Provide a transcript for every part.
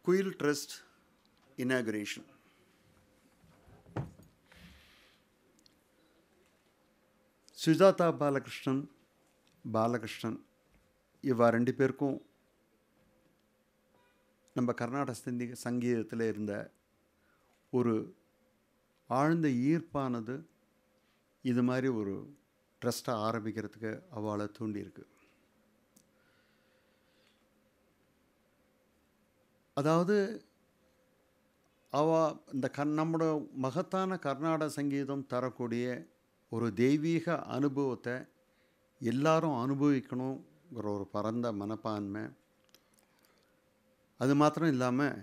குயில் trust inauguration Sujatha Balakrishnan Balakrishnan இவா ரெண்டு பேருக்கும் நம்ம கர்நாடக சந்தி சங்கீதத்தில் இருந்த ஒரு ஆழ்ந்த ஈர்ப்பானது இது மாதிரி ஒரு ட்ரஸ்ட்டை ஆரம்பிக்கிறதுக்கு அவளை தூண்டியிருக்கு அதாவது அவ இந்த கண் நம்மளோட மகத்தான கர்நாடக சங்கீதம் தரக்கூடிய ஒரு தெய்வீக அனுபவத்தை எல்லாரும் அனுபவிக்கணுங்கிற ஒரு பரந்த மனப்பான்மை அது மாத்திரம் இல்லாமல்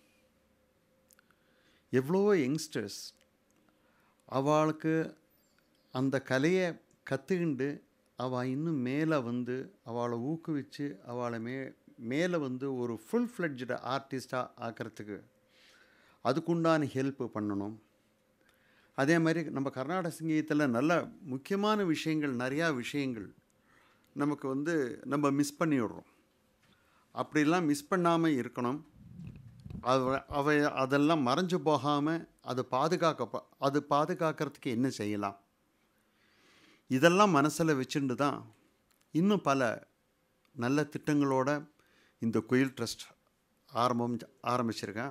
எவ்வளவோ யங்ஸ்டர்ஸ் அவளுக்கு அந்த கலையை கற்றுக்கிண்டு அவள் இன்னும் மேலே வந்து அவளை ஊக்குவிச்சு அவளை மே மேலே வந்து ஒரு ஃபுல் ஃப்ளெட்ஜ்டு ஆர்டிஸ்டாக ஆக்கிறதுக்கு அதுக்குண்டான ஹெல்ப் பண்ணணும் அதே மாதிரி நம்ம கர்நாடக சங்கீதத்தில் நல்ல முக்கியமான விஷயங்கள் நிறையா விஷயங்கள் நமக்கு வந்து நம்ம மிஸ் பண்ணிவிடுறோம் அப்படிலாம் மிஸ் பண்ணாமல் இருக்கணும் அவ அவை அதெல்லாம் மறைஞ்சு போகாமல் அது பாதுகாக்க அது பாதுகாக்கிறதுக்கு என்ன செய்யலாம் இதெல்லாம் மனசில் வச்சுட்டு தான் இன்னும் பல நல்ல திட்டங்களோட இந்த குயில் ட்ரஸ்ட் ஆரம்பம் ஆரம்பிச்சிருக்கேன்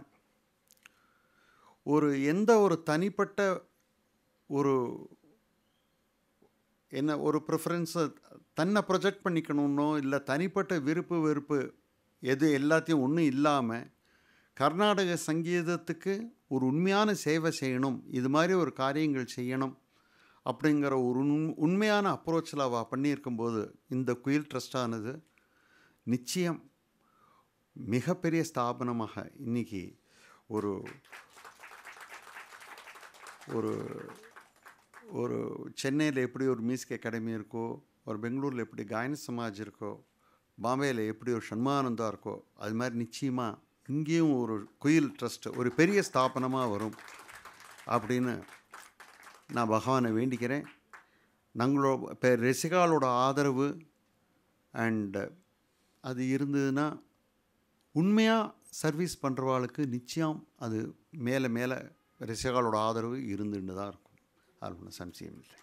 ஒரு எந்த ஒரு தனிப்பட்ட ஒரு என்ன ஒரு ப்ரிஃபரன்ஸை தன்னை ப்ரொஜெக்ட் பண்ணிக்கணுன்னோ இல்லை தனிப்பட்ட விருப்பு வெறுப்பு எது எல்லாத்தையும் ஒன்றும் இல்லாமல் கர்நாடக சங்கீதத்துக்கு ஒரு உண்மையான சேவை செய்யணும் இது மாதிரி ஒரு காரியங்கள் செய்யணும் அப்படிங்கிற ஒரு உண் உண்மையான அப்ரோச்சில் அவள் பண்ணியிருக்கும்போது இந்த குயில் ட்ரஸ்டானது நிச்சயம் மிகப்பெரிய ஸ்தாபனமாக இன்றைக்கி ஒரு ஒரு ஒரு சென்னையில் எப்படி ஒரு மியூசிக் அகாடமி இருக்கோ ஒரு பெங்களூரில் எப்படி காயன சமாஜ் இருக்கோ பாம்பேயில் எப்படி ஒரு சண்மானந்தா இருக்கோ அது மாதிரி நிச்சயமாக இங்கேயும் ஒரு குயில் ட்ரஸ்ட் ஒரு பெரிய ஸ்தாபனமாக வரும் அப்படின்னு நான் பகவானை வேண்டிக்கிறேன் நாங்களோட இப்போ ரசிகாலோட ஆதரவு அண்டு அது இருந்ததுன்னா உண்மையாக சர்வீஸ் பண்ணுறவாளுக்கு நிச்சயம் அது மேலே மேலே ரசிகாலோட ஆதரவு இருந்துட்டு தான் இருக்கும் அது ஒன்றும் சம்சயம் இல்லை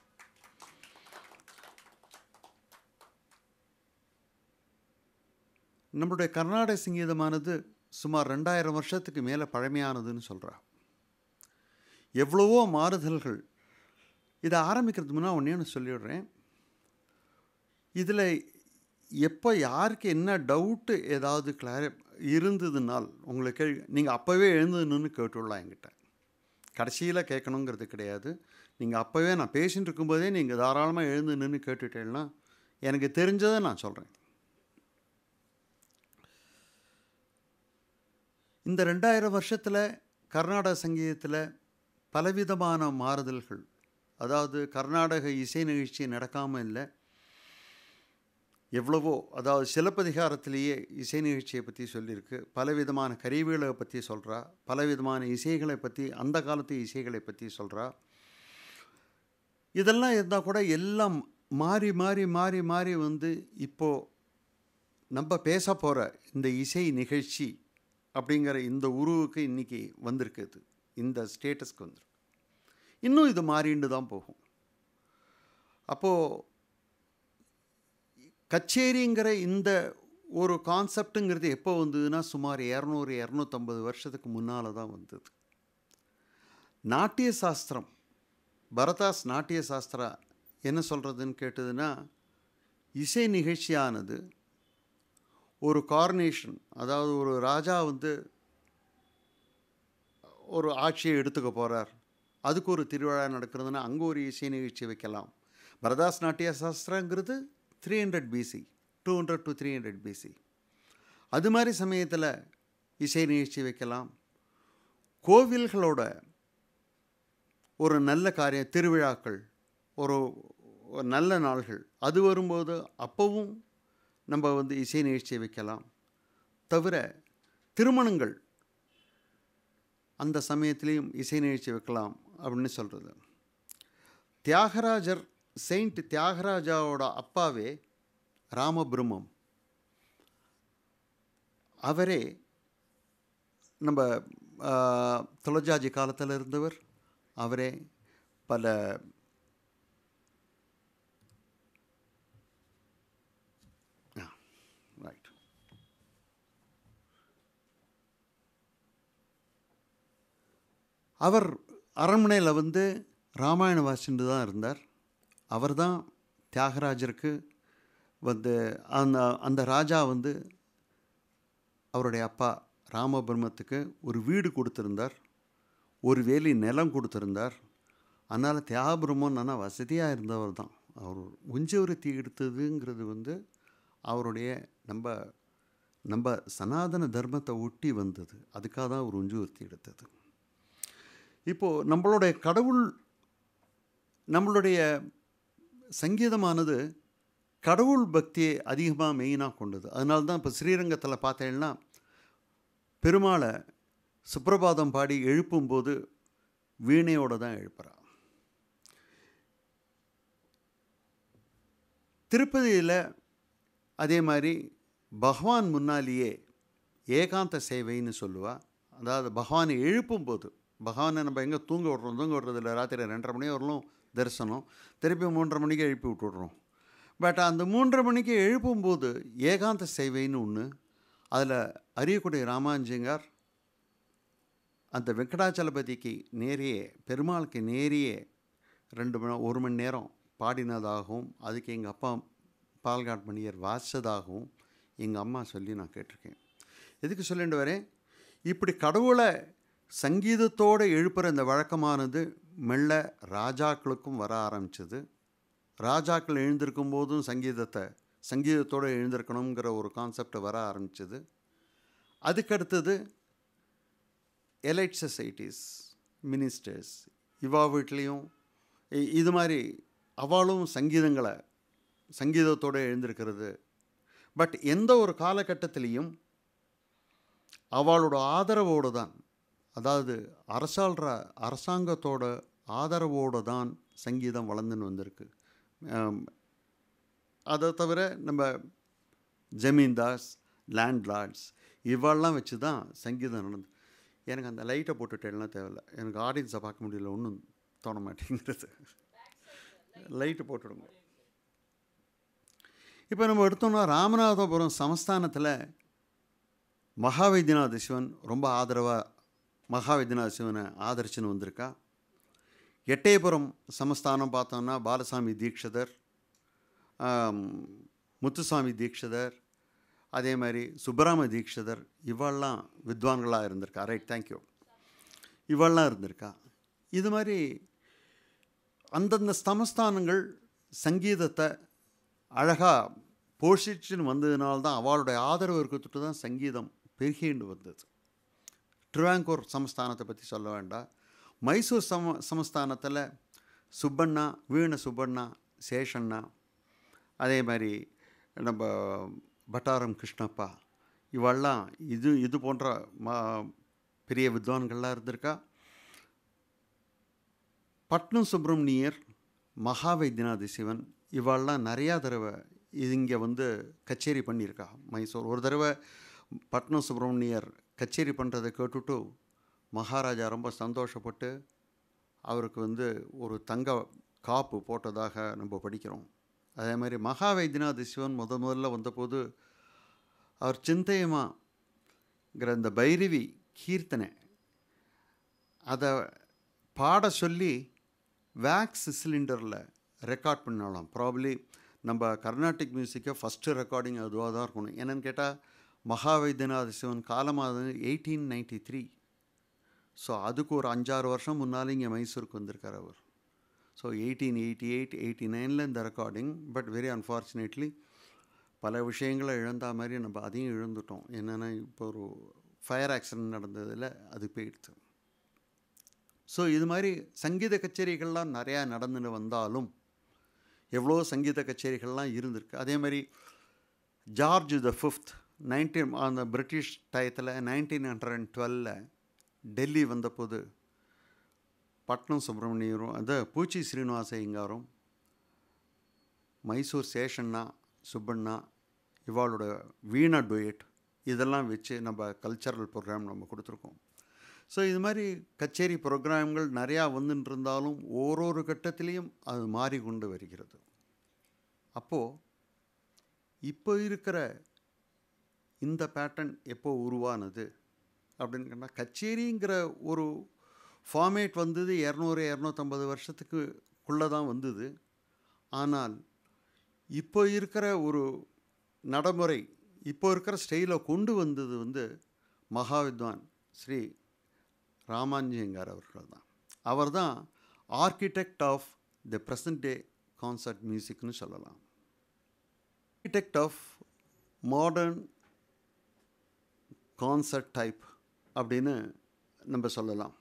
நம்மளுடைய கர்நாடக சங்கீதமானது சுமார் ரெண்டாயிரம் வருஷத்துக்கு மேலே பழமையானதுன்னு சொல்கிறா எவ்வளவோ மாறுதல்கள் இதை ஆரம்பிக்கிறதுக்கு முன்னா ஒன்றே ஒன்று சொல்லிவிடுறேன் இதில் எப்போ யாருக்கு என்ன டவுட்டு ஏதாவது கிளாரி இருந்ததுனால் உங்களுக்கு நீங்கள் அப்போவே எழுந்ததுன்னு கேட்டுடலாம் என்கிட்ட கடைசியில் கேட்கணுங்கிறது கிடையாது நீங்கள் அப்போவே நான் பேசிகிட்டு இருக்கும்போதே நீங்கள் தாராளமாக எழுந்து நின்று கேட்டுட்டேன்னா எனக்கு தெரிஞ்சதை நான் சொல்கிறேன் இந்த ரெண்டாயிரம் வருஷத்தில் கர்நாடக சங்கீதத்தில் பலவிதமான மாறுதல்கள் அதாவது கர்நாடக இசை நிகழ்ச்சி நடக்காமல் இல்லை எவ்வளவோ அதாவது சிலப்பதிகாரத்திலேயே இசை நிகழ்ச்சியை பற்றி சொல்லியிருக்கு பலவிதமான கருவிகளை பற்றி சொல்கிறா பலவிதமான இசைகளை பற்றி அந்த காலத்து இசைகளை பற்றி சொல்கிறா இதெல்லாம் இருந்தால் கூட எல்லாம் மாறி மாறி மாறி மாறி வந்து இப்போது நம்ம பேச போகிற இந்த இசை நிகழ்ச்சி அப்படிங்கிற இந்த உருவுக்கு இன்றைக்கி வந்திருக்குது இந்த ஸ்டேட்டஸ்க்கு வந்துருக்கு இன்னும் இது மாறிண்டு தான் போகும் அப்போது கச்சேரிங்கிற இந்த ஒரு கான்செப்டுங்கிறது எப்போ வந்ததுன்னா சுமார் இரநூறு இரநூத்தம்பது வருஷத்துக்கு முன்னால் தான் வந்தது நாட்டிய சாஸ்திரம் பரதாஸ் நாட்டிய சாஸ்திரா என்ன சொல்கிறதுன்னு கேட்டதுன்னா இசை நிகழ்ச்சியானது ஒரு கார்னேஷன் அதாவது ஒரு ராஜா வந்து ஒரு ஆட்சியை எடுத்துக்க போகிறார் அதுக்கு ஒரு திருவிழா நடக்கிறதுனா அங்கே ஒரு இசை நிகழ்ச்சி வைக்கலாம் பரதாஸ் நாட்டிய சாஸ்திரங்கிறது three hundred BC two hundred to three hundred BC அது மாதிரி சமயத்தில் இசை நிகழ்ச்சி வைக்கலாம் கோவில்களோட ஒரு நல்ல காரியம் திருவிழாக்கள் ஒரு நல்ல நாள்கள் அது வரும்போது அப்போவும் நம்ம வந்து இசை நிகழ்ச்சியை வைக்கலாம் தவிர திருமணங்கள் அந்த சமயத்திலையும் இசை நிகழ்ச்சி வைக்கலாம் அப்படின்னு சொல்கிறது தியாகராஜர் செயின்ட் தியாகராஜாவோட அப்பாவே ராமபிரம்மம் அவரே நம்ம துளஜாஜி காலத்தில் இருந்தவர் அவரே பல ரைட் அவர் அரண்மனையில் வந்து ராமாயண வாசிண்டு தான் இருந்தார் அவர் தான் தியாகராஜருக்கு வந்து அந்த அந்த ராஜா வந்து அவருடைய அப்பா ராமபிரமத்துக்கு ஒரு வீடு கொடுத்துருந்தார் ஒரு வேலி நிலம் கொடுத்துருந்தார் அதனால் தியாகபிரமன் ஆனால் வசதியாக இருந்தவர் தான் அவர் உஞ்சவருத்தி எடுத்ததுங்கிறது வந்து அவருடைய நம்ம நம்ம சனாதன தர்மத்தை ஒட்டி வந்தது அதுக்காக தான் அவர் உஞ்சவருத்தி எடுத்தது இப்போது நம்மளுடைய கடவுள் நம்மளுடைய சங்கீதமானது கடவுள் பக்தியை அதிகமாக மெயினாக கொண்டது அதனால தான் இப்போ ஸ்ரீரங்கத்தில் பார்த்தேன்னா பெருமாளை சுப்பிரபாதம் பாடி எழுப்பும்போது வீணையோடு தான் எழுப்புறா திருப்பதியில் அதே மாதிரி பகவான் முன்னாலேயே ஏகாந்த சேவைன்னு சொல்லுவா அதாவது பகவானை எழுப்பும்போது பகவானை நம்ம எங்கே தூங்க விட்றோம் தூங்க விட்றதில்ல ராத்திரி ரெண்டரை மணி வரலும் தரிசனம் திருப்பி மூன்றரை மணிக்கு எழுப்பி விட்டுடுறோம் பட் அந்த மூன்றரை மணிக்கு எழுப்பும்போது ஏகாந்த சேவைன்னு ஒன்று அதில் அரியக்குடி ராமாஞ்சிங்கார் அந்த வெங்கடாச்சலபதிக்கு நேரியே பெருமாளுக்கு நேரியே ரெண்டு மணி ஒரு மணி நேரம் பாடினதாகவும் அதுக்கு எங்கள் அப்பா பால்காட் மணியர் வாசித்ததாகவும் எங்கள் அம்மா சொல்லி நான் கேட்டிருக்கேன் எதுக்கு சொல்லிட்டு வரேன் இப்படி கடவுளை சங்கீதத்தோடு எழுப்புகிற இந்த வழக்கமானது மெல்ல ராஜாக்களுக்கும் வர ஆரம்பிச்சது ராஜாக்கள் எழுந்திருக்கும் போதும் சங்கீதத்தை சங்கீதத்தோடு எழுந்திருக்கணுங்கிற ஒரு கான்செப்ட் வர ஆரம்பிச்சது அதுக்கடுத்தது எலைட் சொசைட்டிஸ் மினிஸ்டர்ஸ் இவா வீட்லேயும் இது மாதிரி அவளும் சங்கீதங்களை சங்கீதத்தோடு எழுந்திருக்கிறது பட் எந்த ஒரு காலகட்டத்திலையும் அவளோட ஆதரவோடு தான் அதாவது அரசாள்ற அரசாங்கத்தோட ஆதரவோடு தான் சங்கீதம் வளர்ந்துன்னு வந்திருக்கு அதை தவிர நம்ம ஜமீன்தாஸ் லேண்ட்லார்ட்ஸ் இவெல்லாம் வச்சு தான் சங்கீதம் நடந்து எனக்கு அந்த லைட்டை போட்டுட்டேன்னா தேவையில்ல எனக்கு ஆடியன்ஸை பார்க்க முடியல ஒன்றும் தோண மாட்டேங்கிறது லைட்டு போட்டுடுங்க இப்போ நம்ம எடுத்தோம்னா ராமநாதபுரம் சமஸ்தானத்தில் மகாவைத்தியநாத சிவன் ரொம்ப ஆதரவாக மகாவைத்தியநாத சிவனை ஆதரிச்சுன்னு வந்திருக்கா எட்டயபுரம் சமஸ்தானம் பார்த்தோம்னா பாலசாமி தீட்சிதர் முத்துசாமி தீட்சிதர் அதே மாதிரி சுப்பராம தீட்சிதர் இவெல்லாம் வித்வான்களாக இருந்திருக்கா ரைட் தேங்க்யூ இவெல்லாம் இருந்திருக்கா இது மாதிரி அந்தந்த ஸ்தமஸ்தானங்கள் சங்கீதத்தை அழகாக போஷிச்சுன்னு வந்ததுனால தான் அவளுடைய ஆதரவு இருக்கிறதுட்டு தான் சங்கீதம் பெருகிண்டு வந்தது ட்ரிவாங்கூர் சமஸ்தானத்தை பற்றி சொல்ல வேண்டாம் மைசூர் சம சமஸ்தானத்தில் சுப்பண்ணா வீண சுப்பண்ணா சேஷண்ணா அதே மாதிரி நம்ம பட்டாரம் கிருஷ்ணப்பா இவெல்லாம் இது இது போன்ற மா பெரிய வித்வான்கள்லாம் இருந்திருக்கா பட்னம் சுப்பிரமணியர் மகாவைத்தியநாத சிவன் இவாள்லாம் நிறையா தடவை இது இங்கே வந்து கச்சேரி பண்ணியிருக்கா மைசூர் ஒரு தடவை பட்னம் சுப்பிரமணியர் கச்சேரி பண்ணுறதை கேட்டுட்டு மகாராஜா ரொம்ப சந்தோஷப்பட்டு அவருக்கு வந்து ஒரு தங்க காப்பு போட்டதாக நம்ம படிக்கிறோம் அதே மாதிரி மகா வைத்தியநாத சிவன் முத முதல்ல வந்தபோது அவர் சிந்தையமாங்கிற இந்த பைரவி கீர்த்தனை அதை பாட சொல்லி வேக்ஸ் சிலிண்டரில் ரெக்கார்ட் பண்ணலாம் ப்ராப்ளி நம்ம கர்நாடிக் மியூசிக்கை ஃபஸ்ட்டு ரெக்கார்டிங் அதுவாக தான் இருக்கணும் என்னென்னு கேட்டால் மகா வைத்தியநாத சிவன் காலமானது எயிட்டீன் நைன்டி த்ரீ ஸோ அதுக்கு ஒரு அஞ்சாறு வருஷம் முன்னால் இங்கே மைசூருக்கு வந்திருக்கார் அவர் so eighteen eighty eight eighty நைனில் இந்த ரெக்கார்டிங் பட் வெரி அன்ஃபார்ச்சுனேட்லி பல விஷயங்களை இழந்த மாதிரி நம்ம அதையும் இழந்துட்டோம் என்னென்னா இப்போ ஒரு ஃபயர் ஆக்சிடென்ட் நடந்ததில் அது போயிடுது ஸோ இது மாதிரி சங்கீத கச்சேரிகள்லாம் நிறையா நடந்துன்னு வந்தாலும் எவ்வளோ சங்கீத கச்சேரிகள்லாம் இருந்திருக்கு அதே மாதிரி ஜார்ஜ் த ஃபிஃப்த் நைன்டீன் அந்த பிரிட்டிஷ் டயத்தில் நைன்டீன் ஹண்ட்ரட் அண்ட் டுவெலில் டெல்லி வந்தபோது பட்னம் சுப்பிரமணியரும் அந்த பூச்சி ஸ்ரீனிவாச ஐயங்காரும் மைசூர் சேஷண்ணா சுப்பண்ணா இவாளோட வீணா டுயட் இதெல்லாம் வச்சு நம்ம கல்ச்சரல் ப்ரோக்ராம் நம்ம கொடுத்துருக்கோம் ஸோ இது மாதிரி கச்சேரி ப்ரோக்ராம்கள் நிறையா வந்துட்டு இருந்தாலும் ஓரொரு கட்டத்திலையும் அது மாறிக்கொண்டு வருகிறது அப்போது இப்போ இருக்கிற இந்த பேட்டர்ன் எப்போ உருவானது அப்படின்னு கேட்டால் கச்சேரிங்கிற ஒரு ஃபார்மேட் வந்தது இரநூறு இரநூத்தம்பது வருஷத்துக்குள்ளே தான் வந்தது ஆனால் இப்போ இருக்கிற ஒரு நடைமுறை இப்போ இருக்கிற ஸ்டைலை கொண்டு வந்தது வந்து மகாவித்வான் ஸ்ரீ ராமாஞ்சயங்கார் அவர்கள் தான் அவர் தான் architect of the present day concert மியூசிக்னு சொல்லலாம் architect of modern concert type அப்படின்னு நம்ம சொல்லலாம்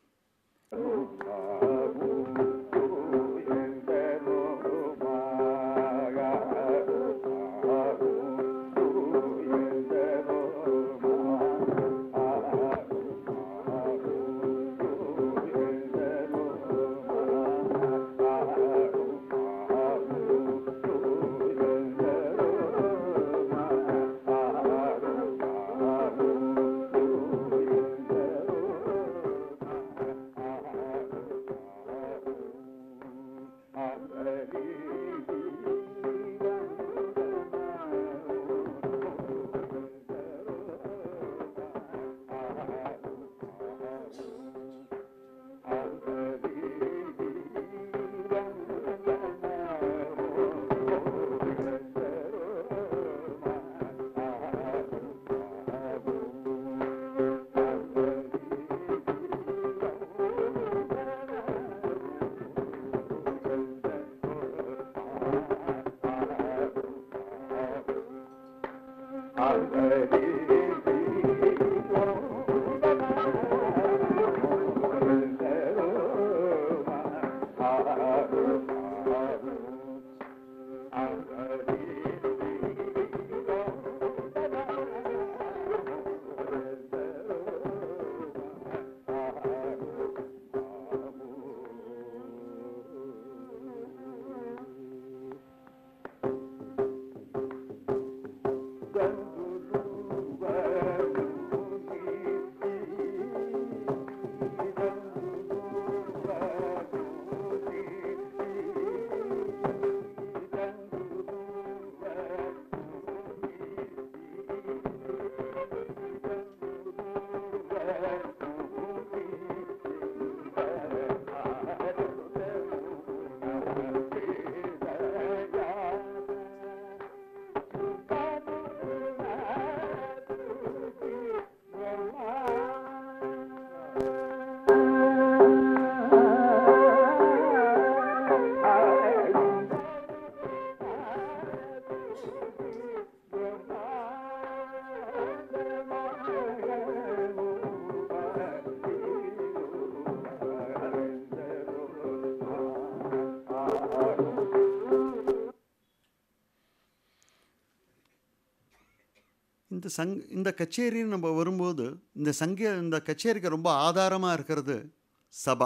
இந்த சங் இந்த கச்சேரின்னு நம்ம வரும்போது இந்த சங்க இந்த கச்சேரிக்கு ரொம்ப ஆதாரமாக இருக்கிறது சபா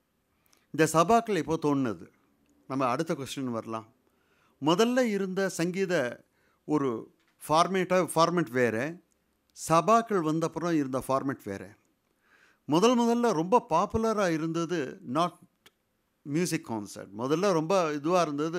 இந்த சபாக்கள் எப்போ தோணுது நம்ம அடுத்த கொஸ்டின் வரலாம் முதல்ல இருந்த சங்கீத ஒரு ஃபார்மேட்டாக ஃபார்மேட் வேறு சபாக்கள் வந்தப்புறம் இருந்த ஃபார்மேட் வேறு முதல் முதல்ல ரொம்ப பாப்புலராக இருந்தது நாட் மியூசிக் கான்சர்ட் முதல்ல ரொம்ப இதுவாக இருந்தது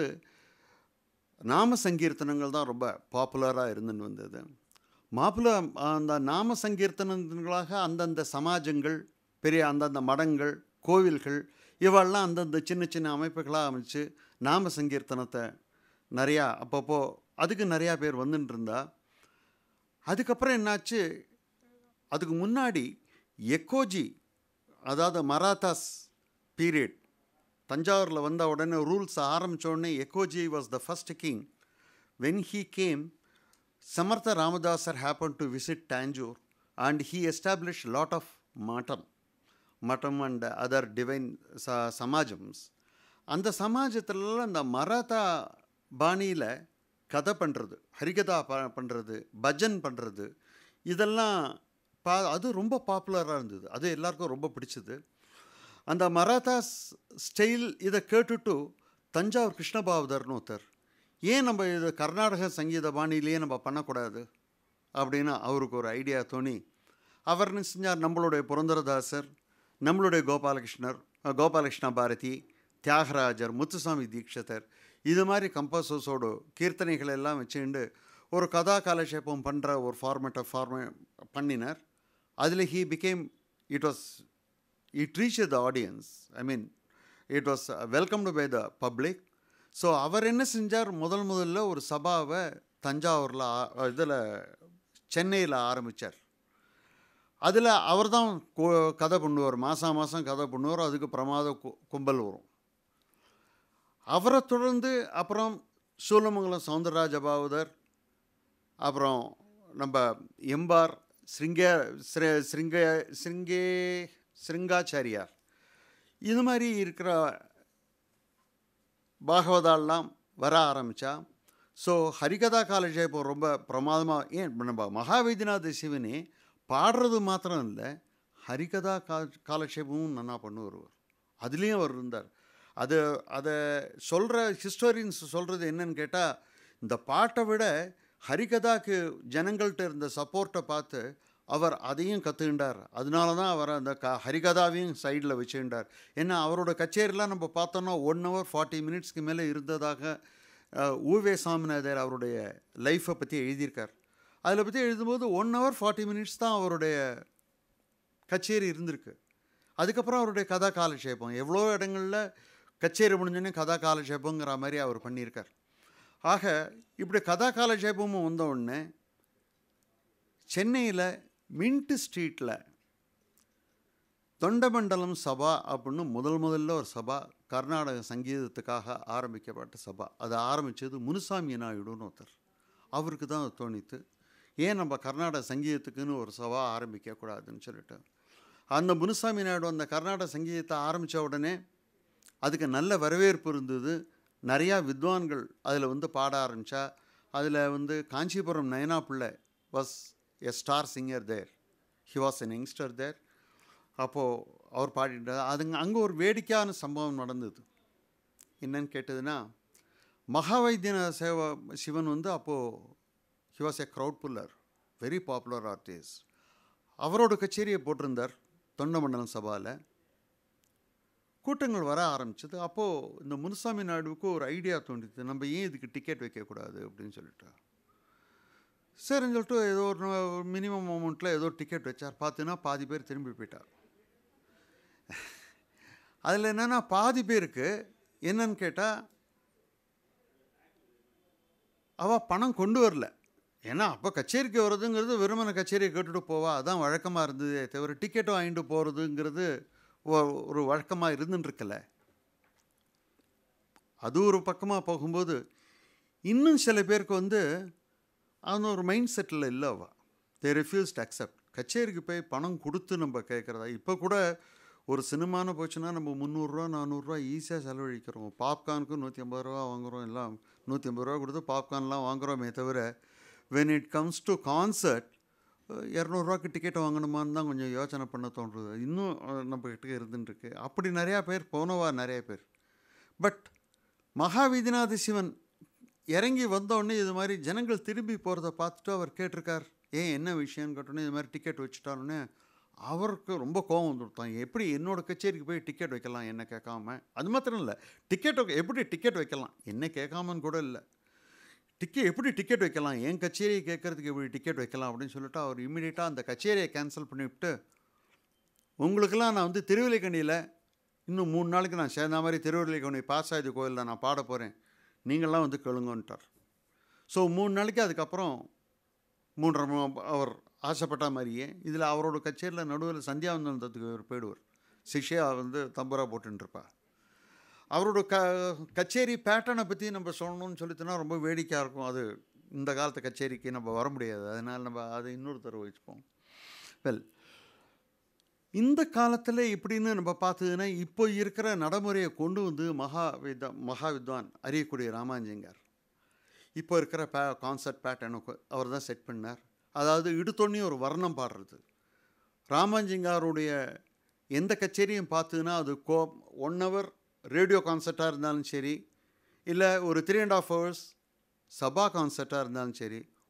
நாம சங்கீர்த்தனங்கள் தான் ரொம்ப பாப்புலராக இருந்துன்னு வந்தது மாப்பிள்ள அந்த நாம சங்கீர்த்தனங்களாக அந்தந்த சமாஜங்கள் பெரிய அந்தந்த மடங்கள் கோவில்கள் இவெல்லாம் அந்தந்த சின்ன சின்ன அமைப்புகளாக அமைச்சு நாம சங்கீர்த்தனத்தை நிறையா அப்பப்போ அதுக்கு நிறையா பேர் வந்துட்டு இருந்தா அதுக்கப்புறம் என்னாச்சு அதுக்கு முன்னாடி எக்கோஜி அதாவது மராத்தாஸ் பீரியட் தஞ்சாவூரில் வந்த உடனே ரூல்ஸ் ஆரம்பித்த உடனே Ekoji was the first king when he came Samartha Ramadasar happened to visit Tanjore and he established a lot of matam, matam and other divine sa- samajams. அந்த சமாஜத்துலலாம் அந்த மராத்தா பாணியில் கதை பண்ணுறது ஹரிகதா ப பண்ணுறது பஜன் பண்ணுறது இதெல்லாம் பா அது ரொம்ப பாப்புலராக இருந்தது அது எல்லாருக்கும் ரொம்ப பிடிச்சது அந்த மராத்தா ஸ்டைல் இதை கேட்டுட்டு தஞ்சாவூர் கிருஷ்ணபாவதர்னு ஒருத்தர் ஏன் நம்ம இது கர்நாடக சங்கீத பாணியிலேயே நம்ம பண்ணக்கூடாது அப்படின்னு அவருக்கு ஒரு ஐடியா தோணி அவர் என்ன செஞ்சார் நம்மளுடைய புரந்தரதாசர் நம்மளுடைய கோபாலகிருஷ்ணர் அஹ், கோபாலகிருஷ்ண பாரதி தியாகராஜர் முத்துசாமி தீட்சிதர் இது மாதிரி கம்போசர்ஸோட கீர்த்தனைகள் எல்லாம் வச்சுண்டு ஒரு கதா காலட்சேபம் பண்ணுற ஒரு ஃபார்மேட்டை ஃபார்மே பண்ணினார் அதில் he became it was it reach the audience I mean it was welcomed by the public so அவர் என்ன செஞ்சார் முதல் முதல்ல ஒரு சபாவை தஞ்சாவூரில் இதில் சென்னையில் ஆரம்பித்தார் அதில் அவர் தான் கதை பண்ணுவார் மாதம் மாதம் கதை பண்ணுவார் அதுக்கு பிரமாத கு- கும்பல் வரும் அவரை தொடர்ந்து அப்புறம் சூலமங்கலம் சவுந்தரராஜ பாவதர் அப்புறம் நம்ம எம்பார் ஸ்ரிங்கே ஸ்ரீ ஸ்ரிங்க ஸ்ரிங்கே ஸ்ரிங்காச்சாரியார் இது மாதிரி இருக்கிற பாகவதாலாம் வர ஆரம்பித்தா ஸோ ஹரிகதா காலேஜ் இப்போ ரொம்ப பிரமாதமாக ஏன் நம்ம மகாவைத்தியநாத சிவனே பாடுறது மாத்திரம் இல்லை ஹரிகதா கா காலட்சேபமும் நன்னா பண்ணுவார் அதுலேயும் அவர் இருந்தார் அது அதை சொல்கிற ஹிஸ்டோரியன்ஸ் சொல்கிறது என்னன்னு கேட்டால் இந்த பாட்டை விட ஹரிகதாக்கு ஜனங்கள்கிட்ட இருந்த சப்போர்ட்டை பார்த்து அவர் அதையும் கற்றுக்கிட்டார் அதனால தான் அவர் அந்த க ஹரிகதாவையும் சைடில் வச்சுக்கிட்டார் ஏன்னா அவரோட கச்சேரிலாம் நம்ம பார்த்தோன்னா ஒன் ஹவர் ஃபார்ட்டி மினிட்ஸ்க்கு மேலே இருந்ததாக அஹ், ஊவே சாமிநாதர் அவருடைய லைஃப்பை பற்றி எழுதியிருக்கார் அதில் பற்றி எழுதும்போது ஒன் ஹவர் ஃபார்ட்டி மினிட்ஸ் தான் அவருடைய கச்சேரி இருந்திருக்கு அதுக்கப்புறம் அவருடைய கதா காலட்சேபம் எவ்வளோ இடங்களில் கச்சேரி முடிஞ்சோடனே கதா காலட்சேபங்கிற மாதிரி அவர் பண்ணியிருக்கார் ஆக இப்படி கதா காலட்சேபமும் வந்த உடனே சென்னையில் மின்ட் ஸ்ட்ரீட்டில் தொண்டமண்டலம் சபா அப்படின்னு முதல் முதல்ல ஒரு சபா கர்நாடக சங்கீதத்துக்காக ஆரம்பிக்கப்பட்ட சபா அதை ஆரம்பித்தது முனுசாமி நாயுடுன்னு ஒருத்தர் அவருக்கு தான் அது தோணித்து ஏன் நம்ம கர்நாடக சங்கீதத்துக்குன்னு ஒரு சபா ஆரம்பிக்கக்கூடாதுன்னு சொல்லிட்டு அந்த முனுசாமி நாயுடு அந்த கர்நாடக சங்கீதத்தை ஆரம்பித்த உடனே அதுக்கு நல்ல வரவேற்பு இருந்தது நிறையா வித்வான்கள் அதில் வந்து பாட ஆரம்பித்தா அதில் வந்து Kanchipuram Nayana Pillai was a star singer there he was an youngster there அப்போது அவர் பாடிட்டார் அதுங்க அங்கே ஒரு வேடிக்கையான சம்பவம் நடந்தது என்னன்னு கேட்டதுன்னா மகாவைத்தியன சேவா சிவன் வந்து அப்போது he was a crowd puller very popular artist அவரோட கச்சேரியை போட்டிருந்தார் தொண்டமண்டலம் சபாவில் கூட்டங்கள் வர ஆரம்பிச்சது அப்போது இந்த முனுசாமி நாயுடுவுக்கு ஒரு ஐடியா தோண்டிது நம்ம ஏன் இதுக்கு டிக்கெட் வைக்கக்கூடாது அப்படின்னு சொல்லிட்டு சரின்னு சொல்லிட்டு ஏதோ ஒரு மினிமம் அமௌண்ட்டில் ஏதோ டிக்கெட் வச்சார் பார்த்தீங்கன்னா பாதி பேர் திரும்பி போயிட்டார் அதில் என்னென்னா பாதி பேருக்கு என்னன்னு கேட்டால் அவள் பணம் கொண்டு வரல ஏன்னா அப்போ கச்சேரிக்கு வர்றதுங்கிறது வெறுமனை கச்சேரியை கேட்டுட்டு போவா அதான் வழக்கமாக இருந்ததே தவிர டிக்கெட்டு வாங்கிட்டு போகிறதுங்கிறது ஒ- ஒரு வழக்கமாக இருந்துட்டுருக்கல அது ஒரு பக்கமாக போகும்போது இன்னும் சில பேருக்கு வந்து அந்த ஒரு மைண்ட் செட்டில் இல்லை அவள் தே ரெஃப்யூஸ்ட் அக்செப்ட் கச்சேரிக்கு போய் பணம் கொடுத்து நம்ம கேட்குறதா இப்போ கூட ஒரு சினிமான்னு போச்சுன்னா நம்ம முந்நூறுரூவா நானூறுரூவா ஈஸியாக செலவழிக்கிறோம் பாப்கார்னுக்கு நூற்றி ஐம்பது ரூபா வாங்குகிறோம் எல்லாம் நூற்றி ஐம்பது ரூபா கொடுத்து பாப்கார்ன்லாம் வாங்குகிறோமே தவிர when it comes to concert இரநூறுவாக்கு டிக்கெட் வாங்கணுமான்னு தான் கொஞ்சம் யோசனை பண்ண தோன்றுது இன்னும் அஹ், நம்ம கிட்ட இருந்துட்டுருக்கு அப்படி நிறையா பேர் போனவா நிறைய பேர் பட் மகாவிதிநாத சிவன் இறங்கி வந்தோடனே இது மாதிரி ஜனங்கள் திரும்பி போகிறத பார்த்துட்டு அவர் கேட்டிருக்கார் ஏன் என்ன விஷயம்னு கேட்டோன்னே இது மாதிரி டிக்கெட் வச்சுட்டாருன்னு அவருக்கு ரொம்ப கோவம் வந்துவிட்டான் எப்படி என்னோட கச்சேரிக்கு போய் டிக்கெட் வைக்கலாம் என்ன கேட்காம அது மாத்திரம் இல்லை டிக்கெட் எப்படி டிக்கெட் வைக்கலாம் என்ன கேட்காமன்னு கூட இல்லை டிக்கெட் எப்படி டிக்கெட் வைக்கலாம் என் கச்சேரியை கேட்கறதுக்கு எப்படி டிக்கெட் வைக்கலாம் அப்படின்னு சொல்லிட்டு அவர் இமீடியட்டாக அந்த கச்சேரியை கேன்சல் பண்ணிவிட்டு உங்களுக்கெல்லாம் நான் வந்து திருவில்லைக்கணியில் இன்னும் மூணு நாளைக்கு நான் சேர்ந்த மாதிரி திருவில்லைக்கணி பாசாயுத கோயிலில் நான் பாட போகிறேன் நீங்கள்லாம் வந்து கேளுங்கன்ட்டார் ஸோ மூணு நாளைக்கு அதுக்கப்புறம் மூன்றரை ம- அவர் ஆசைப்பட்ட மாதிரியே இதில் அவரோட கச்சேரியில் நடுவில் சந்தியாவந்தனத்துக்கு அவர் போயிடுவார் சிஷ்யா வந்து தம்புரா போட்டுருப்பா அவரோட க கச்சேரி பேட்டர்னை பற்றி நம்ம சொல்லணும்னு சொல்லிட்டுனா ரொம்ப வேடிக்கையாக இருக்கும் அது இந்த காலத்து கச்சேரிக்கு நம்ம வர முடியாது அதனால் நம்ம அதை இன்னொரு தடவை வச்சுப்போம் வெல் இந்த காலத்தில் இப்படின்னு நம்ம பார்த்ததுன்னா இப்போ இருக்கிற நடைமுறையை கொண்டு வந்து மகா வித்வா மகா வித்வான் அறியக்கூடிய ராமாஞ்சங்கர் இப்போ இருக்கிற பே கான்சர்ட் பேட்டர்னுக்கு அவர் தான் செட் பண்ணார் அதாவது இடுத்தொன்னி ஒரு வர்ணம் பாடுறது ராமாஞ்சிங்காருடைய எந்த கச்சேரியும் பார்த்ததுன்னா அது கோ ஒன் ஹவர் ரேடியோ கான்சர்ட்டாக இருந்தாலும் சரி இல்லை ஒரு three and half hours sabha கான்சர்ட்டாக இருந்தாலும் சரி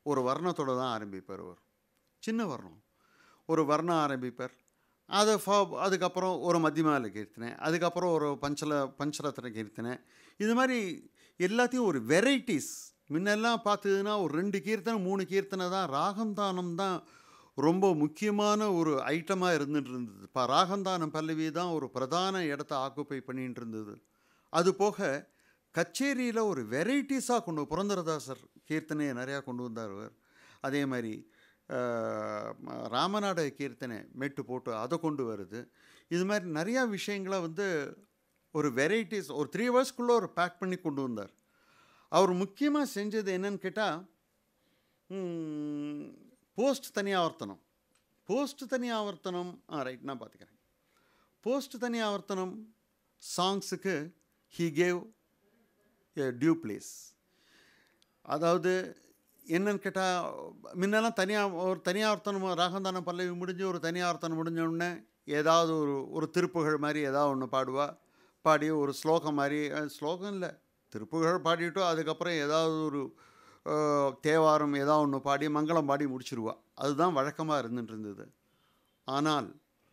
ஒரு வர்ணத்தோட தான் ஆரம்பிப்பார் அவர் சின்ன வர்ணம் ஒரு வர்ணம் ஆரம்பிப்பார் அதை ஃபா அதுக்கப்புறம் ஒரு மத்தியமால கீர்த்தனை அதுக்கப்புறம் ஒரு பஞ்சல பஞ்சரத்ன கீர்த்தனை இது மாதிரி எல்லாத்தையும் ஒரு வெரைட்டிஸ் முன்னெல்லாம் பார்த்ததுன்னா ஒரு ரெண்டு கீர்த்தனை மூணு கீர்த்தனை தான் ராகம்தானம் தான் ரொம்ப முக்கியமான ஒரு ஐட்டமாக இருந்துட்டு இருந்தது இப்போ ராகந்தானம் பல்லவி தான் ஒரு பிரதான இடத்த ஆக்குப்பை பண்ணிட்டு இருந்தது அது போக கச்சேரியில் ஒரு வெரைட்டிஸாக கொண்டு புரந்தரதாசர் கீர்த்தனையை நிறையா கொண்டு வந்தார் அவர் அதே மாதிரி ஆஹ், ராமநாட கீர்த்தனை மெட்டு போட்டு அதை கொண்டு வருது இது மாதிரி நிறையா விஷயங்களை வந்து ஒரு வெரைட்டிஸ் ஒரு த்ரீ ஹவர்ஸ்க்குள்ளே ஒரு பேக் பண்ணி கொண்டு வந்தார் அவர் முக்கியமாக செஞ்சது என்னன்னு கேட்டால் போஸ்ட் தனியாவர்த்தனம் போஸ்ட் தனியாவர்த்தனம் ஆ ரைட் நான் பார்த்துக்கிறேன் போஸ்ட் தனியாவர்த்தனம் சாங்ஸுக்கு he gave a due place அதாவது என்னன்னு கேட்டால் முன்னெல்லாம் தனியாக ஒரு தனியாவர்த்தனம் ராகந்தானம் பல்லவி முடிஞ்சு ஒரு தனியாவர்த்தனம் முடிஞ்ச உடனே ஏதாவது ஒரு ஒரு திருப்புகழ் மாதிரி ஏதாவது ஒன்று பாடுவா பாடி ஒரு ஸ்லோகம் மாதிரி அஹ், ஸ்லோகம் இல்லை திருப்புகழ் பாடிட்டோ அதுக்கப்புறம் ஏதாவது ஒரு அஹ், தேவாரம் ஏதாவது ஒன்று பாடி மங்களம் பாடி முடிச்சிருவா அதுதான் வழக்கமாக இருந்துட்டு இருந்தது ஆனால்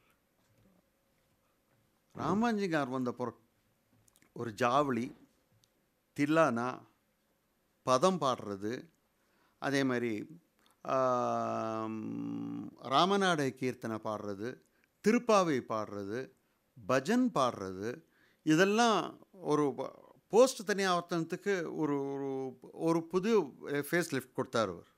ராமாஞ்சிகார் வந்த பொற ஒரு ஜாவளி தில்லானா பதம் பாடுறது அதே மாதிரி ஆம், ராமநாட கீர்த்தனை பாடுறது திருப்பாவை பாடுறது பஜன் பாடுறது இதெல்லாம் ஒரு போஸ்ட் தனியாவர்த்தனத்துக்கு ஒரு ஒரு ஒரு புது ஃபேஸ் லிஃப்ட் கொடுத்தார் அவர்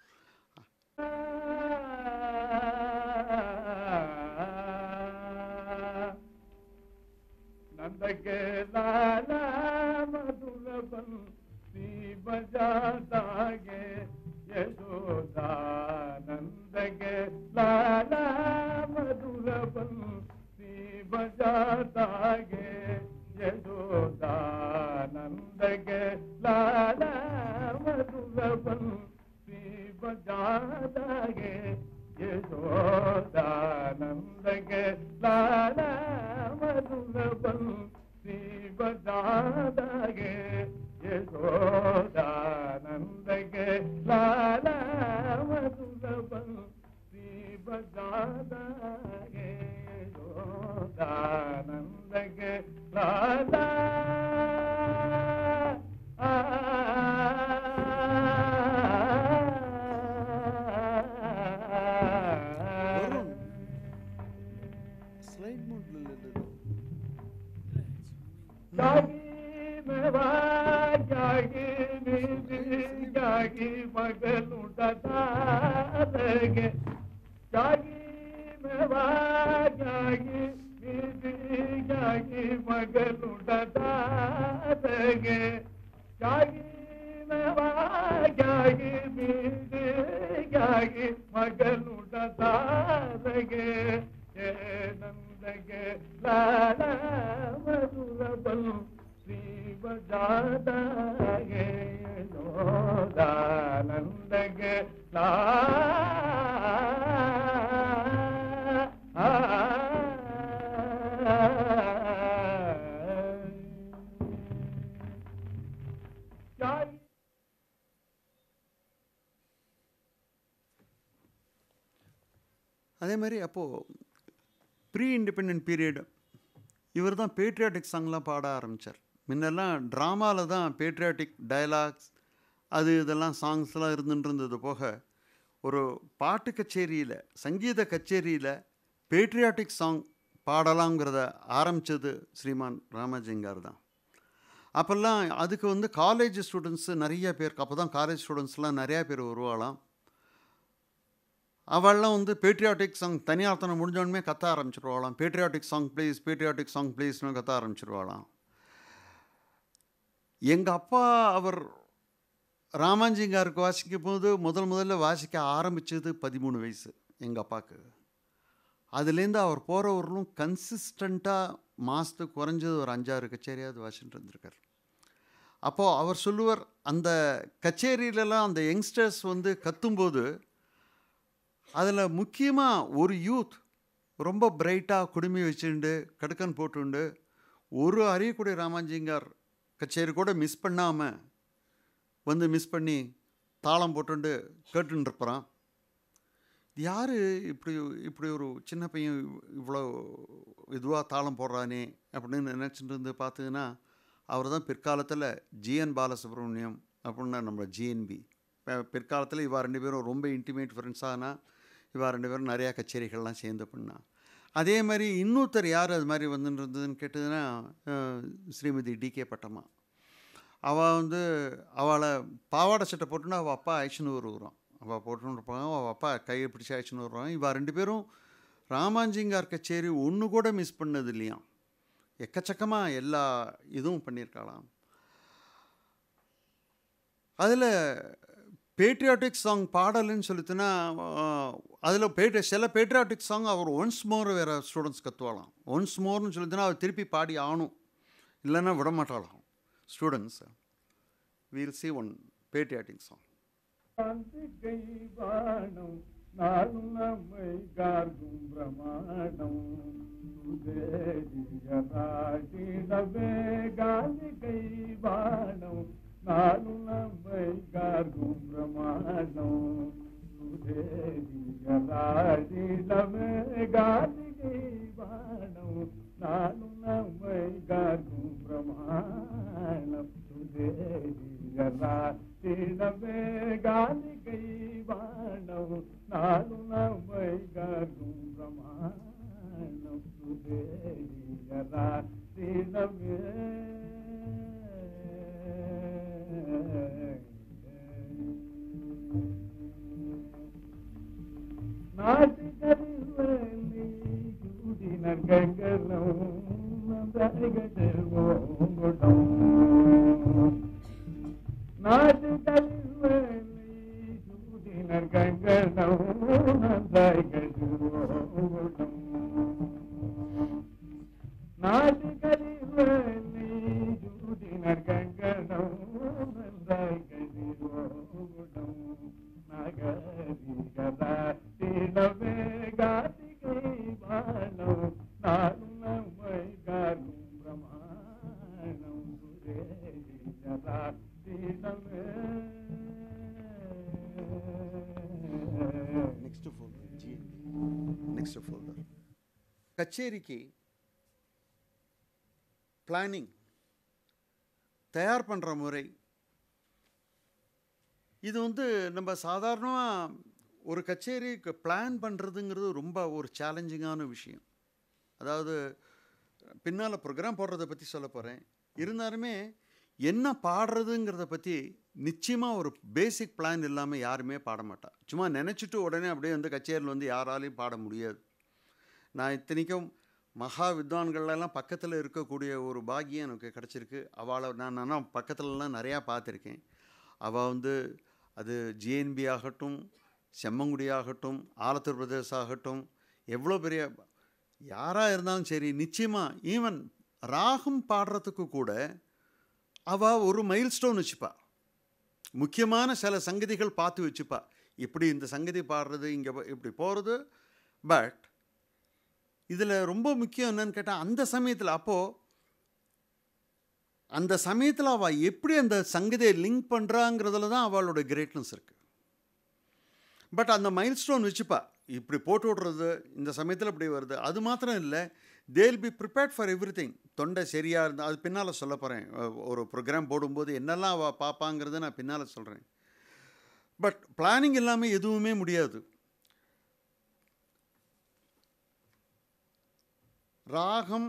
नंद के लाला मधुर बंसी बजाता गे यशोदा नंद के लाला मधुर बंसी बजाता गे यशोदा नंद के लाला मधुर बंसी बजाता गे यशोदा नंद के लाला मधुर बंसी बजाता गे यशोदा नंद के लाला मधुर बंसी बजाता गे यशोदा नंद के लाला வரும். ஸ்லைட் மோட்ல இல்லை जागी मेवा जागी निधि जागी मगल उड़ागे जागी मेवा जागी निधि जागी मगल उड़ागे जागी मेवा जागी निधि जागी मगल उड़ागे ये नंदगे लाला मधुरबल श्री बजादागे नंदगे ला जाई அதே மாதிரி அப்போது ப்ரீ இண்டிபெண்ட் பீரியட் இவர் தான் பேட்ரியாட்டிக் சாங்லாம் பாட ஆரம்பித்தார் முன்னெல்லாம் ட்ராமாவில் தான் பேட்ரியாட்டிக் டயலாக்ஸ் அது இதெல்லாம் சாங்ஸ்லாம் இருந்துட்டு இருந்தது போக ஒரு பாட்டு கச்சேரியில் சங்கீத கச்சேரியில் பேட்ரியாட்டிக் சாங் பாடலாங்கிறத ஆரம்பித்தது ஸ்ரீமான் ராமஜிங்கார் தான் அப்போல்லாம் அதுக்கு வந்து காலேஜ் ஸ்டூடெண்ட்ஸு நிறைய பேர் அப்போ தான் காலேஜ் ஸ்டூடெண்ட்ஸ்லாம் நிறையா பேர் வருவாளாம் அவள்லாம் வந்து பேட்ரியாட்டிக் சாங் தனியார்த்தனம் முடிஞ்சோடனே கத்த ஆரம்பிச்சிருவாளாம் patriotic song please patriotic song ப்ளீஸ்னு கத்த ஆரம்பிச்சிருவாளாம் எங்கள் அப்பா அவர் ராமாஞ்சிங்காருக்கு வாசிக்கும் போது முதல் முதல்ல வாசிக்க ஆரம்பித்தது பதிமூணு வயசு எங்கள் அப்பாவுக்கு அதுலேருந்து அவர் போகிறவர்களும் கன்சிஸ்டண்ட்டாக மாதத்துக்கு குறைஞ்சது ஒரு அஞ்சாறு கச்சேரியாவது வாசிட்டு இருந்திருக்கார் அப்போது அவர் சொல்லுவார் அந்த கச்சேரியிலலாம் அந்த யங்ஸ்டர்ஸ் வந்து கத்தும்போது அதில் முக்கியமாக ஒரு யூத் ரொம்ப பிரைட்டாக குடுமி வச்சுண்டு கடுக்கன் போட்டுண்டு ஒரு அறியக்கூடிய ராமாஞ்சிங்கார் கச்சேரி கூட மிஸ் பண்ணாமல் வந்து மிஸ் பண்ணி தாளம் போட்டுண்டு கேட்டுன்னு இருப்பான் யார் இப்படி இப்படி ஒரு சின்ன பையன் இவ்வளோ இதுவாக தாளம் போடுறானே அப்படின்னு நினச்சிட்டு இருந்து பார்த்தீங்கன்னா அவர் தான் பிற்காலத்தில் ஜிஎன் பாலசுப்ரமணியம் அப்படின்னா நம்ம ஜிஎன்பி பிற்காலத்தில் இவா ரெண்டு பேரும் ரொம்ப இன்டிமேட் ஃப்ரெண்ட்ஸ் ஆனால் இவா ரெண்டு பேரும் நிறையா கச்சேரிகள்லாம் சேர்ந்து பண்ணா அதே மாதிரி இன்னொருத்தர் யார் அது மாதிரி வந்துட்டு இருந்ததுன்னு கேட்டதுன்னா அஹ், ஸ்ரீமதி டிகே பட்டம்மா அவள் வந்து அவளை பாவாடை சட்டை போட்டுன்னு அவள் அப்பா அழைச்சின்னு வருவான் அவள் போட்டுன்னு இருப்பாங்க அவள் அப்பா கையை பிடிச்சி அழைச்சின்னு வருவான் இவள் ரெண்டு பேரும் ராமாஞ்சிங்கார் கச்சேரி ஒன்று கூட மிஸ் பண்ணது இல்லையாம் எக்கச்சக்கமாக எல்லா இதுவும் பண்ணியிருக்காளாம் அதில் பேட்ரியாட்டிக் சாங் பாடலுன்னு சொல்லிட்டுனா அதில் பேட்ரி சில பேட்ரியாட்டிக் சாங் அவர் ஒன்ஸ் மோர் வேறு ஸ்டூடெண்ட்ஸ் கற்றுவாளாம் ஒன்ஸ் மோர்னு சொல்லிட்டுனா அவர் திருப்பி பாடி ஆகணும் இல்லைன்னா விட மாட்டாளாம் ஸ்டூடெண்ட்ஸ் வீல் சி ஒன் பேட்ரியாட்டிக் சாங் காந்திகை வாணம் நாளும் நம்மை கார்கும் பிரமாணம் சுதேரியராகிடவே காந்திகை வாணம் நாளும் நம்மை கார்கும் பிரமாணம் சுதேரியராகிடவே காந்திகை வாணம் நாளும் நம்மை கார்கும் பிரமாணம் சுதேரியராகிடவே காந்திகை வாணம் நாளும் நம்மை கார்கும் பிரமாணம் சுதேரியராகிடவே நாட்டுக்கரிவலி யூடினர் கங்கலம் நந்தகடல் ஓங்குடம் நாட்டுக்கரிவலி யூடினர் கங்கலம் நந்தகடல் ஓங்குடம் நாட்டுக்கரிவலி யூடினர் கங்கலம் நந்தகடல் ஓங்குடம் நகரிகதாட்டிடவே காட்டிகை வானம் நானும் நம்மை காரும் பிரமாணம் சுரேஜதாட்டிடவே நெக்ஸ்ட் ஃபோல்டர் ஜி நெக்ஸ்ட் ஃபோல்டர் கச்சேரிக்கு பிளானிங் தயார் பண்ணுற முறை இது வந்து நம்ம சாதாரணமாக ஒரு கச்சேரிக்கு பிளான் பண்ணுறதுங்கிறது ரொம்ப ஒரு சேலஞ்சிங்கான விஷயம் அதாவது பின்னால் ப்ரோக்ராம் போடுறதை பற்றி சொல்ல போகிறேன் இருந்தாலுமே என்ன பாடுறதுங்கிறத பற்றி நிச்சயமாக ஒரு பேசிக் பிளான் இல்லாமல் யாருமே பாட மாட்டா சும்மா நினச்சிட்டு உடனே அப்படியே வந்து கச்சேரியில் வந்து யாராலையும் பாட முடியாது நான் இத்தனைக்கும் மகா வித்வான்கள்லாம் பக்கத்தில் இருக்கக்கூடிய ஒரு பாக்கியம் எனக்கு கிடச்சிருக்கு அவளை நான் நான் பக்கத்துலலாம் நிறையா பார்த்துருக்கேன் அவள் வந்து அது ஜிஎன்பி ஆகட்டும் செம்மங்குடி ஆகட்டும் ஆலத்தூர் பிரதேச ஆகட்டும் எவ்வளோ பெரிய யாராக இருந்தாலும் சரி நிச்சயமாக ஈவன் ராகம் பாடுறதுக்கு கூட அவள் ஒரு மைல் ஸ்டோன் வச்சுப்பா முக்கியமான சில சங்கதிகள் பார்த்து வச்சுப்பா இப்படி இந்த சங்கதி பாடுறது இங்கே இப்படி போகிறது பட் இதில் ரொம்ப முக்கியம் என்னன்னு கேட்டால் அந்த சமயத்தில் அப்போது அந்த சமயத்தில் அவள் எப்படி அந்த சங்கதியை லிங்க் பண்ணுறாங்கிறதுல தான் அவளோட கிரேட்னஸ் இருக்குது பட் அந்த மைல் ஸ்டோன் வச்சுப்பா இப்படி போட்டு விட்றது இந்த சமயத்தில் இப்படி வருது அது மாத்திரம் இல்லை they'll be prepared for everything தொண்டை சரியாக இருந்தால் அது பின்னால் சொல்ல போகிறேன் ஒரு ப்ரோக்ராம் போடும்போது என்னெல்லாம் அவள் பார்ப்பாங்கிறத நான் பின்னால் சொல்கிறேன் பட் பிளானிங் இல்லாமல் எதுவுமே முடியாது ராகம்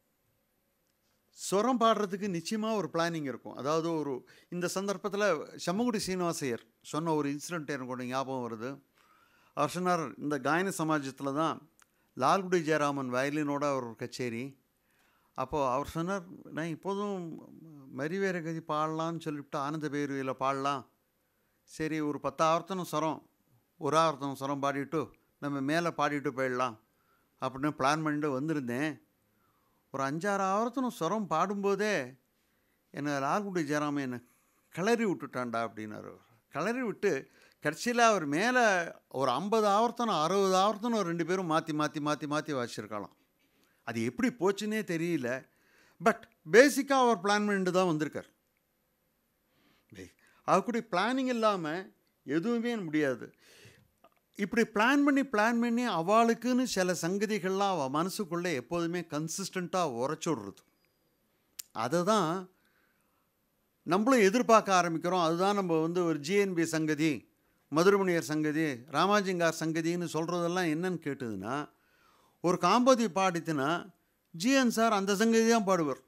ஸ்வரம் பாடுறதுக்கு நிச்சயமாக ஒரு பிளானிங் இருக்கும் அதாவது ஒரு இந்த சந்தர்ப்பத்தில் செம்மகுடி சீனிவாசையர் சொன்ன ஒரு இன்சிடென்ட் எனக்கு ஒன்று ஞாபகம் வருது அவர் சொன்னார் இந்த காயன சமாஜத்தில் தான் லால்குடி ஜெயராமன் வயலினோட ஒரு கச்சேரி அப்போது அவர் சொன்னார் நான் இப்போதும் மரிவேற கதி பாடலான்னு சொல்லிவிட்டு ஆனந்த பேருவையில் பாடலாம் சரி ஒரு பத்து ஆவர்த்தனம் ஸ்வரம் ஒரு ஆவர்த்தனம் ஸ்வரம் பாடிட்டு நம்ம மேலே பாடிட்டு போயிடலாம் அப்படின்னு பிளான் பண்ணிட்டு வந்திருந்தேன் ஒரு அஞ்சாறு ஆவர்த்தனம் ஸ்வரம் பாடும்போதே என்னை லால்குடி ஜெயராமன் என்னை கிளறி விட்டுட்டான்டா அப்படின்னாரு அவர். கிளறி விட்டு கடைசியில் அவர் மேலே ஒரு ஐம்பது ஆவர்த்தனம் அறுபது ஆவர்த்தனம் ரெண்டு பேரும் மாற்றி மாற்றி மாற்றி மாற்றி வச்சுருக்கலாம் அது எப்படி போச்சுன்னே தெரியல பட் பேசிக்காக அவர் பிளான் பண்ணிட்டு தான் வந்திருக்கார் அது கூட பிளானிங் இல்லாமல் எதுவுமே முடியாது இப்படி பிளான் பண்ணி பிளான் பண்ணி அவளுக்குன்னு சில சங்கதிகள்லாம் அவள் மனசுக்குள்ளே எப்போதுமே கன்சிஸ்டண்ட்டாக உரைச்சுடுறது அதை தான் நம்மளும் எதிர்பார்க்க ஆரம்பிக்கிறோம் அதுதான் நம்ம வந்து ஒரு ஜிஎன்பி சங்கதி மதுரமணியர் சங்கதி ராமாஜிங்கார் சங்கதின்னு சொல்கிறதெல்லாம் என்னன்னு கேட்டதுன்னா ஒரு காம்போதி பாடித்துனா ஜிஎன் சார் அந்த சங்கதி தான் பாடுவார்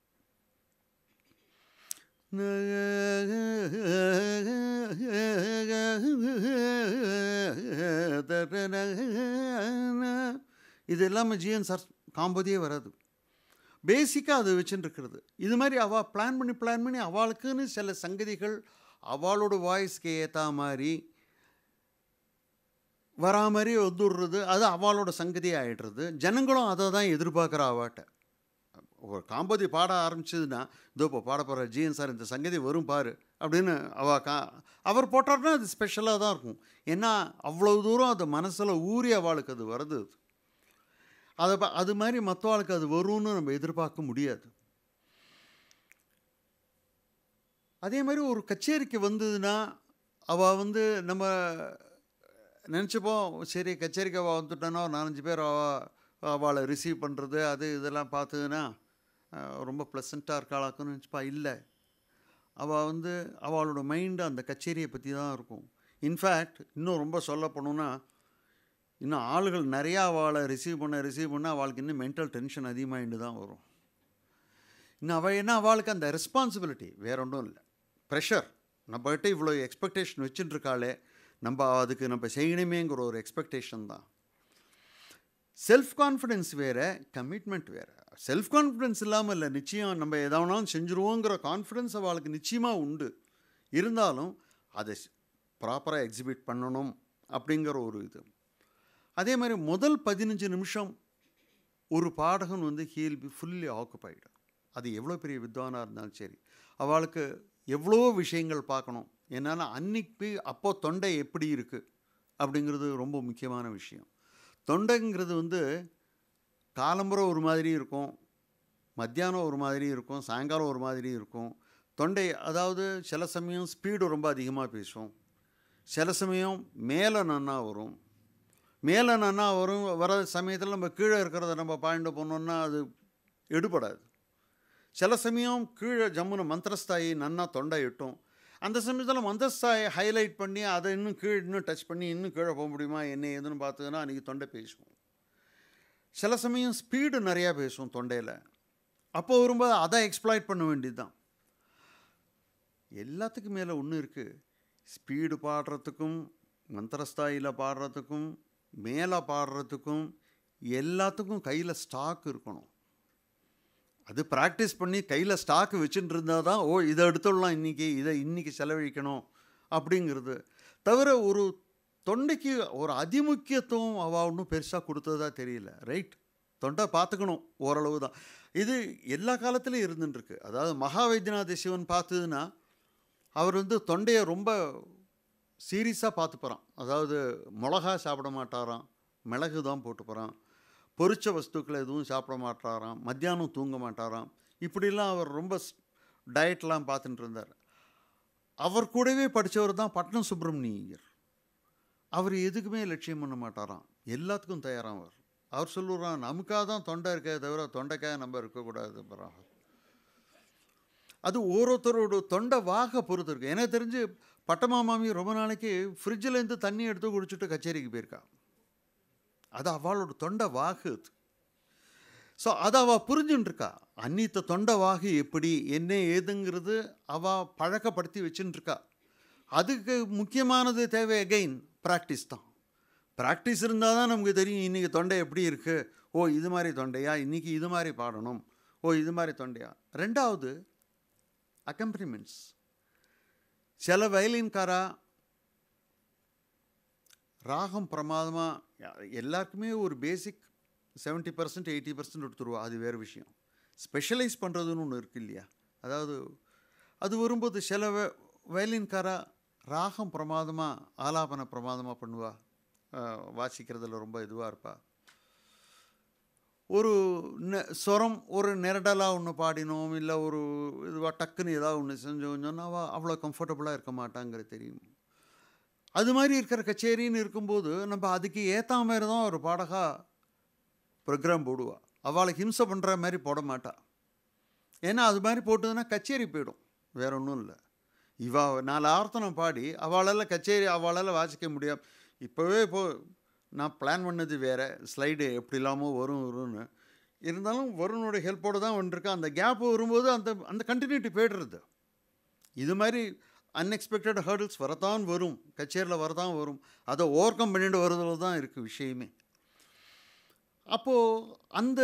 இது இல்லாமல் ஜிஎன் சார் காம்போதியே வராது பேசிக்காக அது வச்சுட்டு இருக்கிறது இது மாதிரி அவள் பிளான் பண்ணி பிளான் பண்ணி அவளுக்குன்னு சில சங்கதிகள் அவளோட வாய்ஸ்க்கு ஏற்ற மாதிரி வரா மாதிரி வந்துடுறது அது அவளோட சங்கதி ஆகிடுறது ஜனங்களும் அதை தான் எதிர்பார்க்குற அவாட்ட ஒரு காம்போதி பாட ஆரம்பிச்சதுன்னா இதோ இப்போ பாட போகிற ஜிஎன் சார் இந்த சங்கதி வரும் பாரு அப்படின்னு அவ கா அவர் போட்டார்னா அது ஸ்பெஷலாக தான் இருக்கும் ஏன்னா அவ்வளோ தூரம் அது மனசில் ஊறி அவளுக்கு அது வருது அது அதை ப- அது மாதிரி மற்றவாளுக்கு அது வரும்னு நம்ம எதிர்பார்க்க முடியாது அதே மாதிரி ஒரு கச்சேரிக்கு வந்ததுன்னா அவள் வந்து நம்ம நினச்சிப்போம் சரி கச்சேரிக்கு அவள் வந்துட்டானா ஒரு நாலஞ்சு பேர் அவ அவளை ரிசீவ் பண்ணுறது அது இதெல்லாம் பார்த்ததுன்னா அஹ், ரொம்ப ப்ளசண்ட்டாக இருக்காளாக்குன்னு நினச்சிப்பா இல்லை அவள் வந்து அவளோட மைண்டு அந்த கச்சேரியை பற்றி தான் இருக்கும் இன்ஃபேக்ட் இன்னும் ரொம்ப சொல்ல போனோன்னா இன்னும் ஆளுகள் நிறையா அவளை ரிசீவ் பண்ண ரிசீவ் பண்ண அவளுக்கு இன்னும் மென்டல் டென்ஷன் அதிகமாகிட்டு தான் வரும் இன்னும் அவள் என்ன அவளுக்கு அந்த ரெஸ்பான்சிபிலிட்டி வேற ஒன்றும் இல்லை ப்ரெஷர் நம்மகிட்ட இவ்வளோ எக்ஸ்பெக்டேஷன் வச்சுட்டு இருக்காளே நம்ம அதுக்கு நம்ம செய்யணுமேங்கிற ஒரு எக்ஸ்பெக்டேஷன் தான் செல்ஃப் கான்ஃபிடென்ஸ் வேறு கமிட்மெண்ட் வேறு செல்ஃப் கான்ஃபிடென்ஸ் இல்லாமல் இல்லை நிச்சயம் நம்ம எதாவனாலும் செஞ்சுருவோங்கிற கான்ஃபிடென்ஸ் அவளுக்கு நிச்சயமாக உண்டு இருந்தாலும் அதை ப்ராப்பராக எக்ஸிபிட் பண்ணணும் அப்படிங்கிற ஒரு இது அதே மாதிரி முதல் பதினஞ்சு நிமிஷம் ஒரு பாடகன் வந்து ஹீல் பி ஃபுல்லி ஆக்குபைடு அது எவ்வளோ பெரிய வித்வானாக இருந்தாலும் சரி அவளுக்கு எவ்வளோ விஷயங்கள் பார்க்கணும் என்னால் அன்னைக்கு அப்போ தொண்டை எப்படி இருக்குது அப்படிங்கிறது ரொம்ப முக்கியமான விஷயம் தொண்டைங்கிறது வந்து காலம்புற ஒரு மாதிரி இருக்கும் மத்தியானம் ஒரு மாதிரி இருக்கும் சாயங்காலம் ஒரு மாதிரி இருக்கும் தொண்டை அதாவது சில சமயம் ஸ்பீடு ரொம்ப அதிகமாக பேசும் சில சமயம் மேலே நன்னா வரும் மேலே நன்னா வரும் வர சமயத்தில் நம்ம கீழே இருக்கிறத நம்ம பாயிண்ட் போனோம்னா அது எடுபடாது சில சமயம் கீழே ஜம்முன்னு மந்திரஸ்தாயி நன்னா தொண்டை எட்டும் அந்த சமயத்தில் மந்திரஸ்தாயை ஹைலைட் பண்ணி அதை இன்னும் கீழே இன்னும் டச் பண்ணி இன்னும் கீழே போக முடியுமா என்ன ஏதுன்னு பார்த்ததுன்னா அன்றைக்கி தொண்டை பேசுவோம் சில சமயம் ஸ்பீடு நிறையா பேசும் தொண்டையில் அப்போ வரும்போது அதை எக்ஸ்ப்ளாய்ட் பண்ண வேண்டியது தான் எல்லாத்துக்கும் மேலே ஒன்று இருக்குது ஸ்பீடு பாடுறதுக்கும் மந்திரஸ்தாயில் பாடுறதுக்கும் மேலே பாடுறதுக்கும் எல்லாத்துக்கும் கையில் ஸ்டாக் இருக்கணும் அது ப்ராக்டிஸ் பண்ணி கையில் ஸ்டாக் வச்சுட்டு இருந்தால் தான் ஓ இதை எடுத்துடலாம் இன்றைக்கி இதை இன்றைக்கி செலவழிக்கணும் அப்படிங்கிறது தவிர ஒரு தொண்டைக்கு ஒரு அதிமுக்கியத்துவம் அவள் ஒன்றும் பெருசாக கொடுத்ததா தெரியல ரைட் தொண்டை பார்த்துக்கணும் ஓரளவு தான் இது எல்லா காலத்துலேயும் இருந்துட்டுருக்கு அதாவது மகா வைத்தியநாத சிவன் பார்த்ததுன்னா அவர் வந்து தொண்டையை ரொம்ப சீரியஸாக பார்த்து போகிறான் அதாவது மிளகா சாப்பிட மாட்டாராம் மிளகு தான் போட்டு போகிறான் பொரிச்ச வஸ்துக்களை எதுவும் சாப்பிட மாட்டாராம் மத்தியானம் தூங்க மாட்டாராம் இப்படிலாம் அவர் ரொம்ப டயட்லாம் பார்த்துட்டு இருந்தார் அவர் கூடவே படித்தவர் தான் பட்னம் சுப்பிரமணியர் அவர் எதுக்குமே லட்சியம் பண்ண மாட்டாராம் எல்லாத்துக்கும் தயாராக அவர் அவர் சொல்லுறான் நமக்காக தான் தொண்டை இருக்கே தவிர தொண்டைக்காக நம்ம இருக்கக்கூடாது பராக அது ஒவ்வொருத்தரோட தொண்டை வாக பொறுத்து இருக்கு எனக்கு தெரிஞ்சு பட்டமா மாமி ரொம்ப நாளைக்கு ஃப்ரிட்ஜிலேருந்து தண்ணி எடுத்து குடிச்சிட்டு கச்சேரிக்கு போயிருக்கா அது அவளோட தொண்டை வாகு அது ஸோ அதை அவள் புரிஞ்சுட்டு இருக்கா அன்னித்த தொண்டை வாகு எப்படி என்ன ஏதுங்கிறது அவள் பழக்கப்படுத்தி வச்சுட்டு இருக்கா அதுக்கு முக்கியமானது தேவை அகைன் ப்ராக்டிஸ் தான் ப்ராக்டிஸ் இருந்தால் தான் நமக்கு தெரியும் இன்றைக்கி தொண்டை எப்படி இருக்குது ஓ இது மாதிரி தொண்டையா இன்றைக்கி இது மாதிரி பாடணும் ஓ இது மாதிரி தொண்டையா ரெண்டாவது அக்கம்பனிமெண்ட்ஸ் சில வயலின்காரா ராகம் பிரமாதமாக எல்லாருக்குமே ஒரு basic seventy percent eighty percent எடுத்துருவா அது வேறு விஷயம் ஸ்பெஷலைஸ் பண்ணுறதுன்னு ஒன்று இருக்கு இல்லையா அதாவது அது வரும்போது சில வ வயலின்காரா ராகம் பிரமாதமாக ஆலாபன பிரமாதமாக பண்ணுவா அஹ், வாசிக்கிறதுல ரொம்ப இதுவாக இருப்பா ஒரு நெ ஸ்வரம் ஒரு நெரடலாக ஒன்று பாடினோம் இல்லை ஒரு இதுவாக டக்குன்னு ஏதாவது ஒன்று செஞ்சோம் சொன்னால் அவள் அவ்வளோ கம்ஃபர்டபுளாக இருக்க மாட்டாங்கிறது தெரியும் அது மாதிரி இருக்கிற கச்சேரின்னு இருக்கும்போது நம்ம அதுக்கு ஏற்ற மாதிரி தான் ஒரு பாடகா ப்ரோக்ராம் போடுவா அவளை ஹிம்சை பண்ணுற மாதிரி போட மாட்டா ஏன்னா அது மாதிரி போட்டதுன்னா கச்சேரி போயிடும் வேற ஒன்றும் இல்லை இவா நாலு ஆர்த்தனம் பாடி அவளால் கச்சேரி அவளால் வாசிக்க முடியாது இப்போவே இப்போ நான் பிளான் பண்ணது வேறு ஸ்லைடு எப்படி இல்லாமல் வரும் வரும்னு இருந்தாலும் வருணோட ஹெல்ப்போடு தான் வந்துருக்கு அந்த கேப் வரும்போது அந்த அந்த கண்டினியூட்டி போய்டுறது இது மாதிரி அன்எக்ஸ்பெக்டட் ஹர்டில்ஸ் வரதான் வரும் கச்சேரியில் வரதான் வரும் அதை ஓவர் கம் பண்ணிட்டு வரதுல தான் இருக்குது விஷயமே அப்போது அந்த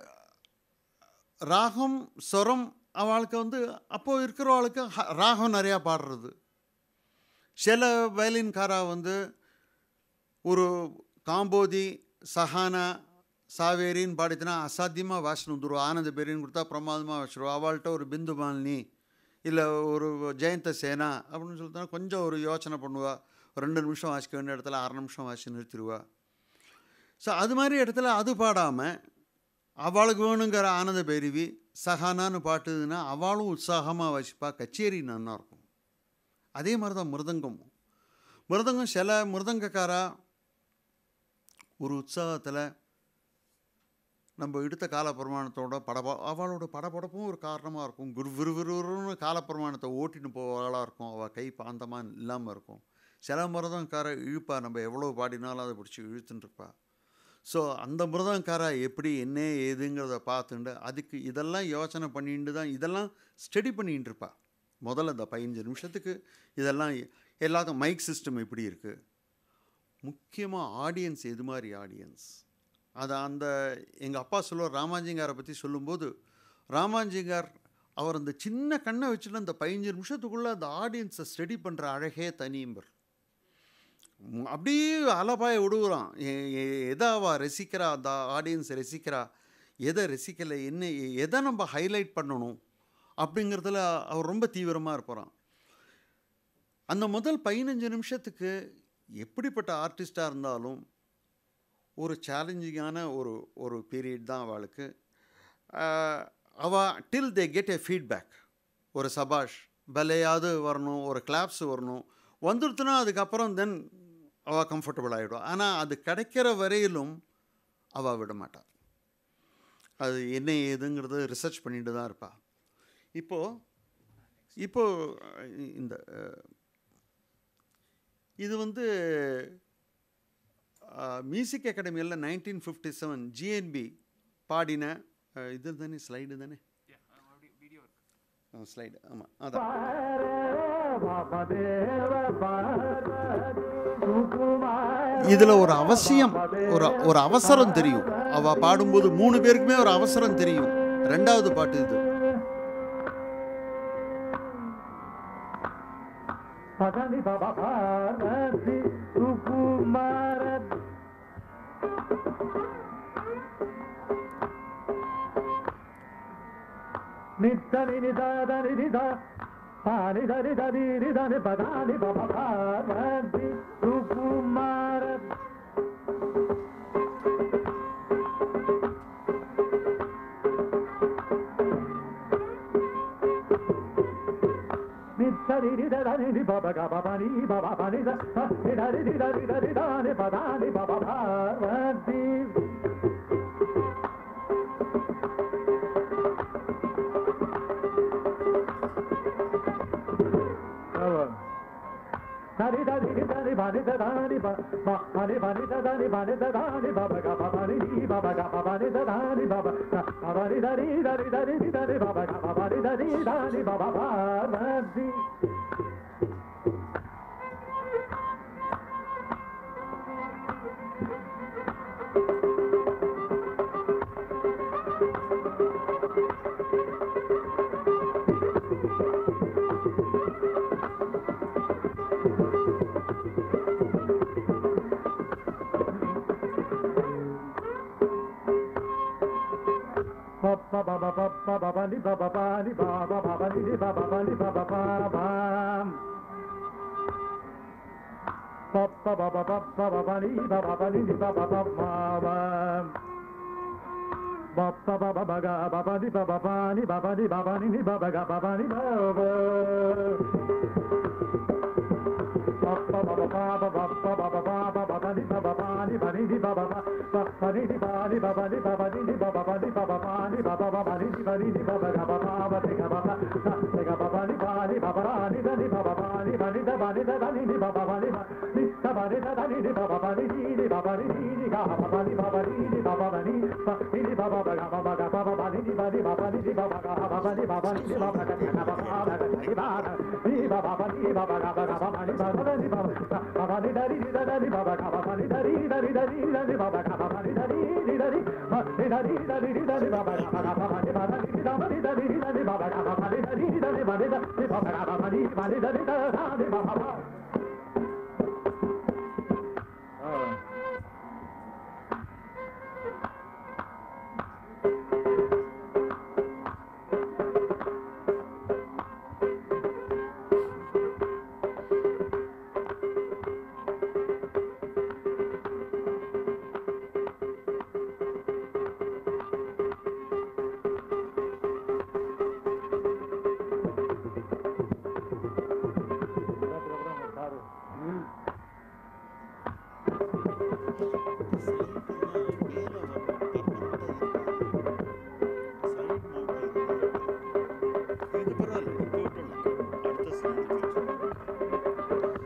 ராகம் ஸ்வரம் அவளுக்கு வந்து அப்போது இருக்கிறவளுக்கு ஹ- ராகம் நிறையா பாடுறது சில வயலின்காரா வந்து ஒரு காம்போதி சஹானா சாவேரின்னு பாடித்தினா அசாத்தியமாக வாசனை வந்துடும் ஆனந்த பேரின்னு கொடுத்தா பிரமாதமாக வச்சிருவோம் அவள்கிட்ட ஒரு பிந்து மாலினி இல்லை ஒரு ஜெயந்த சேனா அப்படின்னு சொல்லிட்டா கொஞ்சம் ஒரு யோசனை பண்ணுவா ஒரு ரெண்டு நிமிஷம் வாசிக்க வேண்டிய இடத்துல அரை நிமிஷம் வாசி நிறுத்திடுவா ஸோ அது மாதிரி இடத்துல அது பாடாமல் அவளுக்கு வேணுங்கிற ஆனந்த பேருவி சஹானான்னு பாட்டுதுன்னா அவளும் உற்சாகமாக வாசிப்பா கச்சேரி நல்லா இருக்கும் அதே மாதிரி தான் மிருதங்கமும் மிருதங்கம் சில மிருதங்கக்காரா ஒரு உற்சாகத்தில் நம்ம எடுத்த காலப்பிரமாணத்தோட படப அவளோட படபடப்பும் ஒரு காரணமாக இருக்கும் குரு விறுவிறுன்னு காலப்பிரமாணத்தை ஓட்டின்னு போவாளாக இருக்கும் அவள் கை பாந்தமாக இல்லாமல் இருக்கும் சில மிருதங்கார இழுப்பா நம்ம எவ்வளோ பாடினாலும் அதை பிடிச்சி இழுத்துன்னு இருப்பா ஸோ அந்த மிருதங்காரா எப்படி என்ன ஏதுங்கிறத பார்த்துட்டு அதுக்கு இதெல்லாம் யோசனை பண்ணிட்டு தான் இதெல்லாம் ஸ்டடி பண்ணிட்டு இருப்பா முதல்ல இந்த பதினஞ்சு நிமிஷத்துக்கு இதெல்லாம் எல்லாத்துக்கும் மைக் சிஸ்டம் எப்படி இருக்குது முக்கியமாக ஆடியன்ஸ் எது மாதிரி ஆடியன்ஸ் அதை அந்த எங்கள் அப்பா சொல்லுவார் ராமாஜிங்காரை பற்றி சொல்லும்போது ராமாஜிங்கார் அவர் அந்த சின்ன கண்ணை வச்சுட்டு அந்த பதினஞ்சு நிமிஷத்துக்குள்ளே அந்த ஆடியன்ஸை ஸ்டடி பண்ணுற அழகே தனியம்பர் ம், அப்படியே அலபாய விடுகிறான் எ- எ- எதை அவள் ரசிக்கிறா அந்த ஆடியன்ஸ் ரசிக்கிறா எதை ரசிக்கலை என்ன எ- எதை நம்ம ஹைலைட் பண்ணணும் அப்படிங்கிறதுல அவர் ரொம்ப தீவிரமாக இருப்பாராம் அந்த முதல் பதினஞ்சு நிமிஷத்துக்கு எப்படிப்பட்ட ஆர்டிஸ்டாக இருந்தாலும் ஒரு சேலஞ்சிங்கான ஒரு ஒரு பீரியட் தான் அவளுக்கு அவள் டில் தே கெட் எ ஃபீட்பேக் ஒரு சபாஷ் பலையாவது வரணும் ஒரு கிளாப்ஸ் வரணும் வந்துடுத்துனா அதுக்கப்புறம் தென் அவள் கம்ஃபர்டபுள் ஆகிடும் ஆனால் அது கிடைக்கிற வரையிலும் அவள் விட மாட்டாள் அது என்ன ஏதுங்கிறது ரிசர்ச் பண்ணிட்டு தான் இருப்பாள் இப்போது இப்போது இந்த அஹ், இது வந்து மியூசிக் அகாடமியில் நைன்டீன் ஃபிஃப்டி செவன் ஜிஎன்பி பாடின அஹ், இது தானே ஸ்லைடு தானே ஸ்லைடு ஆமாம் அதான் இதில் ஒரு அவசியம் ஒரு ஒரு அவசரம் தெரியும் அவள் பாடும்போது மூணு பேருக்குமே ஒரு அவசரம் தெரியும் ரெண்டாவது பாட்டு இது பதனி பாபா பாரதி சுகுமார நித்தனி நிதாதனி நிதா பானி தனி தனி நிதனி பதானி பாபா பாரதி சுகுமார నిచ్చరి నిదని ని బబ గ బబ ని బబ బ ని ద ని దని ని దని దని దాని పద ని బబ భారతి దని దని ని దని బని ద దాని బ బ బని బని ద దని బని ద దాని బబ గ బబ ని ని బబ గ బబ ని ద దాని బబ బబ ని దని దని దని ని దని బబ గ బబ ని దని దాని బబ Bharati Papa baba papa baba ni baba ba ni baba baba ni ni baba ba ni baba ba ba. Papa baba papa baba ni baba ba ni ni baba ba ba ba. Papa baba baga baba ni baba ba ni baba ni baba ni ni baba ga baba ni baba. Papa baba இது பரவாயில்ல இப்போ விட்டுடலாம் அடுத்த slide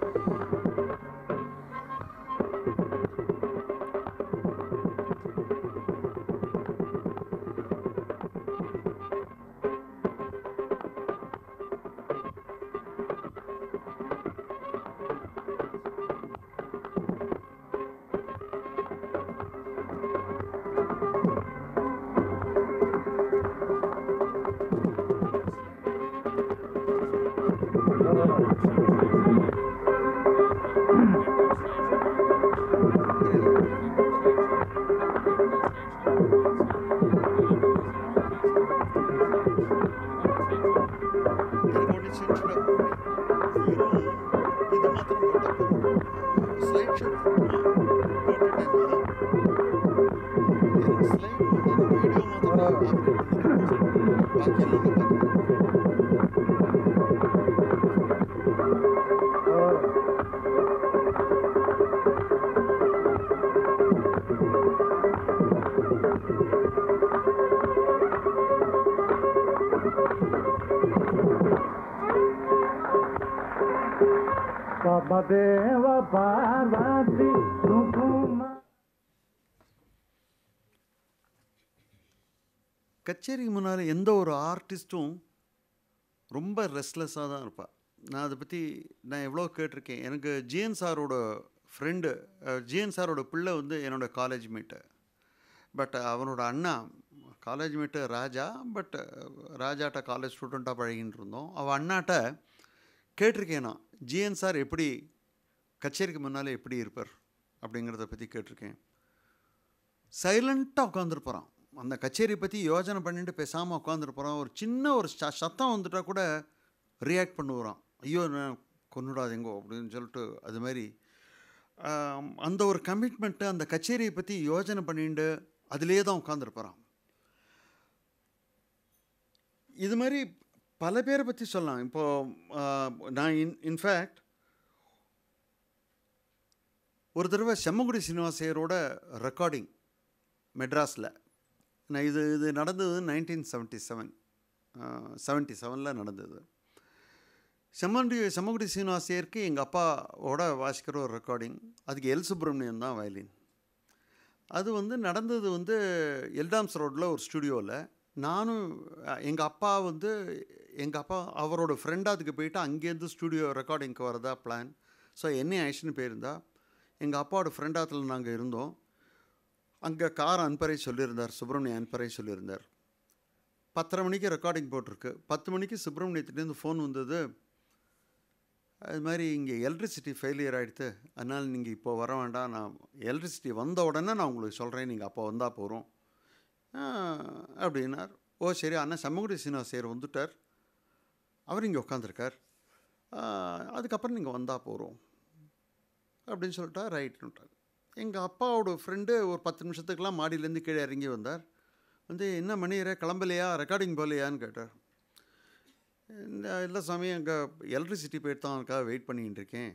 எனக்கு ஒன்று செஞ்சுட வெறும் இது மாத்திரம் போட்டால் ஸ்லைட் ஷோ போட்டுட்டேன்னா எனக்கு ஸ்லைட் வீடியோ மாத்திரம் ஆப்ரேட் பண்ணிக்கிறேன் பாக்கி எல்லாம் நான் பார்த்துக்கிறேன் தேவ பார்வதி சுகுமா கச்சேரிக்கு முன்னால் எந்த ஒரு ஆர்டிஸ்ட்டும் ரொம்ப ரெஸ்ட்லெஸ்ஸாக தான் இருப்பாள் நான் அதை பற்றி நான் எவ்வளோ கேட்டிருக்கேன் எனக்கு ஜிஎன் சாரோட ஃப்ரெண்டு ஜிஎன் சாரோட பிள்ளை வந்து என்னோட காலேஜ் மேட்டு பட் அவனோட அண்ணா காலேஜ் மேட்டு ராஜா பட் ராஜாட்ட காலேஜ் ஸ்டூடெண்ட்டாக பழகின்னு இருந்தோம் அவள் அண்ணாட்ட கேட்டிருக்கேன் நான் ஜிஎன் சார் எப்படி கச்சேரிக்கு முன்னால் எப்படி இருப்பார் அப்படிங்கிறத பற்றி கேட்டிருக்கேன் சைலண்ட்டாக உட்காந்துருப்போறான் அந்த கச்சேரி பற்றி யோசனை பண்ணிட்டு பேசாமல் உட்காந்துருப்போறான் ஒரு சின்ன ஒரு ச சத்தம் வந்துட்டா கூட ரியாக்ட் பண்ணுவான் ஐயோ நான் கொன்னுடாதீங்கோ அப்படின்னு சொல்லிட்டு அது மாதிரி ஆம், அந்த ஒரு கமிட்மெண்ட்டு அந்த கச்சேரியை பற்றி யோசனை பண்ணிட்டு அதிலே தான் உட்காந்துருப்போறான் இது மாதிரி பல பேரை பற்றி சொல்லலாம் இப்போது நான் இன் இன்ஃபேக்ட் ஒரு தடவை செம்மங்குடி சீனிவாசையரோட ரெக்கார்டிங் மெட்ராஸில் நான் இது இது நடந்தது நைன்டீன் செவன்ட்டி செவன் செவன்ட்டி செவனில் நடந்தது செம்மண்டி செம்மங்குடி சீனிவாசியருக்கு எங்கள் அப்பாவோட வாசிக்கிற ஒரு ரெக்கார்டிங் அதுக்கு எல் சுப்பிரமணியன் தான் வயலின் அது வந்து நடந்தது வந்து எல்டாம்ஸ் ரோட்டில் ஒரு ஸ்டுடியோவில் நானும் எங்கள் அப்பா வந்து எங்கள் அப்பா அவரோட ஃப்ரெண்டாக அதுக்கு போயிட்டு அங்கேருந்து ஸ்டுடியோ ரெக்கார்டிங்க்கு வரதா பிளான் ஸோ என்னை ஆயிடுச்சுன்னு போயிருந்தா எங்கள் அப்பாவோட ஃப்ரெண்டாத்தில் நாங்கள் இருந்தோம் அங்கே கார் அன்பரை சொல்லியிருந்தார் சுப்பிரமணிய அன்பரை சொல்லியிருந்தார் பத்தரை மணிக்கு ரெக்கார்டிங் போட்டிருக்கு பத்து மணிக்கு சுப்பிரமணியத்துலேருந்து ஃபோன் வந்தது அது மாதிரி இங்கே எலக்ட்ரிசிட்டி ஃபெயிலியர் ஆகிடுது அதனால் நீங்கள் இப்போ வர வேண்டாம் நான் எலக்ட்ரிசிட்டி வந்த உடனே நான் உங்களுக்கு சொல்கிறேன் நீங்கள் அப்போ வந்தால் போகிறோம் அப்படின்னார் ஓ சரி அண்ணா சம்மகுடி சீனிவாசர் வந்துட்டார் அவர் இங்கே உட்காந்துருக்கார் அதுக்கப்புறம் நீங்கள் வந்தால் போகிறோம் அப்படின்னு சொல்லிட்டா ரைட்டுன்ட்டார் எங்கள் அப்பாவோட ஃப்ரெண்டு ஒரு பத்து நிமிஷத்துக்கெலாம் மாடியிலேருந்து கீழே இறங்கி வந்தார் வந்து என்ன மணியரே கிளம்பலையா ரெக்கார்டிங் போகலையான்னு கேட்டார் இந்த இல்லை சாமி அங்கே எலக்ட்ரிசிட்டி போயிட்டு தான் அதுக்காக வெயிட் பண்ணிக்கிட்டு இருக்கேன்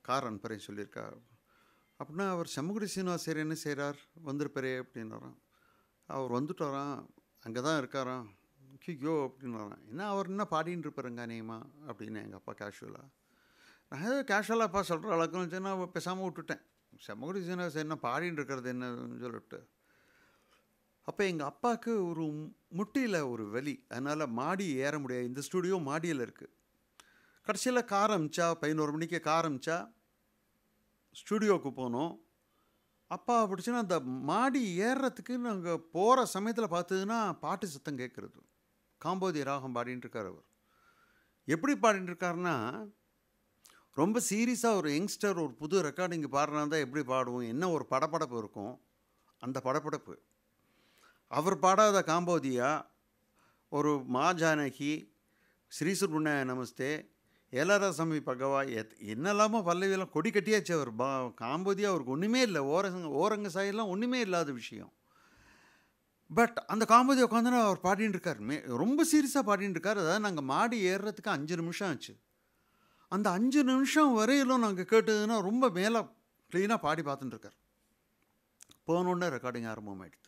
கார் அனுப்புறேன் சொல்லியிருக்கார் அப்படின்னா அவர் செம்மகுடி சீனிவாசர் என்ன செய்கிறார் வந்திருப்பாரே அப்படின்னாராம் அவர் வந்துட்டாராம் அங்கே தான் இருக்காராம் ஐயோ அப்படின்னு வரான் என்ன அவர் என்ன பாடின்னு இருப்பாருங்க அநேகமா அப்படின்னு எங்கள் அப்பா கேஷுவலாக நான் ஏதோ கேஷுவலாக அப்பா சொல்கிற அளவுக்குன்னு வச்சு நான் பேசாமல் விட்டுட்டேன் செம்மகுடி சீனிவாசன் என்ன பாடின்னு இருக்கிறது என்னன்னு சொல்லிட்டு அப்போ எங்கள் அப்பாவுக்கு ஒரு முட்டியில் ஒரு வலி அதனால் மாடி ஏற முடியாது இந்த ஸ்டூடியோ மாடியில் இருக்குது கடைசியில் கார் அமிச்சா பதினோரு மணிக்கு கார் அமிச்சா ஸ்டூடியோவுக்கு போனோம் அப்பா பிடிச்சுன்னா அந்த மாடி ஏறுறதுக்கு நாங்கள் போகிற சமயத்தில் பார்த்ததுன்னா பாட்டு சத்தம் கேட்குறது காம்போதி ராகம் பாடின்னு இருக்கார் அவர் எப்படி பாடிட்டு இருக்காருன்னா ரொம்ப சீரியஸாக ஒரு யங்ஸ்டர் ஒரு புது ரெக்கார்டிங் பாடுறா தான் எப்படி பாடுவோம் என்ன ஒரு படப்படப்பு இருக்கும் அந்த படப்படப்பு அவர் பாடாத காம்போதியா ஒரு மா ஜானகி ஸ்ரீ சுப்ரமணிய நமஸ்தே ஏலராசாமி பகவா எத் என்னெல்லாமோ பல்லவியெல்லாம் கொடி கட்டியாச்சு அவர் பா காம்போதியா அவருக்கு ஒன்றுமே இல்லை ஓரங்க ஓரங்க சாயெல்லாம் ஒன்றுமே இல்லாத விஷயம் பட் அந்த காம்போதி உட்காந்துனா அவர் பாடின்னு இருக்கார் மே ரொம்ப சீரியஸாக பாடின்னு இருக்கார் அதாவது நாங்கள் மாடி ஏறுறதுக்கு அஞ்சு நிமிஷம் ஆச்சு அந்த அஞ்சு நிமிஷம் வரையிலும் நாங்கள் கேட்டதுன்னா ரொம்ப மேலே க்ளீனாக பாடி பார்த்துட்டு இருக்கார் போனோடனே ரெக்கார்டிங் ஆரம்பமாயிடுது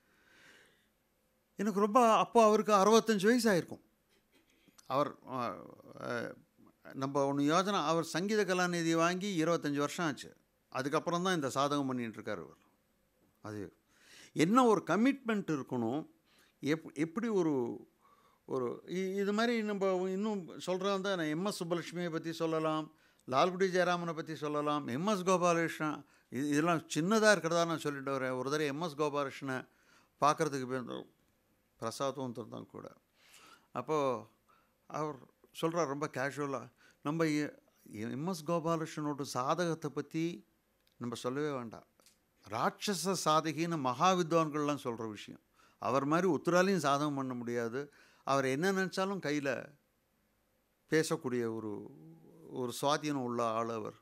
எனக்கு ரொம்ப அப்போ அவருக்கு அறுபத்தஞ்சு வயசு ஆயிருக்கும் அவர் அஹ், நம்ம ஒன்று யோஜனை அவர் சங்கீத கலாநிதி வாங்கி இருபத்தஞ்சி வருஷம் ஆச்சு அதுக்கப்புறம் தான் இந்த சாதகம் பண்ணிட்டு இருக்கார் அவர் அது என்ன ஒரு கமிட்மெண்ட் இருக்கணும் எப் எப்படி ஒரு ஒரு இ- இது மாதிரி நம்ம இன்னும் சொல்கிறதா தான் நான் எம்எஸ் சுப்பலட்சுமியை பற்றி சொல்லலாம் லால்குடி ஜெயராமனை பற்றி சொல்லலாம் எம்எஸ் கோபாலகிருஷ்ணன் இது இதெல்லாம் சின்னதாக இருக்கிறதா நான் சொல்லிட்டு வரேன் ஒரு தடவை எம்எஸ் கோபாலகிருஷ்ணனை பார்க்குறதுக்கு போய் பிரசாத்தும் தான் கூட அப்போது அவர் சொல்கிறார் ரொம்ப கேஷுவலாக நம்ம எம்எஸ் கோபாலகிருஷ்ணனோட சாதகத்தை பற்றி நம்ம சொல்லவே வேண்டாம் ராட்சச சாதகின்னு மகா வித்வான்கள்லாம் சொல்கிற விஷயம் அவர் மாதிரி உத்தராலையும் சாதகம் பண்ண முடியாது அவர் என்ன நினச்சாலும் கையில் பேசக்கூடிய ஒரு ஒரு சுவாதீனம் உள்ள ஆள் அவர்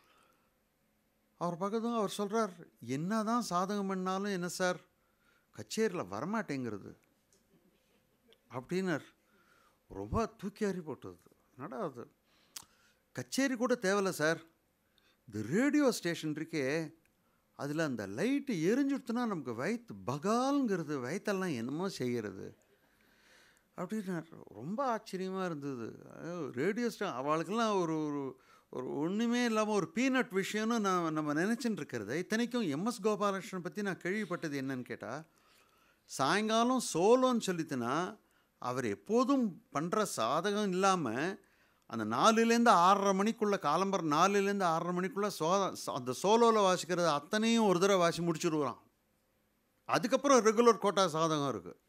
அவர் பக்கத்தும் அவர் சொல்கிறார் என்ன தான் சாதகம் பண்ணாலும் என்ன சார் கச்சேரியில் வரமாட்டேங்கிறது அப்படின்னார் ரொம்ப தூக்கி அறி போட்டது என்னடா அது கச்சேரி கூட தேவையில்ல சார் இந்த ரேடியோ ஸ்டேஷன் இருக்கே அதில் அந்த லைட்டு எரிஞ்சுடுத்துனா நமக்கு வயிற்று பகால்ங்கிறது வயிற்றெல்லாம் என்னமோ செய்கிறது அப்படின்னார் ரொம்ப ஆச்சரியமாக இருந்தது ரேடியோ ஸ்டே அவளுக்கெல்லாம் ஒரு ஒரு ஒரு ஒன்றுமே இல்லாமல் ஒரு பீனட் விஷயம்னு நான் நம்ம நினச்சிட்டு இருக்கிறது இத்தனைக்கும் எம்எஸ் கோபாலகிருஷ்ணன் பற்றி நான் கேள்விப்பட்டது என்னன்னு கேட்டால் சாயங்காலம் சோலோன்னு சொல்லிட்டுனா அவர் எப்போதும் பண்ணுற சாதகம் இல்லாமல் அந்த நாலுலேருந்து ஆறரை மணிக்குள்ளே காலம்பர் நாலுலேருந்து ஆறரை மணிக்குள்ளே சோ அந்த சோலோவில் வாசிக்கிறது அத்தனையும் ஒரு தடவை வாசி முடிச்சுடுவான் அதுக்கப்புறம் ரெகுலர் கோட்டா சாதகம் இருக்குது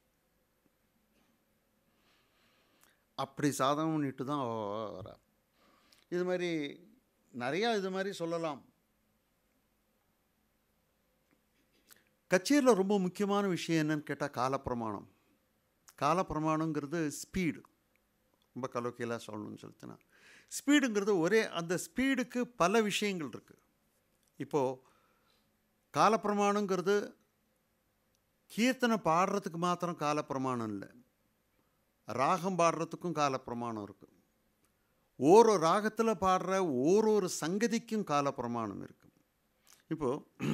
அப்படி சாதகம் பண்ணிட்டு தான் வர இது மாதிரி நிறையா இது மாதிரி சொல்லலாம் கச்சேரியில் ரொம்ப முக்கியமான விஷயம் என்னன்னு கேட்டால் காலப்பிரமாணம் காலப்பிரமாணங்கிறது ஸ்பீடு ரொம்ப கலோக்கியலாக சொல்லணும்னு சொல்லிட்டுனா ஸ்பீடுங்கிறது ஒரே அந்த ஸ்பீடுக்கு பல விஷயங்கள் இருக்குது இப்போது காலப்பிரமாணங்கிறது கீர்த்தனை பாடுறதுக்கு மாத்திரம் காலப்பிரமாணம் இல்லை ராகம் பாடுறதுக்கும் காலப்பிரமாணம் இருக்குது ஒரு ராகத்தில் பாடுற ஒரு சங்கதிக்கும் காலப்பிரமாணம் இருக்குது இப்போது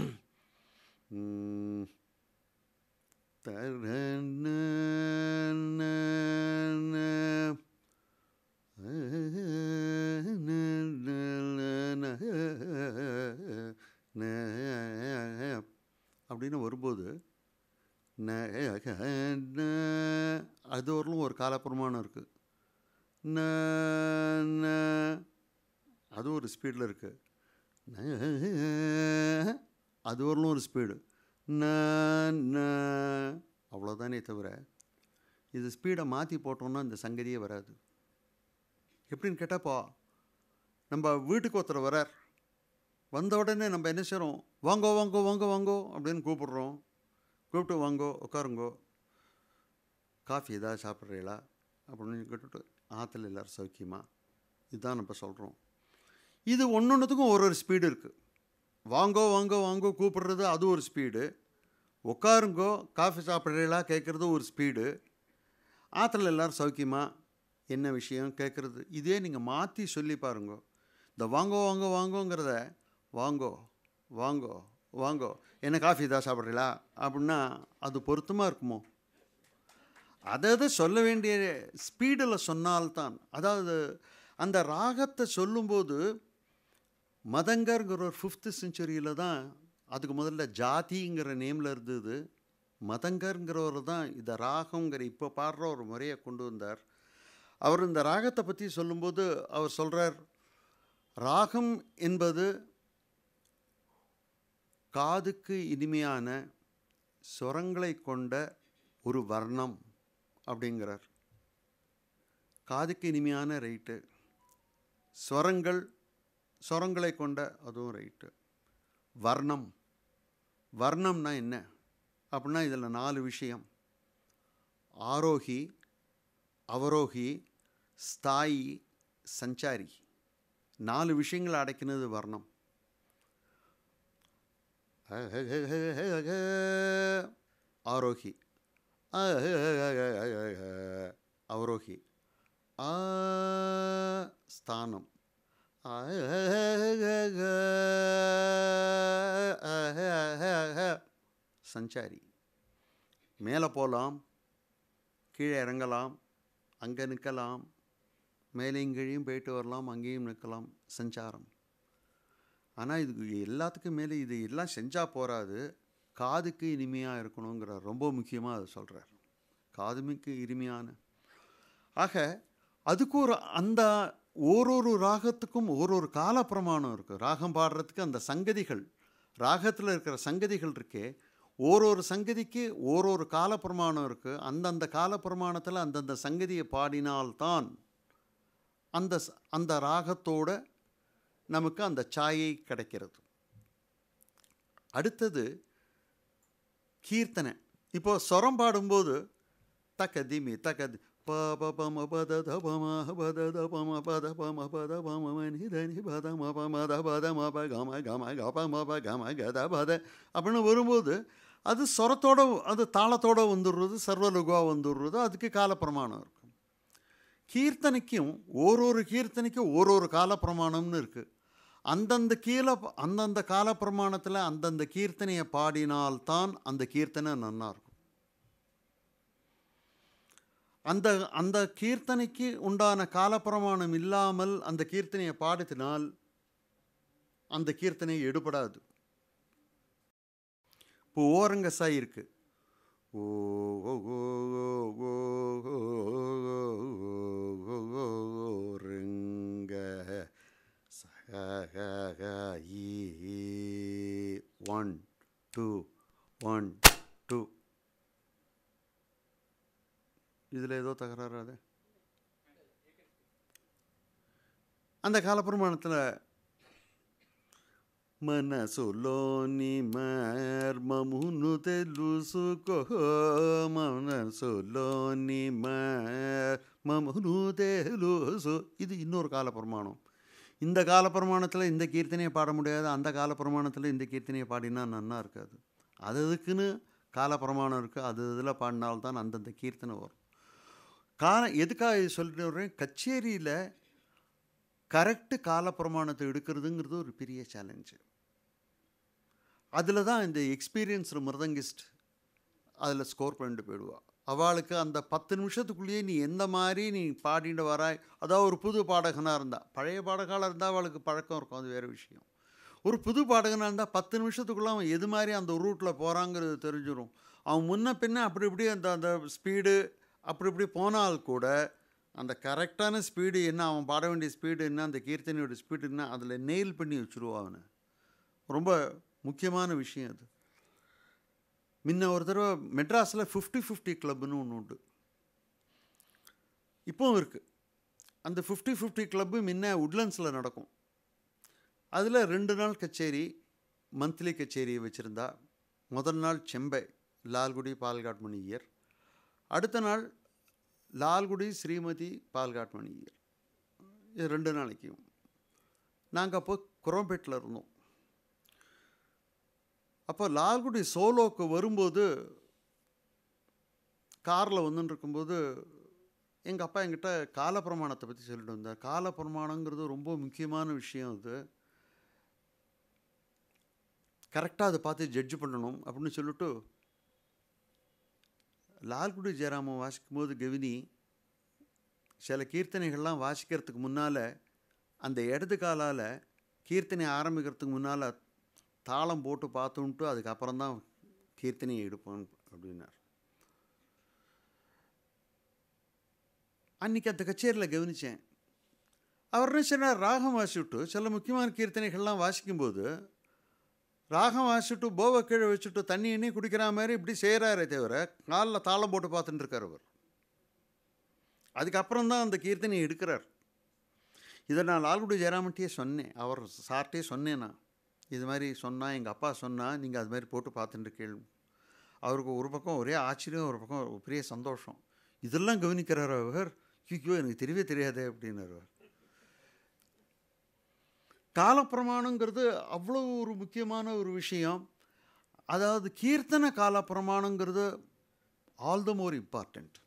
அப்படின்னு வரும்போது ந ந அது வரலும் ஒரு காலப்பிரமாணம் இருக்குது ந ந அது ஒரு ஸ்பீடில் இருக்குது அது வரலும் ஒரு ஸ்பீடு ந ந அவ்வளோதானே தவிர இது ஸ்பீடை மாற்றி போட்டோம்னா இந்த சங்கதியே வராது எப்படின்னு கேட்டாப்பா நம்ம வீட்டுக்கு ஒருத்தர் வரார் வந்த உடனே நம்ம என்ன செய்கிறோம் வாங்கோ வாங்கோ வாங்கோ வாங்கோ அப்படின்னு கூப்பிடுறோம் கூப்பிட்டு வாங்கோ உட்காருங்கோ காஃபி ஏதாவது சாப்பிட்றீங்களா அப்படின்னு கேட்டுட்டு ஆற்றுல எல்லோரும் சௌக்கியமா இதுதான் நம்ம சொல்கிறோம் இது ஒன்று ஒன்றுத்துக்கும் ஒரு ஒரு ஸ்பீடு இருக்குது வாங்கோ வாங்கோ வாங்கோ கூப்பிடுறது அது ஒரு ஸ்பீடு உட்காருங்கோ காஃபி சாப்பிட்றீங்களா கேட்குறது ஒரு ஸ்பீடு ஆற்றுல எல்லோரும் சௌக்கியமா என்ன விஷயம் கேட்குறது இதே நீங்கள் மாற்றி சொல்லி பாருங்க இந்த வாங்கோ வாங்கோ வாங்கோங்கிறத வாங்கோ வாங்கோ வாங்கோ என்ன காஃபி தான் சாப்பிட்றீங்களா அப்படின்னா அது பொருத்தமாக இருக்குமோ அதை அதை சொல்ல வேண்டிய ஸ்பீடில் சொன்னால்தான் அதாவது அந்த ராகத்தை சொல்லும்போது மதங்கர்ங்கிற ஒரு ஃபிஃப்த்து செஞ்சுரியில் தான் அதுக்கு முதல்ல ஜாதிங்கிற நேமில் இருந்தது மதங்கர்ங்கிறவர் தான் இந்த ராகங்கிற இப்போ பாடுற ஒரு முறையை கொண்டு வந்தார் அவர் இந்த ராகத்தை பற்றி சொல்லும்போது அவர் சொல்கிறார் ராகம் என்பது காதுக்கு இனிமையான சுரங்களை கொண்ட ஒரு வர்ணம் அப்படிங்கிறார் காதுக்கு இனிமையான ரைட்டு ஸ்வரங்கள் ஸ்வரங்களை கொண்ட அதுவும் ரைட்டு வர்ணம் வர்ணம்னா என்ன அப்படின்னா இதில் நாலு விஷயம் ஆரோகி அவரோகி ஸ்தாயி சஞ்சாரி நாலு விஷயங்களை அடைக்கினது வர்ணம் ஆரோகி அவரோகி ஆ ஸ்தானம் சஞ்சாரி மேலே போகலாம் கீழே இறங்கலாம் அங்கே நிற்கலாம் மேலேயும் கீழையும் போயிட்டு வரலாம் அங்கேயும் நிற்கலாம் சஞ்சாரம் ஆனால் இது எல்லாத்துக்கும் மேலே இது எல்லாம் செஞ்சால் போகாது காதுக்கு இனிமையாக இருக்கணுங்கிறார் ரொம்ப முக்கியமாக அதை சொல்கிறார் காதுமிக்கு இனிமையான ஆக அதுக்கு ஒரு அந்த ஓரொரு ராகத்துக்கும் ஓரொரு கால பிரமாணம் இருக்குது ராகம் பாடுறதுக்கு அந்த சங்கதிகள் ராகத்தில் இருக்கிற சங்கதிகள் இருக்கே ஓரொரு சங்கதிக்கு ஓரொரு கால பிரமாணம் இருக்குது அந்தந்த கால பிரமாணத்தில் அந்தந்த சங்கதியை பாடினால்தான் அந்த ச- அந்த ராகத்தோட நமக்கு அந்த சாயை கிடைக்கிறது அடுத்தது கீர்த்தனை இப்போ சொரம் பாடும்போது தக்க திமி தக்க தி- ப ப ப ம ப த த ப ம ஹ ப த த ப ம ப த ப ம ப த ப ம ம நி த நி ப த ம ப ம த ப த ம ப க ம க ம க ப ம ப க ம க த ப த அப்படின்னு வரும்போது அது சொரத்தோட அது தாளத்தோட வந்துடுறது சர்வலுகுவாக வந்துடுறது அதுக்கு காலப்பிரமாணம் இருக்கும் கீர்த்தனைக்கும் ஓரொரு கீர்த்தனைக்கும் ஓரொரு காலப்பிரமாணம்னு இருக்குது அந்தந்த கீழ அந்தந்த காலப்பிரமாணத்தில் அந்தந்த கீர்த்தனையை பாடினால்தான் அந்த கீர்த்தனை நன்னா இருக்கும் அந்த அந்த கீர்த்தனைக்கு உண்டான காலப்பிரமாணம் இல்லாமல் அந்த கீர்த்தனையை பாடித்தினால் அந்த கீர்த்தனை எடுபடாது இப்போ ஓரங்கசாய் இருக்கு ஓ ஓ ஓ ஓ ஓ ஓ ஓரங்க ஒன் டூ ஒன் டூ இதில் ஏதோ தகராறு அது அந்த காலப்பிரமாணத்தில் మనసులోని మర్మమును తెలుసుకో మనసులోని మర్మమును తెలుసు இது இன்னொரு கால பிரமாணம் இந்த கால பிரமாணத்தில் இந்த கீர்த்தனையை பாட முடியாது அந்த கால பிரமாணத்தில் இந்த கீர்த்தனையை பாடினா நன்னா இருக்காது அது அதுக்குன்னு கால பிரமாணம் இருக்குது அது இதில் பாடினால்தான் அந்தந்த கீர்த்தனை வரும் கால எதுக்காக இது சொல்லிட்டு வர்றேன் கச்சேரியில் கரெக்டு கால பிரமாணத்தை எடுக்கிறதுங்கிறது ஒரு பெரிய சேலஞ்சு அதில் தான் இந்த எக்ஸ்பீரியன்ஸ்டு மிருதங்கிஸ்ட் அதில் ஸ்கோர் பண்ணிட்டு போயிடுவா அவளுக்கு அந்த பத்து நிமிஷத்துக்குள்ளேயே நீ எந்த மாதிரி நீ பாடிட்டு வராய் அதாவது ஒரு புது பாடகனாக இருந்தா பழைய பாடகாலாக இருந்தால் அவளுக்கு பழக்கம் இருக்கும் அது வேறு விஷயம் ஒரு புது பாடகனாக இருந்தால் பத்து நிமிஷத்துக்குள்ளே அவன் எது மாதிரி அந்த ரூட்டில் போகிறாங்கிறது தெரிஞ்சிடும் அவன் முன்ன பின்ன அப்படி இப்படி அந்த அந்த ஸ்பீடு அப்படி இப்படி போனால் கூட அந்த கரெக்டான ஸ்பீடு என்ன அவன் பாட வேண்டிய ஸ்பீடு என்ன அந்த கீர்த்தனையோட ஸ்பீடு என்ன அதில் நெயில் பண்ணி வச்சுருவான் அவனை ரொம்ப முக்கியமான விஷயம் அது முன்ன ஒரு தடவை மெட்ராஸில் ஃபிஃப்டி ஃபிஃப்டி கிளப்னு ஒன்று உண்டு இப்போவும் இருக்குது அந்த ஃபிஃப்டி ஃபிஃப்டி கிளப்பு முன்ன உட்லண்ட்ஸில் நடக்கும் அதில் ரெண்டு நாள் கச்சேரி மந்த்லி கச்சேரி வச்சுருந்தா முதல் நாள் செம்பை லால்குடி பால்காட் மணியர் அடுத்த நாள் லால்குடி ஸ்ரீமதி பால்காட் மணியர் இது ரெண்டு நாளைக்கும் நாங்கள் அப்போ குரோம்பேட்டில் இருந்தோம் அப்போ லால்குடி சோலோக்கு வரும்போது காரில் வந்துட்டு இருக்கும்போது எங்கள் அப்பா என்கிட்ட காலப்பிரமாணத்தை பற்றி சொல்லிட்டு வந்தார் காலப்பிரமாணங்கிறது ரொம்ப முக்கியமான விஷயம் அது கரெக்டாக அதை பார்த்து ஜட்ஜ் பண்ணணும் அப்படின்னு சொல்லிட்டு லால்குடி ஜெயராமன் வாசிக்கும் போது கவினி சில கீர்த்தனைகள்லாம் வாசிக்கிறதுக்கு முன்னால் அந்த இடது காலால் கீர்த்தனை ஆரம்பிக்கிறதுக்கு முன்னால் தாளம் போட்டு பார்த்துன்ட்டு அதுக்கப்புறம் தான் கீர்த்தனையை எடுப்போம் அப்படின்னார் அன்றைக்கி அந்த கச்சேரியில் கவனித்தேன் அவர் என்ன சொன்னார் ராகம் வாசிவிட்டு சில முக்கியமான கீர்த்தனைகள்லாம் வாசிக்கும்போது ராகம் வாசிட்டு போவை கீழே வச்சுட்டு தண்ணி எண்ணி குடிக்கிற மாதிரி இப்படி செய்கிறாரே தவிர காலில் தாளம் போட்டு பார்த்துட்டு இருக்கார் அவர் அதுக்கப்புறம் தான் அந்த கீர்த்தனையை எடுக்கிறார் இதை நான் லால்குடி ஜெயராமன்ட்டே சொன்னேன் அவர் சார்ட்டே சொன்னேன் நான் இது மாதிரி சொன்னால் எங்கள் அப்பா சொன்னால் நீங்கள் அது மாதிரி போட்டு பார்த்துட்டு கேள்வி அவருக்கு ஒரு பக்கம் ஒரே ஆச்சரியம் ஒரு பக்கம் ஒரு பெரிய சந்தோஷம் இதெல்லாம் கவனிக்கிறார் அவர் ஐயோ எனக்கு தெரியவே தெரியாதே அப்படின்னார் அவர் காலப்பிரமாணங்கிறது அவ்வளோ ஒரு முக்கியமான ஒரு விஷயம் அதாவது கீர்த்தன காலப்பிரமாணங்கிறது ஆல் த மோர் இம்பார்ட்டண்ட்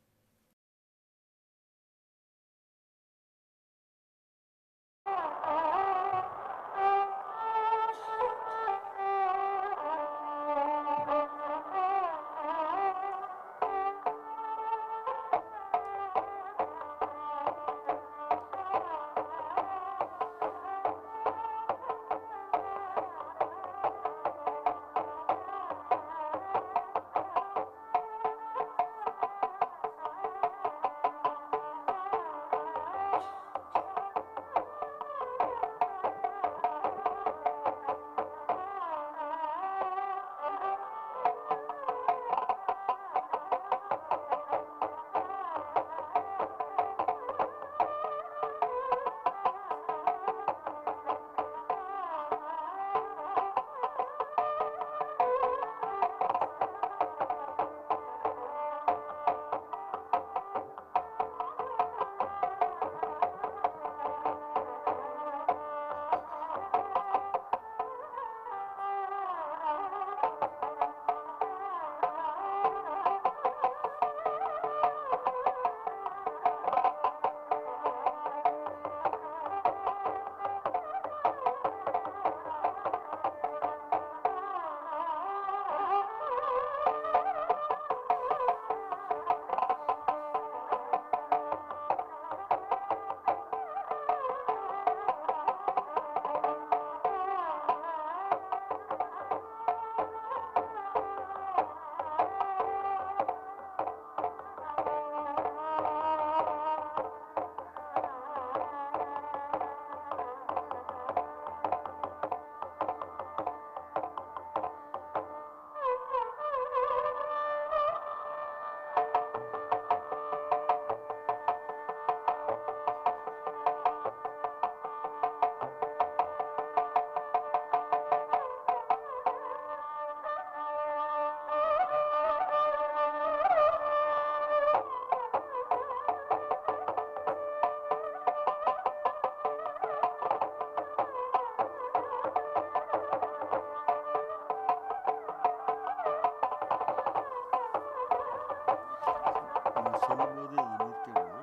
நான் சொல்லும்போது அது நிறுத்திடணும்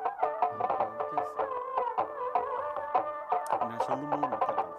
நான் சொல்லும்போது நிறுத்திடணும்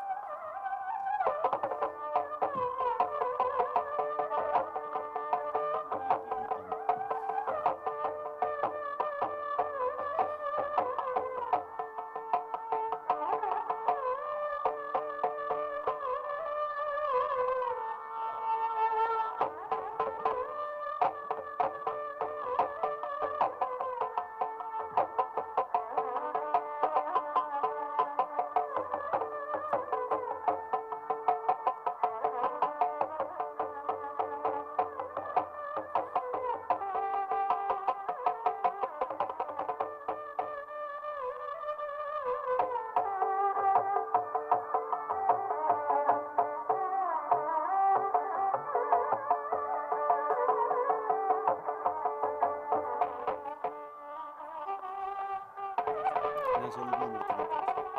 நான் சொல்லும்போது நிறுத்திடணும்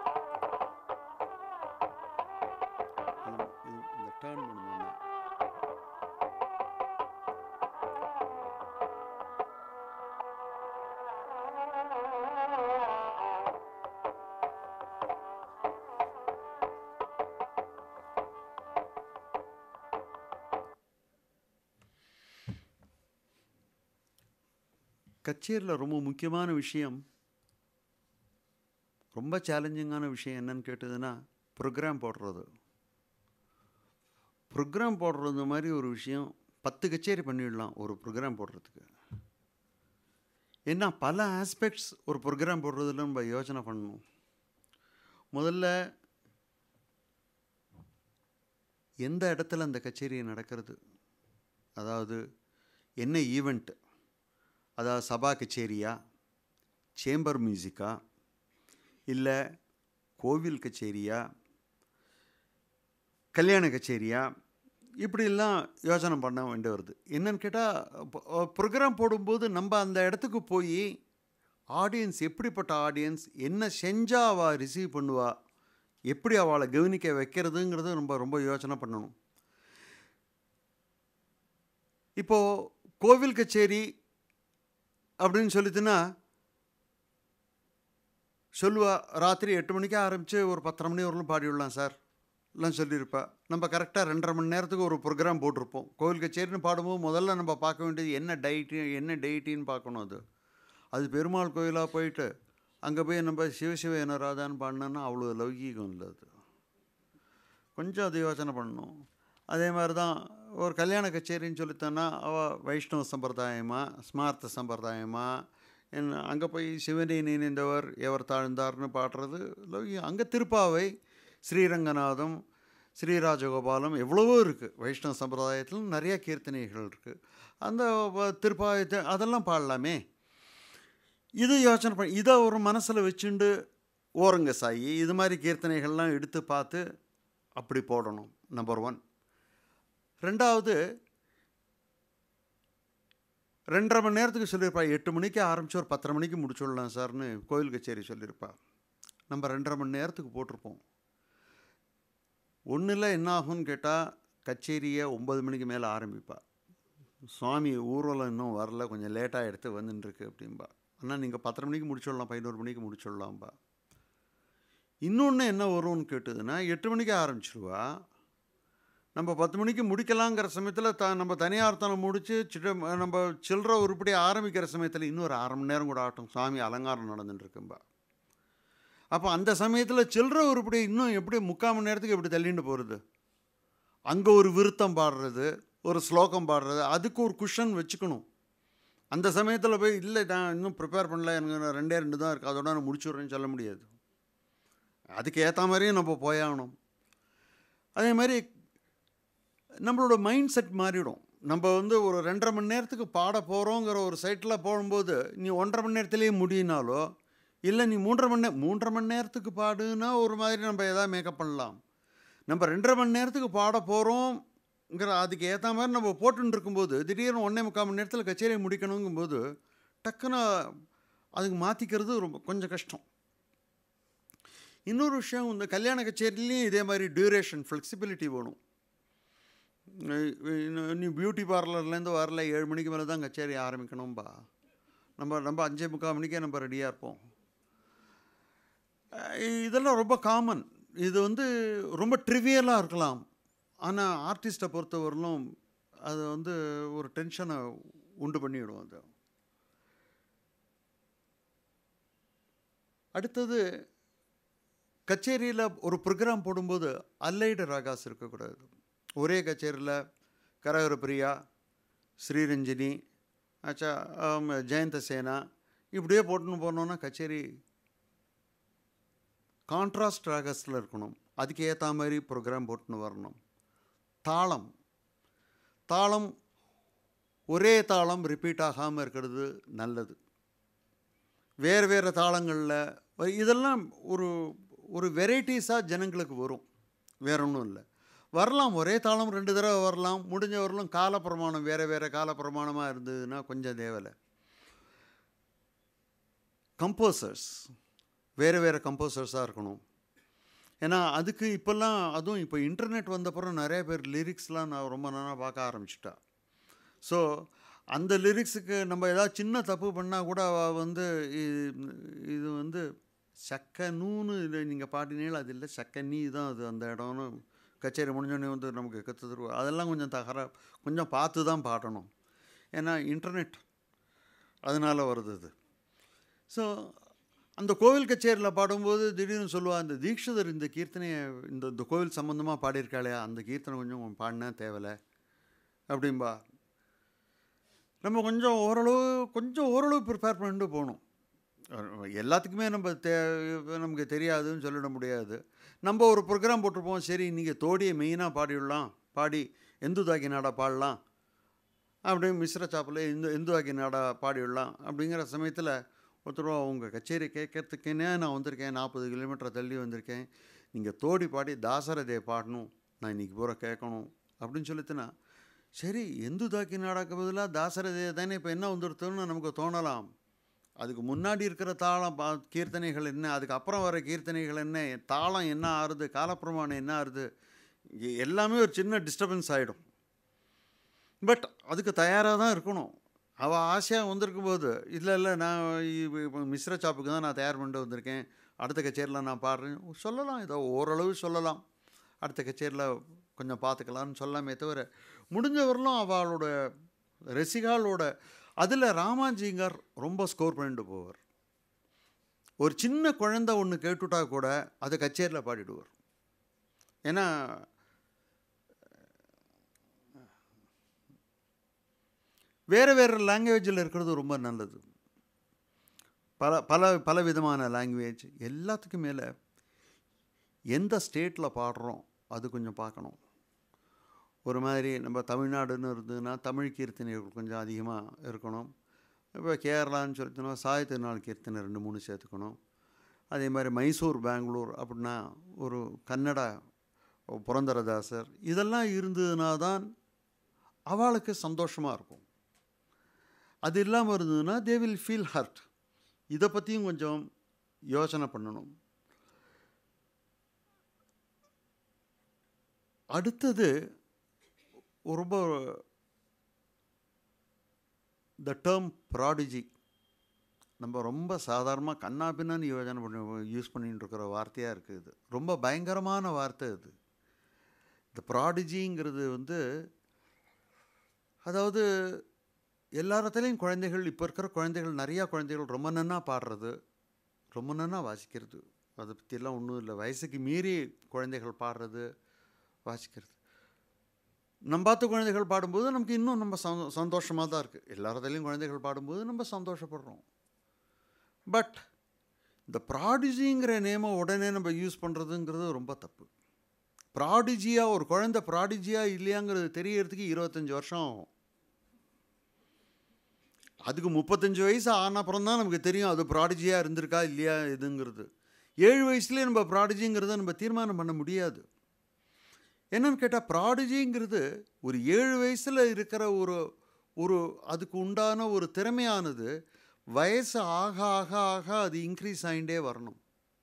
இது இது இந்த டேர்ன் பண்ணணும் கச்சேரியில் ரொம்ப முக்கியமான விஷயம் ரொம்ப சேலஞ்சிங்கான விஷயம் என்னன்னு கேட்டதுன்னா ப்ரோக்ராம் போடுறது ப்ரோக்ராம் போடுறது மாதிரி ஒரு விஷயம் பத்து கச்சேரி பண்ணிடலாம் ஒரு ப்ரோக்ராம் போடுறதுக்கு ஏன்னா பல ஆஸ்பெக்ட்ஸ் ஒரு ப்ரோக்ராம் போடுறதுல நம்ம யோசனை பண்ணணும் முதல்ல எந்த இடத்துல அந்த கச்சேரி நடக்கிறது அதாவது என்ன ஈவெண்ட் அதாவது சபா கச்சேரியா சேம்பர் மியூசிக்கா இல்லை கோவில் கச்சேரியா கல்யாண கச்சேரியா இப்படிலாம் யோசனை பண்ண வேண்டி வருது என்னன்னு கேட்டால் ப்ரோக்ராம் போடும்போது நம்ம அந்த இடத்துக்கு போய் ஆடியன்ஸ் எப்படிப்பட்ட ஆடியன்ஸ் என்ன செஞ்சால் அவள் ரிசீவ் பண்ணுவா எப்படி அவளை கவனிக்க வைக்கிறதுங்கிறது ரொம்ப ரொம்ப யோசனை பண்ணணும் இப்போது கோவில் கச்சேரி அப்படின்னு சொல்லிட்டுன்னா சொல்லுவா ராத்திரி எட்டு மணிக்கு ஆரம்பித்து ஒரு பத்தரை மணி வரலும் பாடிவிடலாம் சார் எல்லாம் சொல்லியிருப்பா நம்ம கரெக்டாக ரெண்டரை மணி நேரத்துக்கு ஒரு ப்ரோக்ராம் போட்டிருப்போம் கோவில் கச்சேரின்னு பாடும்போது முதல்ல நம்ம பார்க்க வேண்டியது என்ன டைட்டு என்ன டெய்ட்டின்னு பார்க்கணும் அது அது பெருமாள் கோயிலாக போயிட்டு அங்கே போய் நம்ம சிவசிவ என்ன ராதான்னு பாடினோன்னா அவ்வளோ லௌகீகம் இல்லை அது கொஞ்சம் அது யோசனை பண்ணணும் அதே மாதிரி தான் ஒரு கல்யாண கச்சேரின்னு சொல்லித்தோன்னா அவள் வைஷ்ணவ சம்பிரதாயமா ஸ்மார்த்த சம்பிரதாயமா என்ன அங்கே போய் சிவனை நினைந்தவர் எவர் தாழ்ந்தார்னு பாடுறது லௌகீகம் அங்கே திருப்பாவை ஸ்ரீரங்கநாதம் ஸ்ரீராஜகோபாலம் எவ்வளவோ இருக்குது வைஷ்ணவ சம்பிரதாயத்தில் நிறைய கீர்த்தனைகள் இருக்குது அந்த வ- திருப்பாயத்தை அதெல்லாம் பாடலாமே இது யோசனை பண்ணி இதை ஒரு மனசில் வச்சுண்டு ஓரங்க சாயி இது மாதிரி கீர்த்தனைகள்லாம் எடுத்து பார்த்து அப்படி போடணும் நம்பர் ஒன் ரெண்டாவது ரெண்டரை மணி நேரத்துக்கு சொல்லியிருப்பா எட்டு மணிக்கு ஆரம்பிச்சு ஒரு பத்தரை மணிக்கு முடிச்சுடலாம் சார்னு கோயில் கச்சேரி சொல்லியிருப்பா நம்ம ரெண்டரை மணி நேரத்துக்கு போட்டிருப்போம் ஒன்றில் என்ன ஆகும்னு கேட்டால் கச்சேரியை ஒம்பது மணிக்கு மேலே ஆரம்பிப்பா சுவாமி ஊர்வலம் இன்னும் வரல கொஞ்சம் லேட்டாக எடுத்து வந்துட்டுருக்கு அப்படின்பா ஆனால் நீங்கள் பத்தரை மணிக்கு முடிச்சுடலாம் பதினோரு மணிக்கு முடிச்சுடலாம்பா இன்னொன்று என்ன வரும்னு கேட்டதுன்னா எட்டு மணிக்கு ஆரம்பிச்சிருவா நம்ம பத்து மணிக்கு முடிக்கலாங்கிற சமயத்தில் த நம்ம தனியார்த்தனம் முடித்து சிட்ட நம்ம சில்லற உருப்படி ஆரம்பிக்கிற சமயத்தில் இன்னொரு அரை மணி நேரம் கூட ஆகட்டும் சாமி அலங்காரம் நடந்துட்டுருக்கும்பா அப்போ அந்த சமயத்தில் சில்லற உருப்படி இன்னும் எப்படி முக்கால் மணி நேரத்துக்கு எப்படி தள்ளிட்டு போகிறது அங்கே ஒரு விருத்தம் பாடுறது ஒரு ஸ்லோகம் பாடுறது அதுக்கு ஒரு குஷன் வச்சுக்கணும் அந்த சமயத்தில் போய் இல்லை நான் இன்னும் ப்ரிப்பேர் பண்ணல எனக்கு இன்னும் ரெண்டே ரெண்டு தான் இருக்குது அதோட நான் முடிச்சுட்றேன்னு சொல்ல முடியாது அதுக்கு ஏற்ற மாதிரியும் நம்ம போயாகணும் அதே மாதிரி நம்மளோட மைண்ட் செட் மாறிடும் நம்ம வந்து ஒரு ரெண்டரை மணி நேரத்துக்கு பாட போகிறோங்கிற ஒரு சைட்டில் போகும்போது நீ ஒன்றரை மணி நேரத்துலேயே முடியினாலோ இல்லை நீ மூன்றரை மணி நே மூன்றரை மணி நேரத்துக்கு பாடுனா ஒரு மாதிரி நம்ம எதாவது மேக்கப் பண்ணலாம் நம்ம ரெண்டரை மணி நேரத்துக்கு பாட போகிறோங்கிற அதுக்கு ஏற்ற மாதிரி நம்ம போட்டுன்னு இருக்கும்போது திடீர்னு ஒன்றே முக்கால் மணி நேரத்தில் கச்சேரியை முடிக்கணுங்கும்போது டக்குன்னு அதுக்கு மாற்றிக்கிறது ரொம்ப கொஞ்சம் கஷ்டம் இன்னொரு விஷயம் இந்த கல்யாண கச்சேரிலையும் இதே மாதிரி டியூரேஷன் ஃப்ளெக்சிபிலிட்டி வேணும் நீ- நீ பியூட்டி பார்லர்லேருந்து வரல ஏழு மணிக்கு மேலே தான் கச்சேரி ஆரம்பிக்கணும்பா நம்ம நம்ம அஞ்சே முக்கால் மணிக்கே நம்ம ரெடியாக இருப்போம் அஹ் இதெல்லாம் ரொம்ப காமன் இது வந்து ரொம்ப ட்ரிவியலாக இருக்கலாம் ஆனால் ஆர்டிஸ்ட்டை பொறுத்தவரையிலும் அது வந்து ஒரு டென்ஷனை உண்டு பண்ணிவிடும் அது அடுத்தது கச்சேரியில் ஒரு ப்ரோக்ராம் போடும்போது அல்லைடு ராகாஸ் இருக்கக்கூடாது ஒரே கச்சேரியில் கரகர பிரியா ஸ்ரீரஞ்சினி ஆச்சா ஆம், ஜெயந்த சேனா இப்படியே போட்டுன்னு போனோன்னா கச்சேரி கான்ட்ராஸ்ட் ராகஸில் இருக்கணும் அதுக்கு ஏற்ற மாதிரி ப்ரோக்ராம் போட்டுன்னு வரணும் தாளம் தாளம் ஒரே தாளம் ரிப்பீட் ஆகாமல் இருக்கிறது நல்லது வேறு வேறு தாளங்களில் இதெல்லாம் ஒரு ஒரு வெரைட்டிஸாக ஜனங்களுக்கு வரும் வேற ஒன்றும் இல்லை வரலாம் ஒரே தாளம் ரெண்டு தடவை வரலாம் முடிஞ்ச வரலும் காலப்பிரமாணம் வேறு வேறு காலப்பிரமாணமாக இருந்ததுன்னா கொஞ்சம் தேவலை கம்போசர்ஸ் வேறு வேறு கம்போசர்ஸாக இருக்கணும் ஏன்னா அதுக்கு இப்போல்லாம் அதுவும் இப்போ இன்டர்நெட் வந்தப்புறம் நிறைய பேர் லிரிக்ஸ்லாம் நான் ரொம்ப நாளாக பார்க்க ஆரம்பிச்சிட்டா ஸோ அந்த லிரிக்ஸுக்கு நம்ம ஏதாவது சின்ன தப்பு பண்ணால் கூட அவ வந்து இ- இது வந்து சக்க நூன்னு இது நீங்கள் பாடினீங்களா அது இல்லை சக்க நீ தான் அது அந்த இடம்னு கச்சேரி முடிஞ்சோடனே வந்து நமக்கு கற்று தருவோம் அதெல்லாம் கொஞ்சம் தகர கொஞ்சம் பார்த்து தான் பாடணும் ஏன்னா இன்டர்நெட் அதனால் வருது அது ஸோ அந்த கோவில் கச்சேரியில் பாடும்போது திடீர்னு சொல்லுவா அந்த தீட்சிதர் இந்த கீர்த்தனையை இந்த இந்த கோவில் சம்மந்தமாக பாடியிருக்காளே அந்த கீர்த்தனை கொஞ்சம் பாடினா தேவலை அப்படிம்பா நம்ம கொஞ்சம் ஓரளவு கொஞ்சம் ஓரளவு ப்ரிப்பேர் பண்ணிட்டு போகணும் அஹ் எல்லாத்துக்குமே நம்ம தே நமக்கு தெரியாதுன்னு சொல்லிட முடியாது நம்ம ஒரு ப்ரோக்ராம் போட்டிருப்போம் சரி நீங்கள் தோடியை மெயினாக பாடிவிடலாம் பாடி எந்துதாக்கி நாடா பாடலாம் அப்படின்னு மிஸ்ர சாப்பில் இந்து இந்துவாக்கி நாடா பாடிவிடலாம் அப்படிங்கிற சமயத்தில் ஒருத்தர் அவங்க கச்சேரி கேட்கறதுக்குன்னே நான் வந்திருக்கேன் நாற்பது கிலோமீட்டர் தள்ளி வந்திருக்கேன் நீங்கள் தோடி பாடி தாசரதே பாடணும் நான் இன்றைக்கி பூரா கேட்கணும் அப்படின்னு சொல்லிட்டுனா சரி எந்து தாக்கி நாடாக்கு பதிலாக தாசரதே தானே இப்போ என்ன வந்துடுத்துன்னு நமக்கு தோணலாம் அதுக்கு முன்னாடி இருக்கிற தாளம் பா கீர்த்தனைகள் என்ன அதுக்கு அப்புறம் வர கீர்த்தனைகள் என்ன தாளம் என்ன ஆறுது காலப்பிரமாணம் என்ன ஆறுது எ- எல்லாமே ஒரு சின்ன டிஸ்டர்பன்ஸ் ஆகிடும் பட் அதுக்கு தயாராக தான் இருக்கணும் அவள் ஆசையாக வந்திருக்கும் போது இல்லை இல்லை நான் இ- இப்ப மிஸ்ர சாப்புக்கு தான் நான் தயார் பண்ணிட்டு வந்திருக்கேன் அடுத்த கச்சேரியில் நான் பாடுறேன் சொல்லலாம் ஏதோ ஓரளவு சொல்லலாம் அடுத்த கச்சேரியில் கொஞ்சம் பார்த்துக்கலாம்னு சொல்லாமே தவிர முடிஞ்சவரையிலும் அவளோட ரசிகாலோட அதில் ராமாஜிங்கர் ரொம்ப ஸ்கோர் பண்ணிட்டு போவார் ஒரு சின்ன குழந்தை ஒன்று கேட்டுட்டா கூட அதை கச்சேரியில் பாடிடுவார் ஏன்னா வேறு வேறு லாங்குவேஜில் இருக்கிறது ரொம்ப நல்லது பல பல பல விதமான லாங்குவேஜ் எல்லாத்துக்கும் மேலே எந்த ஸ்டேட்டில் பாடுறோம் அது கொஞ்சம் பார்க்கணும் ஒரு மாதிரி நம்ம தமிழ்நாடுன்னு இருந்ததுன்னா தமிழ் கீர்த்தனைகள் கொஞ்சம் அதிகமாக இருக்கணும் இப்போ கேரளான்னு சொல்லிட்டுனா சாய் நாள் கீர்த்தனை ரெண்டு மூணு சேர்த்துக்கணும் அதே மாதிரி மைசூர் பெங்களூர் அப்படின்னா ஒரு கன்னடா புரந்தரதாசர் இதெல்லாம் இருந்ததுனா தான் அவளுக்கு சந்தோஷமாக இருக்கும் அது இல்லாமல் இருந்ததுன்னா தே வில் ஃபீல் ஹர்ட் இதை பற்றியும் கொஞ்சம் யோசனை பண்ணணும் அடுத்தது ரொம்ப த டேர்ம் ப்ராடிஜி நம்ம ரொம்ப சாதாரணமாக கண்ணா பின்னான்னு யோஜனை பண்ணி யூஸ் பண்ணிட்டு இருக்கிற வார்த்தையாக இருக்குது இது ரொம்ப பயங்கரமான வார்த்தை இது இந்த ப்ராடிஜிங்கிறது வந்து அதாவது எல்லாரத்துலேயும் குழந்தைகள் இப்போ இருக்கிற குழந்தைகள் நிறையா குழந்தைகள் ரொம்ப நன்னா பாடுறது ரொம்ப நன்னா வாசிக்கிறது அதை பற்றியெல்லாம் ஒன்றும் இல்லை வயசுக்கு மீறி குழந்தைகள் பாடுறது வாசிக்கிறது நம்ம பார்த்த குழந்தைகள் பாடும்போது நமக்கு இன்னும் நம்ம சந்தோ சந்தோஷமாக தான் இருக்குது எல்லாரத்துலேயும் குழந்தைகள் பாடும்போது நம்ம சந்தோஷப்படுறோம் பட் இந்த ப்ராடிஜிங்கிற நேமை உடனே நம்ம யூஸ் பண்ணுறதுங்கிறது ரொம்ப தப்பு ப்ராடிஜியாக ஒரு குழந்தை ப்ராடிஜியாக இல்லையாங்கிறது தெரியறதுக்கு இருபத்தஞ்சி வருஷம் ஆகும் அதுக்கு முப்பத்தஞ்சு வயசு ஆன அப்புறம் தான் நமக்கு தெரியும் அது ப்ராடிஜியாக இருந்திருக்கா இல்லையா இதுங்கிறது ஏழு வயசுலேயே நம்ம ப்ராடிஜிங்கிறத நம்ம தீர்மானம் பண்ண முடியாது என்னன்னு கேட்டால் ப்ராடிஜிங்கிறது ஒரு ஏழு வயசில் இருக்கிற ஒரு ஒரு அதுக்கு உண்டான ஒரு திறமையானது வயசு ஆக ஆக ஆக அது இன்க்ரீஸ் ஆகிட்டே வரணும்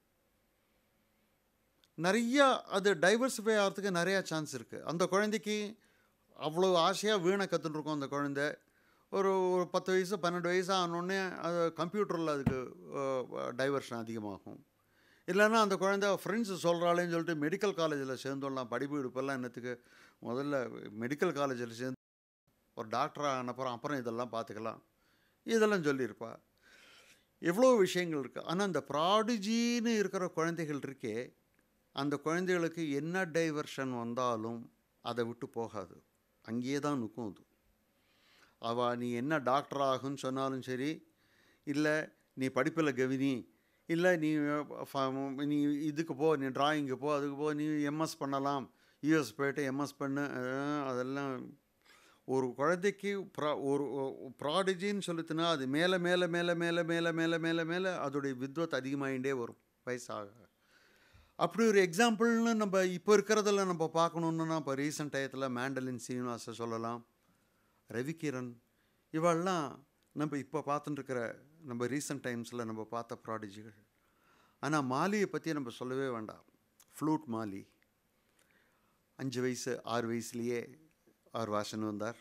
நிறையா அது டைவர்சிஃபை ஆகிறதுக்கு நிறையா சான்ஸ் இருக்குது அந்த குழந்தைக்கு அவ்வளோ ஆசையாக வீணை கற்றுட்டுருக்கோம் அந்த குழந்தை ஒரு ஒரு பத்து வயசு பன்னெண்டு வயசு ஆனோடனே அது கம்ப்யூட்டரில் அதுக்கு டைவர்ஷன் அதிகமாகும் இல்லைன்னா அந்த குழந்தை ஃப்ரெண்ட்ஸு சொல்கிறாளேன்னு சொல்லிட்டு மெடிக்கல் காலேஜில் சேர்ந்துடலாம் படிப்பு எடுப்பெல்லாம் என்னத்துக்கு முதல்ல மெடிக்கல் காலேஜில் சேர்ந்து ஒரு டாக்டராக ஆனப்புறம் அப்புறம் இதெல்லாம் பார்த்துக்கலாம் இதெல்லாம் சொல்லியிருப்பா எவ்வளோ விஷயங்கள் இருக்குது ஆனால் இந்த ப்ராடிஜின்னு இருக்கிற குழந்தைகள் இருக்கே அந்த குழந்தைகளுக்கு என்ன டைவர்ஷன் வந்தாலும் அதை விட்டு போகாது அங்கேயே தான் நிற்கும் அது அவள் நீ என்ன டாக்டர் ஆகுன்னு சொன்னாலும் சரி இல்லை நீ படிப்பில் கவினி இல்லை நீ ஃப- நீ இதுக்கு போ நீ டிராயிங்கு போ அதுக்கு போ நீ எம்எஸ் பண்ணலாம் யூஎஸ் போயிட்டு எம்எஸ் பண்ணு அஹ், அதெல்லாம் ஒரு குழந்தைக்கு ப்ரா ஒரு ப்ராடிஜின்னு சொல்லிட்டுனா அது மேலே மேலே மேலே மேலே மேலே மேலே மேலே மேலே அதோடைய வித்வத் அதிகமாகிட்டே வரும் வயசாக அப்படி ஒரு எக்ஸாம்பிள்னு நம்ம இப்போ இருக்கிறதுல நம்ம பார்க்கணுன்னா இப்போ ரீசெண்ட் டயத்தில் மேண்டலின் சீனிவாச சொல்லலாம் ரவிகிரண் இவெல்லாம் நம்ம இப்போ பார்த்துட்டுருக்கிற நம்ம ரீசெண்ட் டைம்ஸில் நம்ம பார்த்த ப்ராடிஜிகள் ஆனால் மாலியை பற்றி நம்ம சொல்லவே வேண்டாம் ஃப்ளூட் மாலி அஞ்சு வயசு ஆறு வயசுலேயே அவர் வாசன் வந்தார்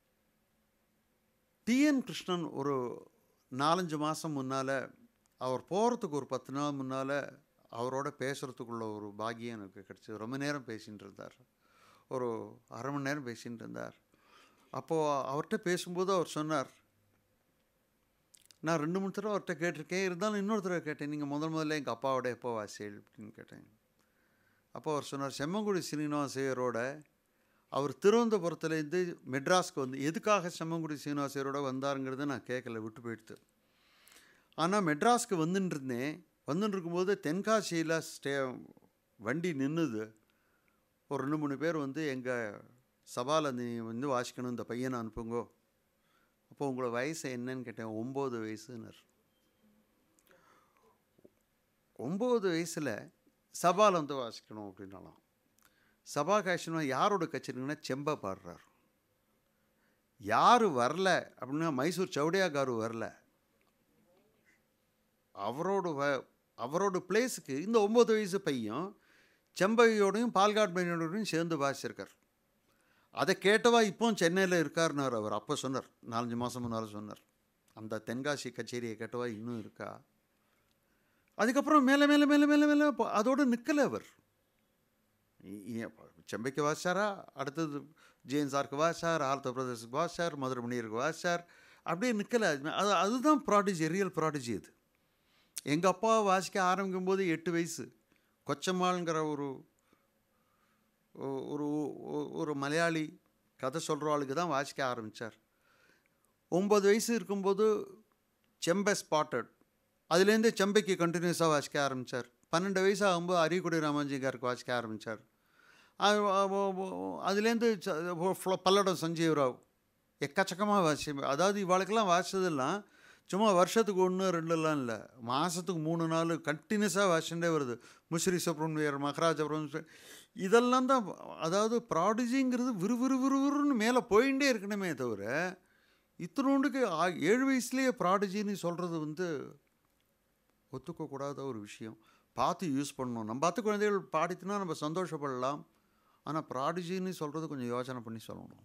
டிஎன் கிருஷ்ணன் ஒரு நாலஞ்சு மாதம் முன்னால் அவர் போகிறதுக்கு ஒரு பத்து நாள் முன்னால் அவரோட பேசுகிறதுக்குள்ள ஒரு பாக்கியம் எனக்கு கிடச்சி ரொம்ப நேரம் பேசிகிட்டு இருந்தார் ஒரு அரை மணி நேரம் பேசிகிட்டு இருந்தார் அப்போது அவர்கிட்ட பேசும்போது அவர் சொன்னார் நான் ரெண்டு மூணு தடவை அவர்கிட்ட கேட்டிருக்கேன் இருந்தாலும் இன்னொரு தடவை கேட்டேன் நீங்கள் முதல் முதல்ல எங்கள் அப்பாவோட எப்போ வாசியல் அப்படின்னு கேட்டேன் அப்போ அவர் சொன்னார் செம்மங்குடி சீனிவாசையரோட அவர் திருவனந்தபுரத்துலேருந்து மெட்ராஸ்க்கு வந்து எதுக்காக செம்மங்குடி சீனிவாசையரோட வந்தாருங்கிறத நான் கேட்கல விட்டு போயிடுத்து ஆனால் மெட்ராஸ்க்கு வந்துன்னு இருந்தேன் வந்துன்னு இருக்கும்போது தென்காசியில் ஸ்டே வண்டி நின்றுது ஒரு ரெண்டு மூணு பேர் வந்து எங்கள் சபாவில் நீ வந்து வாசிக்கணும் இந்த பையனை அனுப்புங்கோ அப்போ உங்களோட வயசு என்னன்னு கேட்டேன் ஒம்பது வயசுனர் ஒம்பது வயசில் சபாவில் வந்து வாசிக்கணும் அப்படின்னாலாம் சபா காய்ச்சனா யாரோட கச்சேரிங்கன்னா செம்பா பாடுறார் யார் வரல அப்படின்னா மைசூர் சௌடியா காரு வரல அவரோட வ அவரோட பிளேஸுக்கு இந்த ஒம்பது வயசு பையன் செம்பையோடையும் பால்காட் பையனோடையும் சேர்ந்து வாசிச்சிருக்கார் அதை கேட்டவா இப்போ சென்னையில் இருக்காருனார் அவர் அப்போ சொன்னார் நாலஞ்சு மாதம் முன்னால் சொன்னார் அந்த தென்காசி கச்சேரியை கேட்டவா இன்னும் இருக்கா அதுக்கப்புறம் மேலே மேலே மேலே மேலே மேலே போ- அதோட நிற்கலை அவர் இ- இ- செம்பைக்கு வாசிச்சாரா அடுத்தது ஜெயின் சாருக்கு வாசிச்சார் ஆர்த்த பிரதர்ஸுக்கு வாசிச்சார் மதுரை மணியருக்கு வாசிச்சார் அப்படியே நிற்கலை அது அதுதான் ப்ராடஜி ரியல் ப்ராடஜி அது எங்கள் அப்பா வாசிக்க ஆரம்பிக்கும் போது எட்டு வயசு கொச்சம்மாளுங்கிற ஒரு ஒ- ஒரு ஒ- ஒரு மலையாளி கதை சொல்கிற ஆளுக்கு தான் வாசிக்க ஆரம்பித்தார் ஒம்பது வயசு இருக்கும்போது செம்பை ஸ்பாட்டட் அதுலேருந்து செம்பைக்கு கண்டினியூஸாக வாசிக்க ஆரம்பித்தார் பன்னெண்டு வயசு ஆகும்போது அரியக்குடி ராமாஜிகாருக்கு வாசிக்க ஆரம்பித்தார் அதுலேருந்து ச- ஃபுல்லா பல்லடம் சஞ்சீவ் ராவ் எக்கச்சக்கமாக வாசி அதாவது இவாளுக்கெல்லாம் வாசிச்சதெல்லாம் சும்மா வருஷத்துக்கு ஒன்று ரெண்டுலாம் இல்லை மாதத்துக்கு மூணு நாள் கண்டினியூஸாக வாசிச்சுட்டே வருது முஸ்ரி சுப்ரமணியர் மகராஜ பிரம்ம இதெல்லாம் தான் அதாவது ப்ராடிஜிங்கிறது விறுவிறு விறுவிறுன்னு மேலே போயிட்டே இருக்கணுமே தவிர இத்தனோண்டுக்கு ஆ- ஏழு வயசுலேயே ப்ராடிஜின்னு சொல்கிறது வந்து ஒத்துக்கக்கூடாத ஒரு விஷயம் பார்த்து யூஸ் பண்ணணும் நம்ம பார்த்து குழந்தைகள் பாடித்துனா நம்ம சந்தோஷப்படலாம் ஆனால் ப்ராடிஜின்னு சொல்கிறது கொஞ்சம் யோசனை பண்ணி சொல்லணும்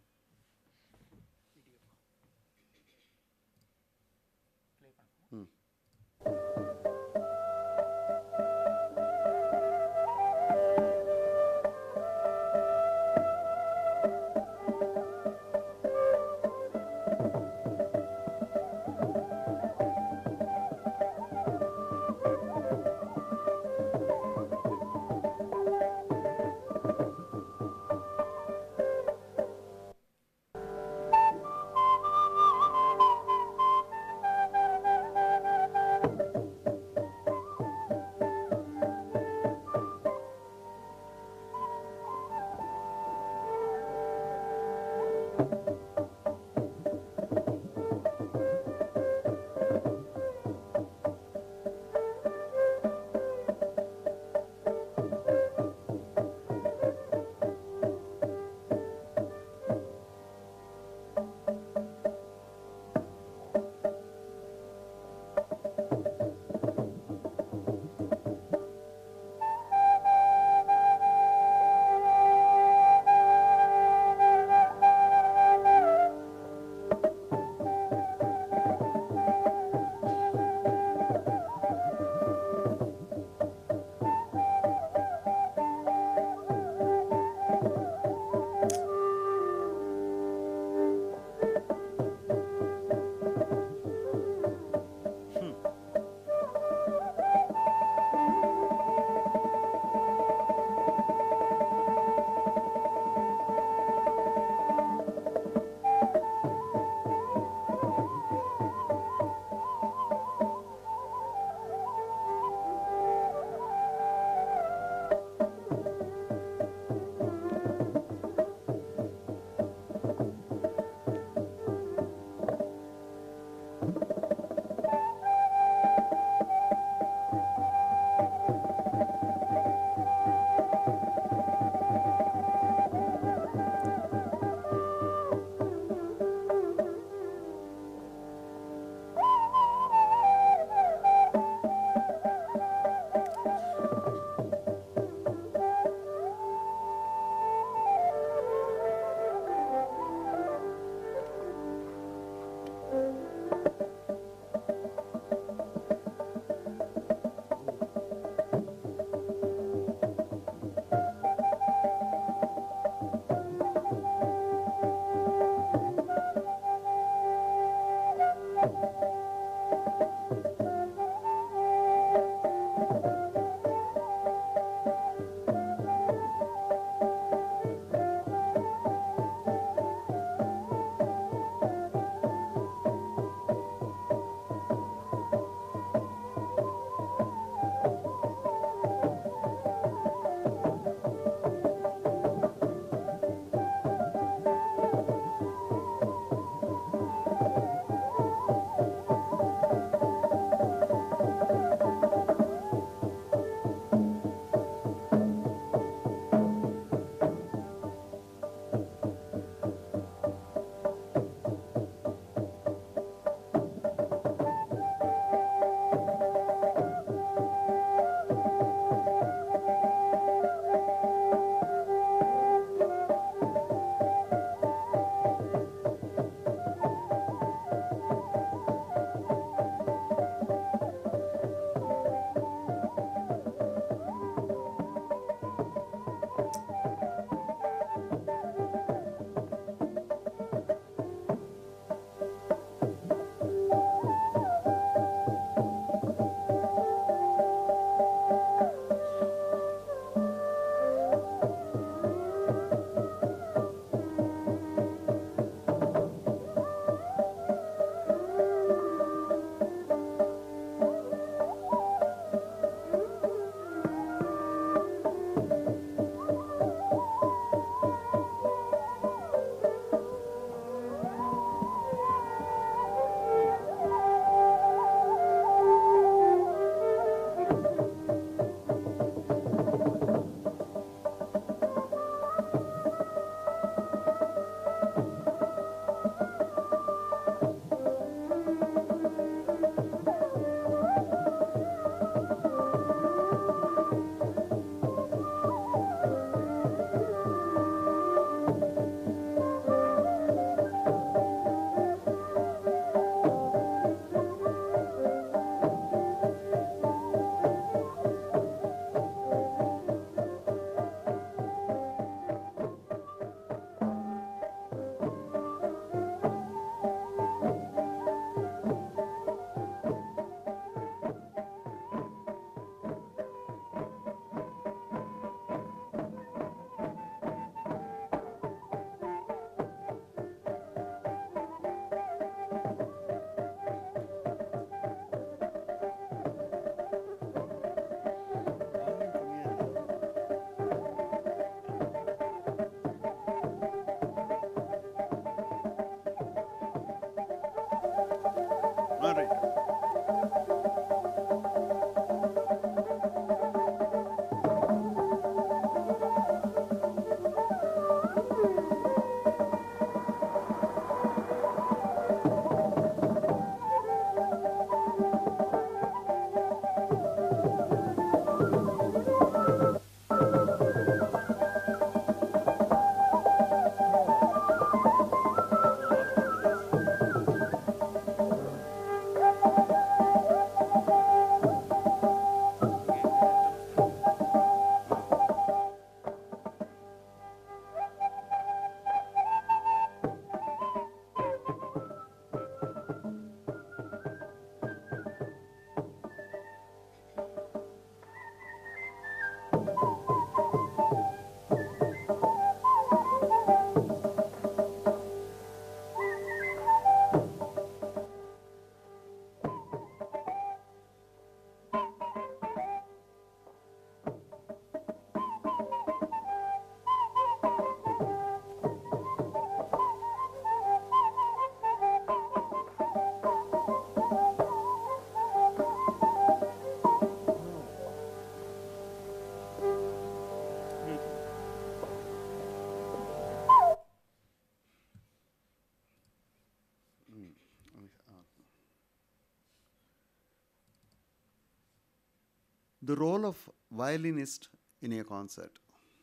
the role of violinist in a concert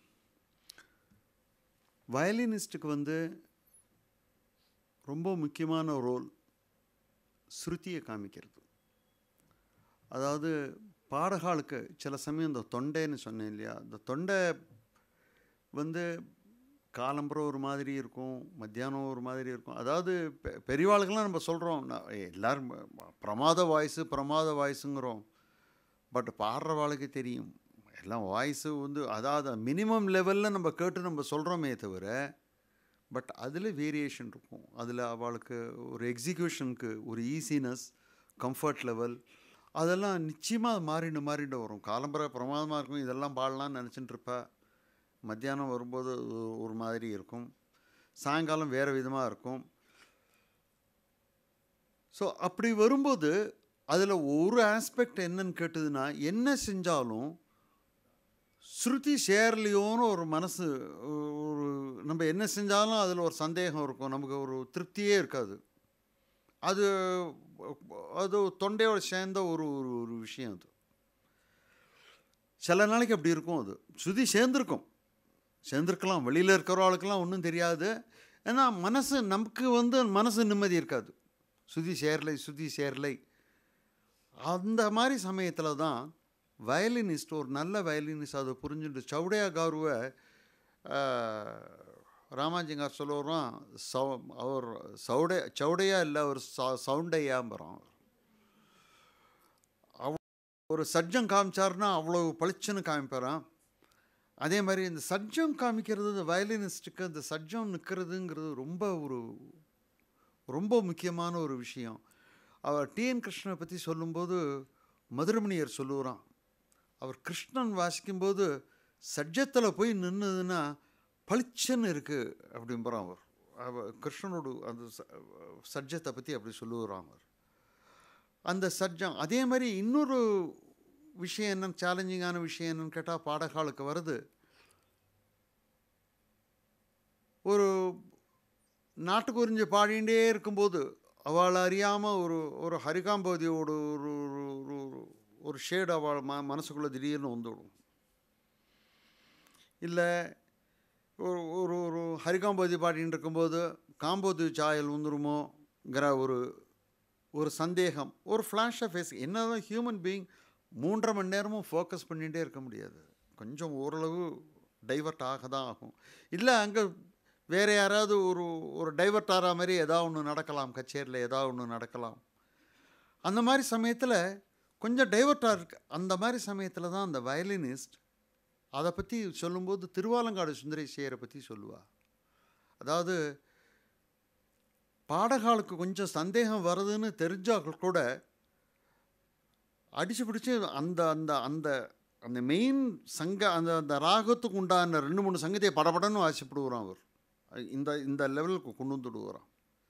வயலினிஸ்ட்டுக்கு வந்து ரொம்ப முக்கியமான ரோல் ஸ்ருதியை காமிக்கிறது அதாவது பாடகாலுக்கு சில சமயம் இந்த தொண்டைன்னு சொன்னேன் இல்லையா இந்த தொண்டை வந்து காலம்புறம் ஒரு மாதிரி இருக்கும் மத்தியானம் ஒரு மாதிரி இருக்கும் அதாவது பெ பெரியவாளுக்கெல்லாம் நம்ம சொல்கிறோம் எல்லோரும் பிரமாத வாய்ஸு பிரமாத வாய்ஸுங்கிறோம் பட் பாடுறவாளுக்கு தெரியும் எல்லாம் வாய்ஸு வந்து அதாவது மினிமம் லெவலில் நம்ம கேட்டு நம்ம சொல்கிறோமே தவிர பட் அதில் வேரியேஷன் இருக்கும் அதில் அவளுக்கு ஒரு எக்ஸிக்யூஷனுக்கு ஒரு ஈஸினஸ் கம்ஃபர்ட் லெவல் அதெல்லாம் நிச்சயமாக மாறிண்டு மாறிண்டு வரும் காலம்பரை பிரமாதமாக இருக்கும் இதெல்லாம் பாடலாம்னு நினச்சிட்டு இருப்பா மத்தியானம் வரும்போது ஒரு மாதிரி இருக்கும் சாயங்காலம் வேறு விதமாக இருக்கும் ஸோ அப்படி வரும்போது அதில் ஒரு ஆஸ்பெக்ட் என்னன்னு கேட்டதுன்னா என்ன செஞ்சாலும் ஸ்ருதி சேரலையோன்னு ஒரு மனசு ஒரு நம்ம என்ன செஞ்சாலும் அதில் ஒரு சந்தேகம் இருக்கும் நமக்கு ஒரு திருப்தியே இருக்காது அது அது தொண்டையோட சேர்ந்த ஒரு ஒரு ஒரு விஷயம் அது சில நாளைக்கு அப்படி இருக்கும் அது ஸ்ருதி சேர்ந்துருக்கும் சேர்ந்துருக்கலாம் வெளியில் இருக்கிறவளுக்கெல்லாம் ஒன்றும் தெரியாது ஏன்னா மனசு நமக்கு வந்து மனசு நிம்மதி இருக்காது சுதி சேரலை சுதி சேரலை அந்த மாதிரி சமயத்தில் தான் வயலினிஸ்ட் ஒரு நல்ல வயலினிஸ்ட் அதை புரிஞ்சுட்டு சவுடையா கௌரவ ராமாஜிங்கார் சொல்லுவோம் சவு அவர் சவுடை சவுடையா இல்லை அவர் சவுண்டையாம்பரம் அவ ஒரு சஜ்ஜம் காமிச்சார்னா அவ்வளோ பளிச்சுன்னு காமிப்பாரான் அதே மாதிரி இந்த சஜ்ஜம் காமிக்கிறது இந்த வயலினிஸ்ட்டுக்கு அந்த சஜ்ஜம் நிற்கிறதுங்கிறது ரொம்ப ஒரு ரொம்ப முக்கியமான ஒரு விஷயம் அவர் டிஎன் கிருஷ்ணனை பற்றி சொல்லும்போது மதுரமணியர் சொல்லுவாராம் அவர் கிருஷ்ணன் வாசிக்கும்போது சஜ்ஜத்தில் போய் நின்றுதுன்னா பளிச்சன்னு இருக்குது அப்படிம்பறான் அவர் அவர் கிருஷ்ணனோட அந்த சஜ்ஜத்தை பற்றி அப்படி சொல்லுவாராம் அவர் அந்த சஜ்ஜம் அதே மாதிரி இன்னொரு விஷயம் என்னன்னு சேலஞ்சிங்கான விஷயம் என்னன்னு கேட்டால் பாடகாலுக்கு வருது ஒரு நாட்டுக்குறிஞ்சி பாடிகிட்டே இருக்கும்போது அவளை அறியாமல் ஒரு ஒரு ஹரிகாம்போதியோட ஒரு ஒரு ஒரு ஒரு ஷேடு அவள் ம மனசுக்குள்ளே திடீர்னு வந்துவிடும் இல்லை ஒரு ஒரு ஒரு ஹரிகாம்போதி பாடின்னு இருக்கும்போது காம்போதி சாயல் வந்துருமோங்கிற ஒரு ஒரு சந்தேகம் ஒரு ஃப்ளாஷ் ஆஃப் ஃபேஸ் என்ன தான் ஹியூமன் பீயிங் மூன்றரை மணி நேரமும் ஃபோக்கஸ் பண்ணிகிட்டே இருக்க முடியாது கொஞ்சம் ஓரளவு டைவர்ட் ஆக தான் ஆகும் இல்லை அங்கே வேறு யாராவது ஒரு ஒரு டைவர்ட் ஆகிற மாதிரி ஏதாவது ஒன்று நடக்கலாம் கச்சேரியில் ஏதாவது ஒன்று நடக்கலாம் அந்த மாதிரி சமயத்தில் கொஞ்சம் டைவர்ட்டாக இருக்கு அந்த மாதிரி சமயத்தில் தான் அந்த வயலினிஸ்ட் அதை பற்றி சொல்லும்போது திருவாலங்காடு சுந்தரேசியரை பற்றி சொல்லுவா அதாவது பாடகாலுக்கு கொஞ்சம் சந்தேகம் வருதுன்னு தெரிஞ்சால் கூட அடித்து பிடிச்சி அந்த அந்த அந்த அந்த மெயின் சங்க அந்த அந்த ராகத்துக்கு உண்டான ரெண்டு மூணு சங்கத்தையை படபடன்னு வாசிப்படுவாராம் அவர் இந்த இந்த லெவலுக்கு கொண்டு வந்துடுவாராம்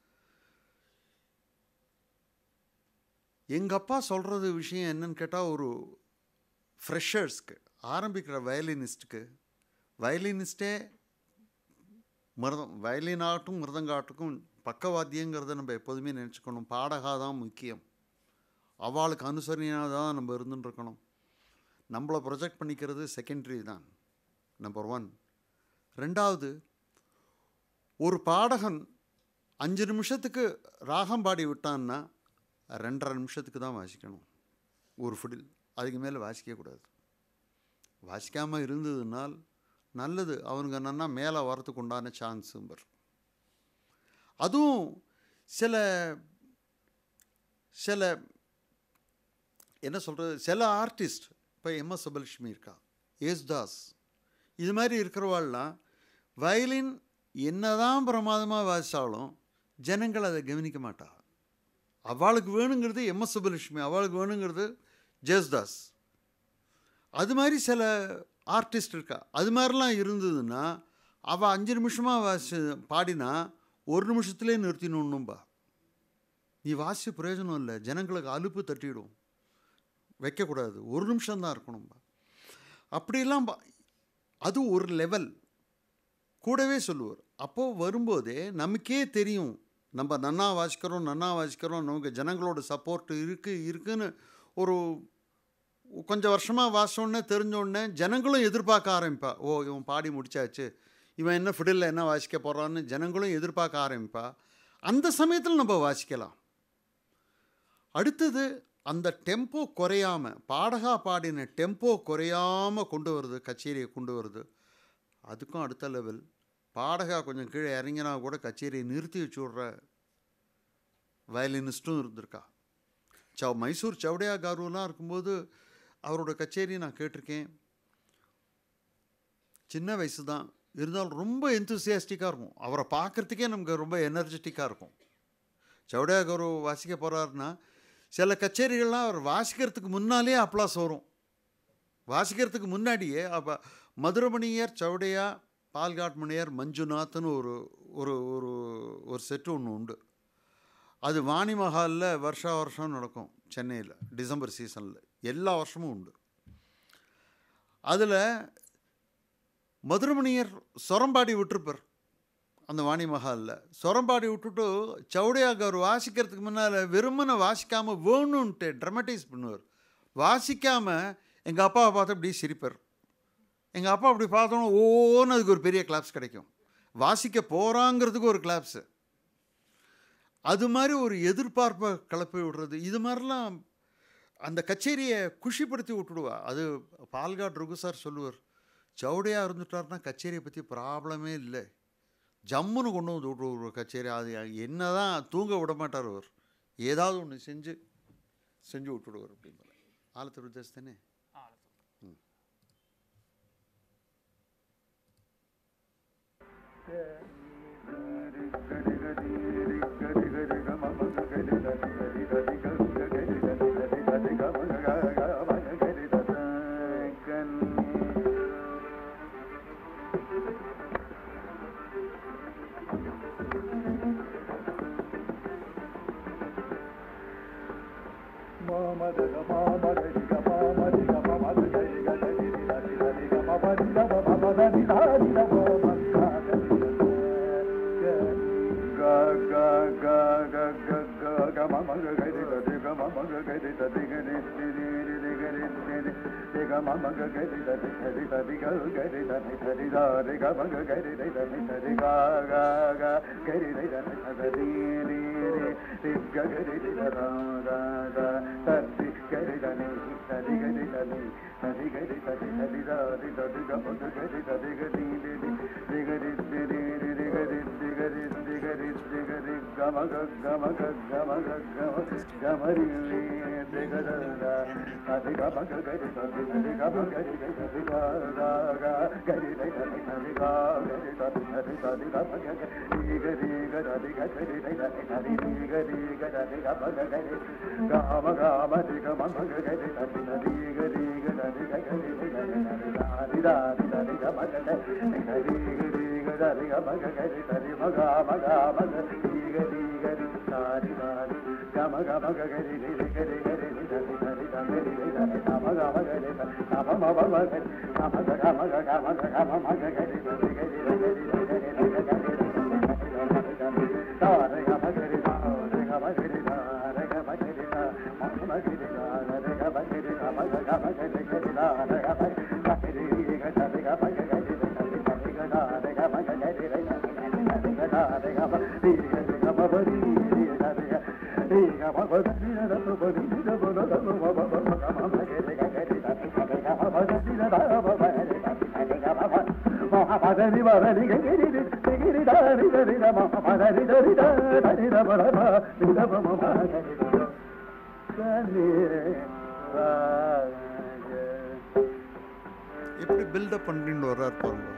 எங்கள் அப்பா சொல்கிறது விஷயம் என்னன்னு கேட்டால் ஒரு ஃப்ரெஷர்ஸ்க்கு ஆரம்பிக்கிற வயலினிஸ்ட்டுக்கு வயலினிஸ்டே மிருதம் வயலினாகட்டும் மிருதங்காட்டுக்கும் பக்கவாத்தியங்கிறத நம்ம எப்போதுமே நினச்சிக்கணும் பாடகா தான் முக்கியம் அவளுக்கு அனுசரணையாக தான் நம்ம இருந்துட்டுருக்கணும் நம்மளை ப்ரொஜெக்ட் பண்ணிக்கிறது செகண்டரி தான் நம்பர் ஒன் ரெண்டாவது ஒரு பாடகன் அஞ்சு நிமிஷத்துக்கு ராகம் பாடி விட்டான்னா ரெண்டரை நிமிஷத்துக்கு தான் வாசிக்கணும் ஒரு ஃபுடில் அதுக்கு மேலே வாசிக்கக்கூடாது வாசிக்காமல் இருந்ததுனால் நல்லது அவனுங்க என்னன்னா மேலே வரத்துக்கு உண்டான சான்ஸும்பர் அதுவும் சில சில என்ன சொல்கிறது சில ஆர்டிஸ்ட் இப்போ எம்எஸ் சுபலட்சுமி இருக்கா யேசுதாஸ் இது மாதிரி இருக்கிறவாள்லாம் வயலின் என்னதான் பிரமாதமாக வாசித்தாலும் ஜனங்கள் அதை கவனிக்க மாட்டா அவளுக்கு வேணுங்கிறது எம்எஸ் சுபலட்சுமி அவளுக்கு வேணுங்கிறது ஜேசுதாஸ் அது மாதிரி சில ஆர்டிஸ்ட் இருக்கா அது மாதிரிலாம் இருந்ததுன்னா அவள் அஞ்சு நிமிஷமாக வாசி பாடினா ஒரு நிமிஷத்துலேயே நிறுத்தினோன்னும்பா நீ வாசி பிரயோஜனம் இல்லை ஜனங்களுக்கு அலுப்பு தட்டிடும் வைக்கக்கூடாது ஒரு நிமிஷம்தான் இருக்கணும்பா அப்படிலாம் அது ஒரு லெவல் கூடவே சொல்லுவார் அப்போது வரும்போதே நமக்கே தெரியும் நம்ம நன்னா வாசிக்கிறோம் நன்னா வாசிக்கிறோம் நமக்கு ஜனங்களோட சப்போர்ட் இருக்குது இருக்குன்னு ஒரு கொஞ்சம் வருஷமாக வாசிச்சோடனே தெரிஞ்சோடனே ஜனங்களும் எதிர்பார்க்க ஆரம்பிப்பா ஓ இவன் பாடி முடிச்சாச்சு இவன் என்ன ஃபிடில் என்ன வாசிக்க போகிறான்னு ஜனங்களும் எதிர்பார்க்க ஆரம்பிப்பா அந்த சமயத்தில் நம்ம வாசிக்கலாம் அடுத்தது அந்த டெம்போ குறையாம பாடகா பாடின டெம்போ குறையாம கொண்டு வருது கச்சேரியை கொண்டு வருது அதுக்கும் அடுத்த லெவல் பாடகா கொஞ்சம் கீழே இறங்கினா கூட கச்சேரியை நிறுத்தி வச்சு விட்ற வயலினிஸ்ட்டும் இருந்திருக்கா சவ் மைசூர் சவுடையா காருலாம் இருக்கும்போது அவரோட கச்சேரி நான் கேட்டிருக்கேன் சின்ன வயசு தான் இருந்தாலும் ரொம்ப எந்தூசியாஸ்டிக்காக இருக்கும் அவரை பார்க்குறதுக்கே நமக்கு ரொம்ப எனர்ஜெட்டிக்காக இருக்கும் சவுடையா கௌரு வாசிக்க போகிறாருன்னா சில கச்சேரிகள்லாம் அவர் வாசிக்கிறதுக்கு முன்னாலே அப்ளாஸ் வரும் வாசிக்கிறதுக்கு முன்னாடியே அப்போ மதுரமணியர் சவுடையா பால்காட்மணியர் மஞ்சுநாத்னு ஒரு ஒரு ஒரு ஒரு செட்டு ஒன்று உண்டு அது வாணி மஹாலில் வருஷா வருஷம் நடக்கும் சென்னையில் டிசம்பர் சீசனில் எல்லா வருஷமும் உண்டு அதில் மதுரமணியர் சொரம்பாடி விட்டுருப்பார் அந்த வாணி மஹாலில் சொரம்பாடி விட்டுட்டு சவுடையாகர் வாசிக்கிறதுக்கு முன்னால் வெறுமனை வாசிக்காமல் வேணும்ன்ட்டு ட்ரமடைஸ் பண்ணுவார் வாசிக்காமல் எங்கள் அப்பாவை பார்த்து அப்படி சிரிப்பார் எங்கள் அப்பா அப்படி பார்த்தோன்னா ஓன்னு அதுக்கு ஒரு பெரிய கிளாப்ஸ் கிடைக்கும் வாசிக்க போகிறாங்கிறதுக்கு ஒரு கிளாப்ஸு அது மாதிரி ஒரு எதிர்பார்ப்பை கிளப்பி விடுறது இது மாதிரிலாம் அந்த கச்சேரியை குஷிப்படுத்தி விட்டுடுவா அது பால்காட் ரகு சார் சொல்லுவார் சவுடையாக இருந்துட்டார்னா கச்சேரியை பற்றி ப்ராப்ளமே இல்லை ஜம்முன்னு கொண்டு வந்து விட்டு ஒரு கச்சேரி அது என்ன தான் தூங்க விட மாட்டார் அவர் ஏதாவது ஒன்று செஞ்சு செஞ்சு விட்டுடுவார் அப்படிங்கிற ஆலத்தூர் வித்தியாசம் தானே எப்படி பில்டப் பண்ணிட்டு வர்றாரு பாருங்க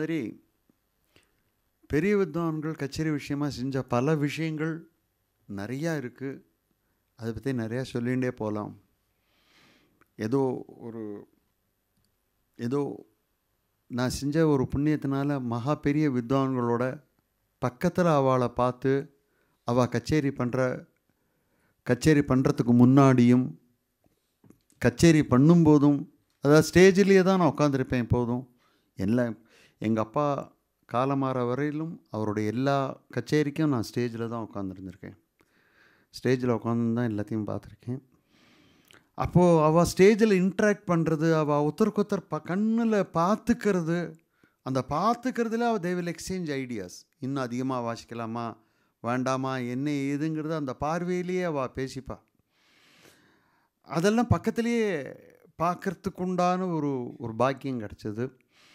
மாதிரி பெரிய வித்வான்கள் கச்சேரி விஷயமா செஞ்ச பல விஷயங்கள் நிறையா இருக்குது அதை பற்றி நிறையா சொல்லிகிட்டே போகலாம் ஏதோ ஒரு ஏதோ நான் செஞ்ச ஒரு புண்ணியத்தினால மகா பெரிய வித்வான்களோட பக்கத்தில் அவளை பார்த்து அவள் கச்சேரி பண்ணுற கச்சேரி பண்ணுறதுக்கு முன்னாடியும் கச்சேரி பண்ணும்போதும் அதாவது ஸ்டேஜிலேயே தான் நான் உட்காந்துருப்பேன் எப்போதும் எல்லாம் எங்கள் அப்பா காலமாற வரையிலும் அவருடைய எல்லா கச்சேரிக்கும் நான் ஸ்டேஜில் தான் உட்காந்துருந்துருக்கேன் ஸ்டேஜில் உட்காந்து தான் எல்லாத்தையும் பார்த்துருக்கேன் அப்போது அவள் ஸ்டேஜில் இன்ட்ராக்ட் பண்ணுறது அவள் ஒருத்தருக்கு ப கண்ணில் பார்த்துக்கிறது அந்த பார்த்துக்கிறதுல அவள் தே வில் எக்ஸ்சேஞ்ச் ஐடியாஸ் இன்னும் அதிகமாக வாசிக்கலாமா வேண்டாமா என்ன ஏதுங்கிறது அந்த பார்வையிலேயே அவள் பேசிப்பா அதெல்லாம் பக்கத்துலேயே பார்க்கறதுக்கு உண்டான ஒரு ஒரு பாக்கியம் கிடச்சிது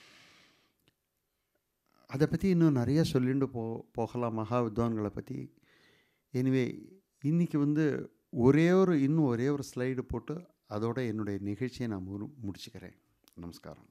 அதை பற்றி இன்னும் நிறைய சொல்லிட்டு போ போகலாம் மகா வித்வான்களை பற்றி எனிவே இன்றைக்கி வந்து ஒரே ஒரு இன்னும் ஒரே ஒரு ஸ்லைடு போட்டு அதோட என்னுடைய நிகழ்ச்சியை நான் மு முடிச்சுக்கிறேன் நமஸ்காரம்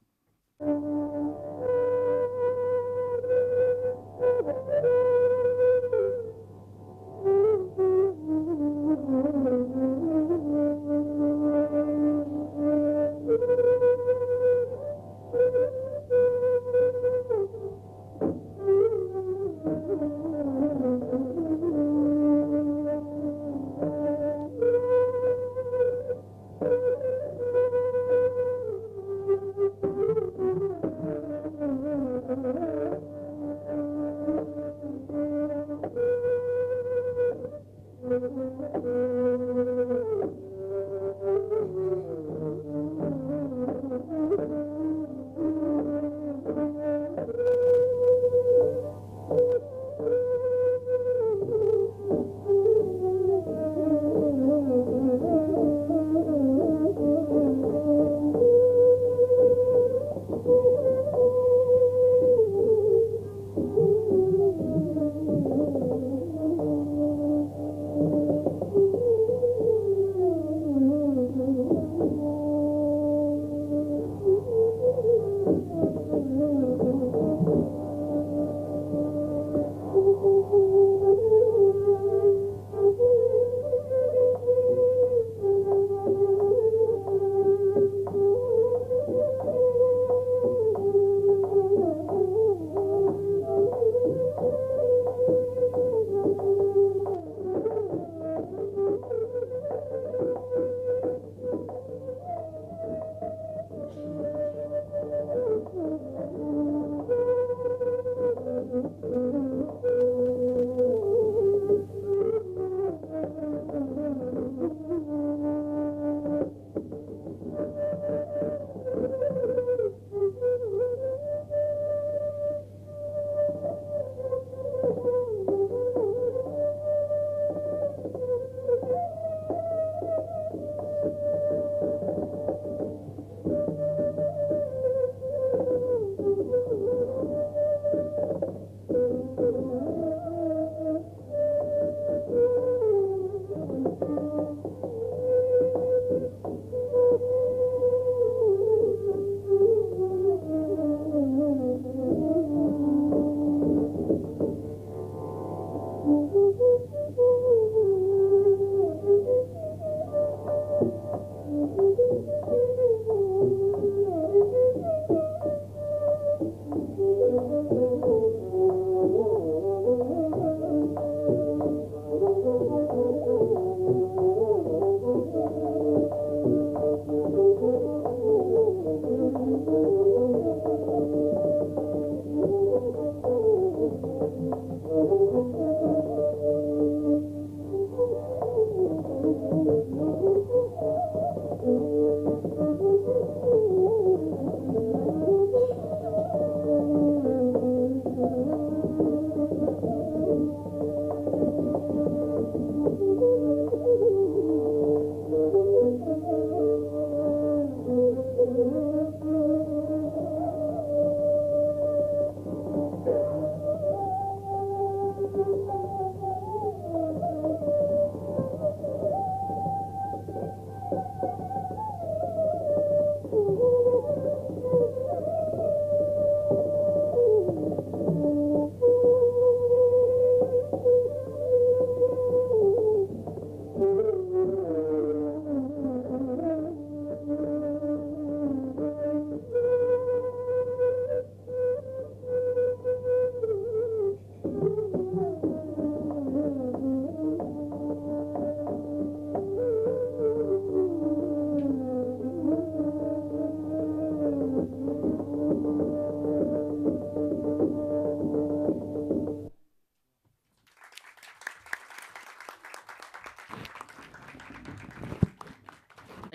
Thank you.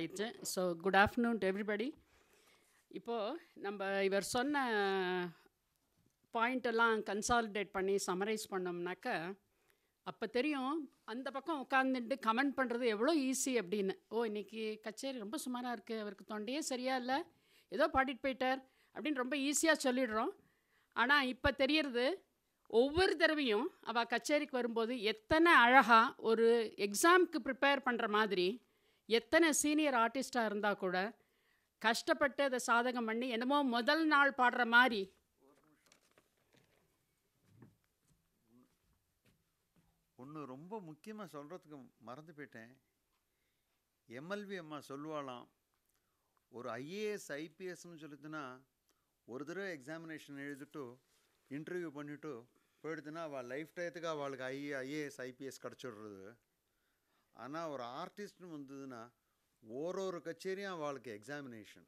ஆயிடுச்சு so good afternoon to everybody இப்போது நம்ம இவர் சொன்ன பாயிண்ட் எல்லாம் கன்சாலிடேட் பண்ணி சமரைஸ் பண்ணோம்னாக்க அப்போ தெரியும் அந்த பக்கம் உட்காந்துட்டு கமெண்ட் பண்ணுறது எவ்வளோ ஈஸி அப்படின்னு ஓ இன்னைக்கு கச்சேரி ரொம்ப சுமாராக இருக்குது அவருக்கு தொண்டையே சரியா இல்லை ஏதோ பாடிட்டு போயிட்டார் அப்படின்னு ரொம்ப ஈஸியாக சொல்லிடுறோம் ஆனால் இப்போ தெரியறது ஒவ்வொரு தடவையும் அவள் கச்சேரிக்கு வரும்போது எத்தனை அழகாக ஒரு எக்ஸாம்க்கு ப்ரிப்பேர் பண்ணுற மாதிரி எத்தனை சீனியர் ஆர்டிஸ்டாக இருந்தால் கூட கஷ்டப்பட்டு அதை சாதகம் பண்ணி என்னமோ முதல் நாள் பாடுற மாதிரி ஒன்று ரொம்ப முக்கியமாக சொல்கிறதுக்கு மறந்து போயிட்டேன் எம்எல்வி அம்மா சொல்லுவாளாம் ஒரு ஐஏஎஸ் ஐபிஎஸ்னு சொல்லிட்டுனா ஒரு தடவை எக்ஸாமினேஷன் எழுதிட்டு இன்டர்வியூ பண்ணிவிட்டு போயிடுதுன்னா அவள் லைஃப் டயத்துக்கு அவளுக்கு ஐ ஐஏஎஸ் ஐபிஎஸ் கிடச்சிடுறது ஆனால் ஒரு ஆர்டிஸ்ட்னு வந்ததுன்னா ஒரு ஒரு கச்சேரியும் அவளுக்கு எக்ஸாமினேஷன்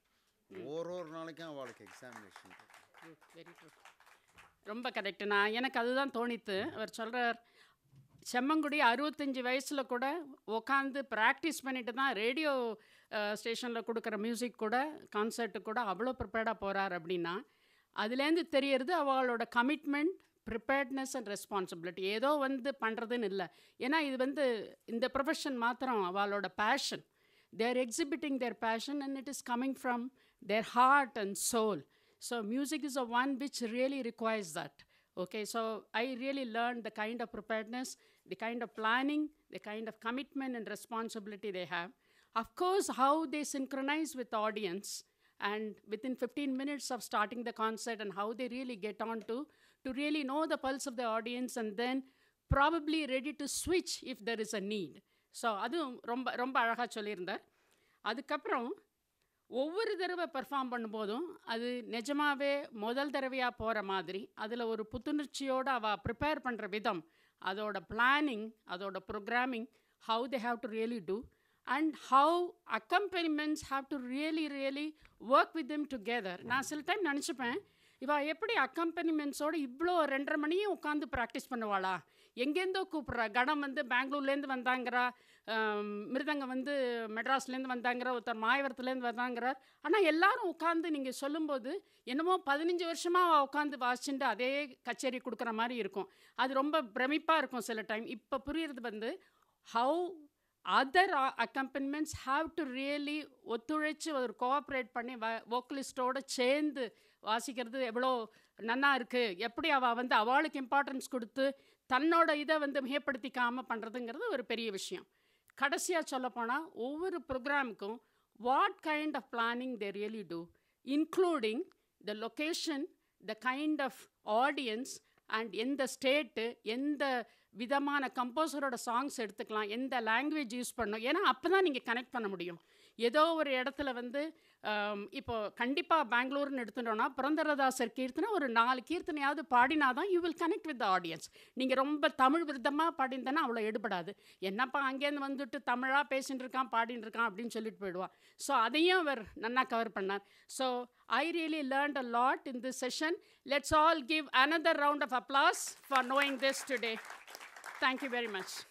ஒரு ஒரு நாளைக்கும் அவளுக்கு எக்ஸாமினேஷன் வெரி ட்ரூ ரொம்ப கரெக்டு நான் எனக்கு அதுதான் தோணித்து அவர் சொல்கிறார் செம்மங்குடி அறுபத்தஞ்சி வயசில் கூட உட்காந்து ப்ராக்டிஸ் பண்ணிட்டு தான் ரேடியோ ஸ்டேஷனில் கொடுக்குற மியூசிக் கூட கான்சர்ட்டு கூட அவ்வளோ ப்ரிப்பேர்டாக போகிறார் அப்படின்னா அதுலேருந்து தெரியறது அவளோட கமிட்மெண்ட் ப்ரிப்பேர்ட்னஸ் அண்ட் ரெஸ்பான்சிபிலிட்டி ஏதோ வந்து பண்ணுறதுன்னு இல்லை ஏன்னா இது வந்து இந்த ப்ரொஃபஷன் மாத்திரம் அவளோட passion their exhibiting their passion and it is coming from their heart and soul so music is a one which really requires that okay so i really learned the kind of preparedness the kind of planning the kind of commitment and responsibility they have of course how they synchronize with the audience and within 15 minutes of starting the concert and how they really get on to to really know the pulse of the audience and then probably ready to switch if there is a need so அதுவும் ரொம்ப ரொம்ப அழகாக சொல்லியிருந்தார் அதுக்கப்புறம் ஒவ்வொரு தடவை perform பண்ணும்போதும் அது நிஜமாவே முதல் தடவையாக போகிற மாதிரி அதில் ஒரு புத்துணர்ச்சியோடு அவள் ப்ரிப்பேர் பண்ணுற விதம் அதோட பிளானிங் அதோட programming how they have to really do and how accompaniments have to really really work with them together நான் சில டைம் நினச்சிப்பேன் இவா எப்படி அக்கம்பெனிமெண்ட்ஸோடு இவ்வளோ ரெண்டரை மணியும் உட்காந்து ப்ராக்டிஸ் பண்ணுவாளா எங்கேருந்தோ கூப்பிட்றா கடம் வந்து பெங்களூர்லேருந்து வந்தாங்கிறா மிருதங்க வந்து மெட்ராஸ்லேருந்து வந்தாங்கிற ஒருத்தர் மாயவரத்துலேருந்து வந்தாங்கிறார் ஆனால் எல்லாரும் உட்காந்து நீங்கள் சொல்லும்போது என்னமோ பதினஞ்சு வருஷமாக உட்காந்து வாசிச்சுட்டு அதே கச்சேரி கொடுக்குற மாதிரி இருக்கும் அது ரொம்ப பிரமிப்பாக இருக்கும் சில டைம் இப்போ புரியுறது வந்து how other accompaniments have to really ஒத்துழைச்சி ஒரு கோஆப்ரேட் பண்ணி வ வோக்கலிஸ்டோடு சேர்ந்து வாசிக்கிறது எவ்வளோ நன்னா இருக்குது எப்படி அவள் வந்து அவளுக்கு இம்பார்ட்டன்ஸ் கொடுத்து தன்னோட இதை வந்து மிகப்படுத்திக்காமல் பண்ணுறதுங்கிறது ஒரு பெரிய விஷயம் கடைசியாக சொல்லப்போனால் ஒவ்வொரு ப்ரோக்ராமுக்கும் what kind of planning they really do including the location the kind of audience and எந்த ஸ்டேட்டு எந்த விதமான கம்போசரோட சாங்ஸ் எடுத்துக்கலாம் எந்த லாங்குவேஜ் யூஸ் பண்ணணும் ஏன்னா அப்போ தான் நீங்கள் கனெக்ட் பண்ண முடியும் ஏதோ ஒரு இடத்துல வந்து இப்போ கண்டிப்பாக பெங்களூர்னு எடுத்துட்டோன்னா புரந்தரதாசர் கீர்த்தனை ஒரு நாலு கீர்த்தனையாவது பாடினா தான் you will connect with the audience நீங்கள் ரொம்ப தமிழ் விருத்தமாக பாடிந்தனா அவ்வளோ எடுபடாது என்னப்பா அங்கேருந்து வந்துட்டு தமிழாக பேசிட்டு இருக்கான் பாடின்னு இருக்கான் அப்படின்னு சொல்லிட்டு போயிடுவான் ஸோ அதையும் அவர் நன்னா கவர் பண்ணார் so I really learnt a lot in this session let's all give another round of applause for knowing this today thank you very much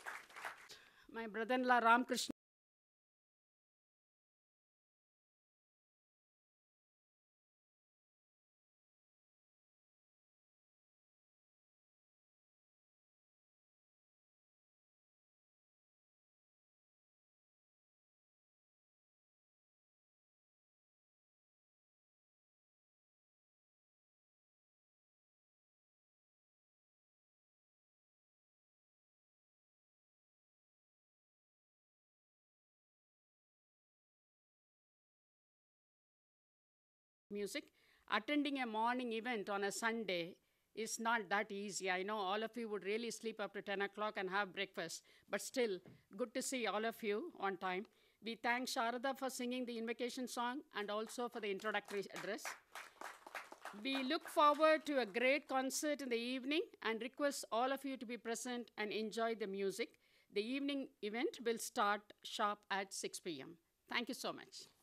my பிரதர்லா Ramakrishna music. Attending a morning event on a Sunday is not that easy. I know all of you would really sleep up to 10 o'clock and have breakfast, but still, good to see all of you on time. We thank Sharada for singing the invocation song and also for the introductory address. We look forward to a great concert in the evening and request all of you to be present and enjoy the music. The evening event will start sharp at 6 p.m. Thank you so much.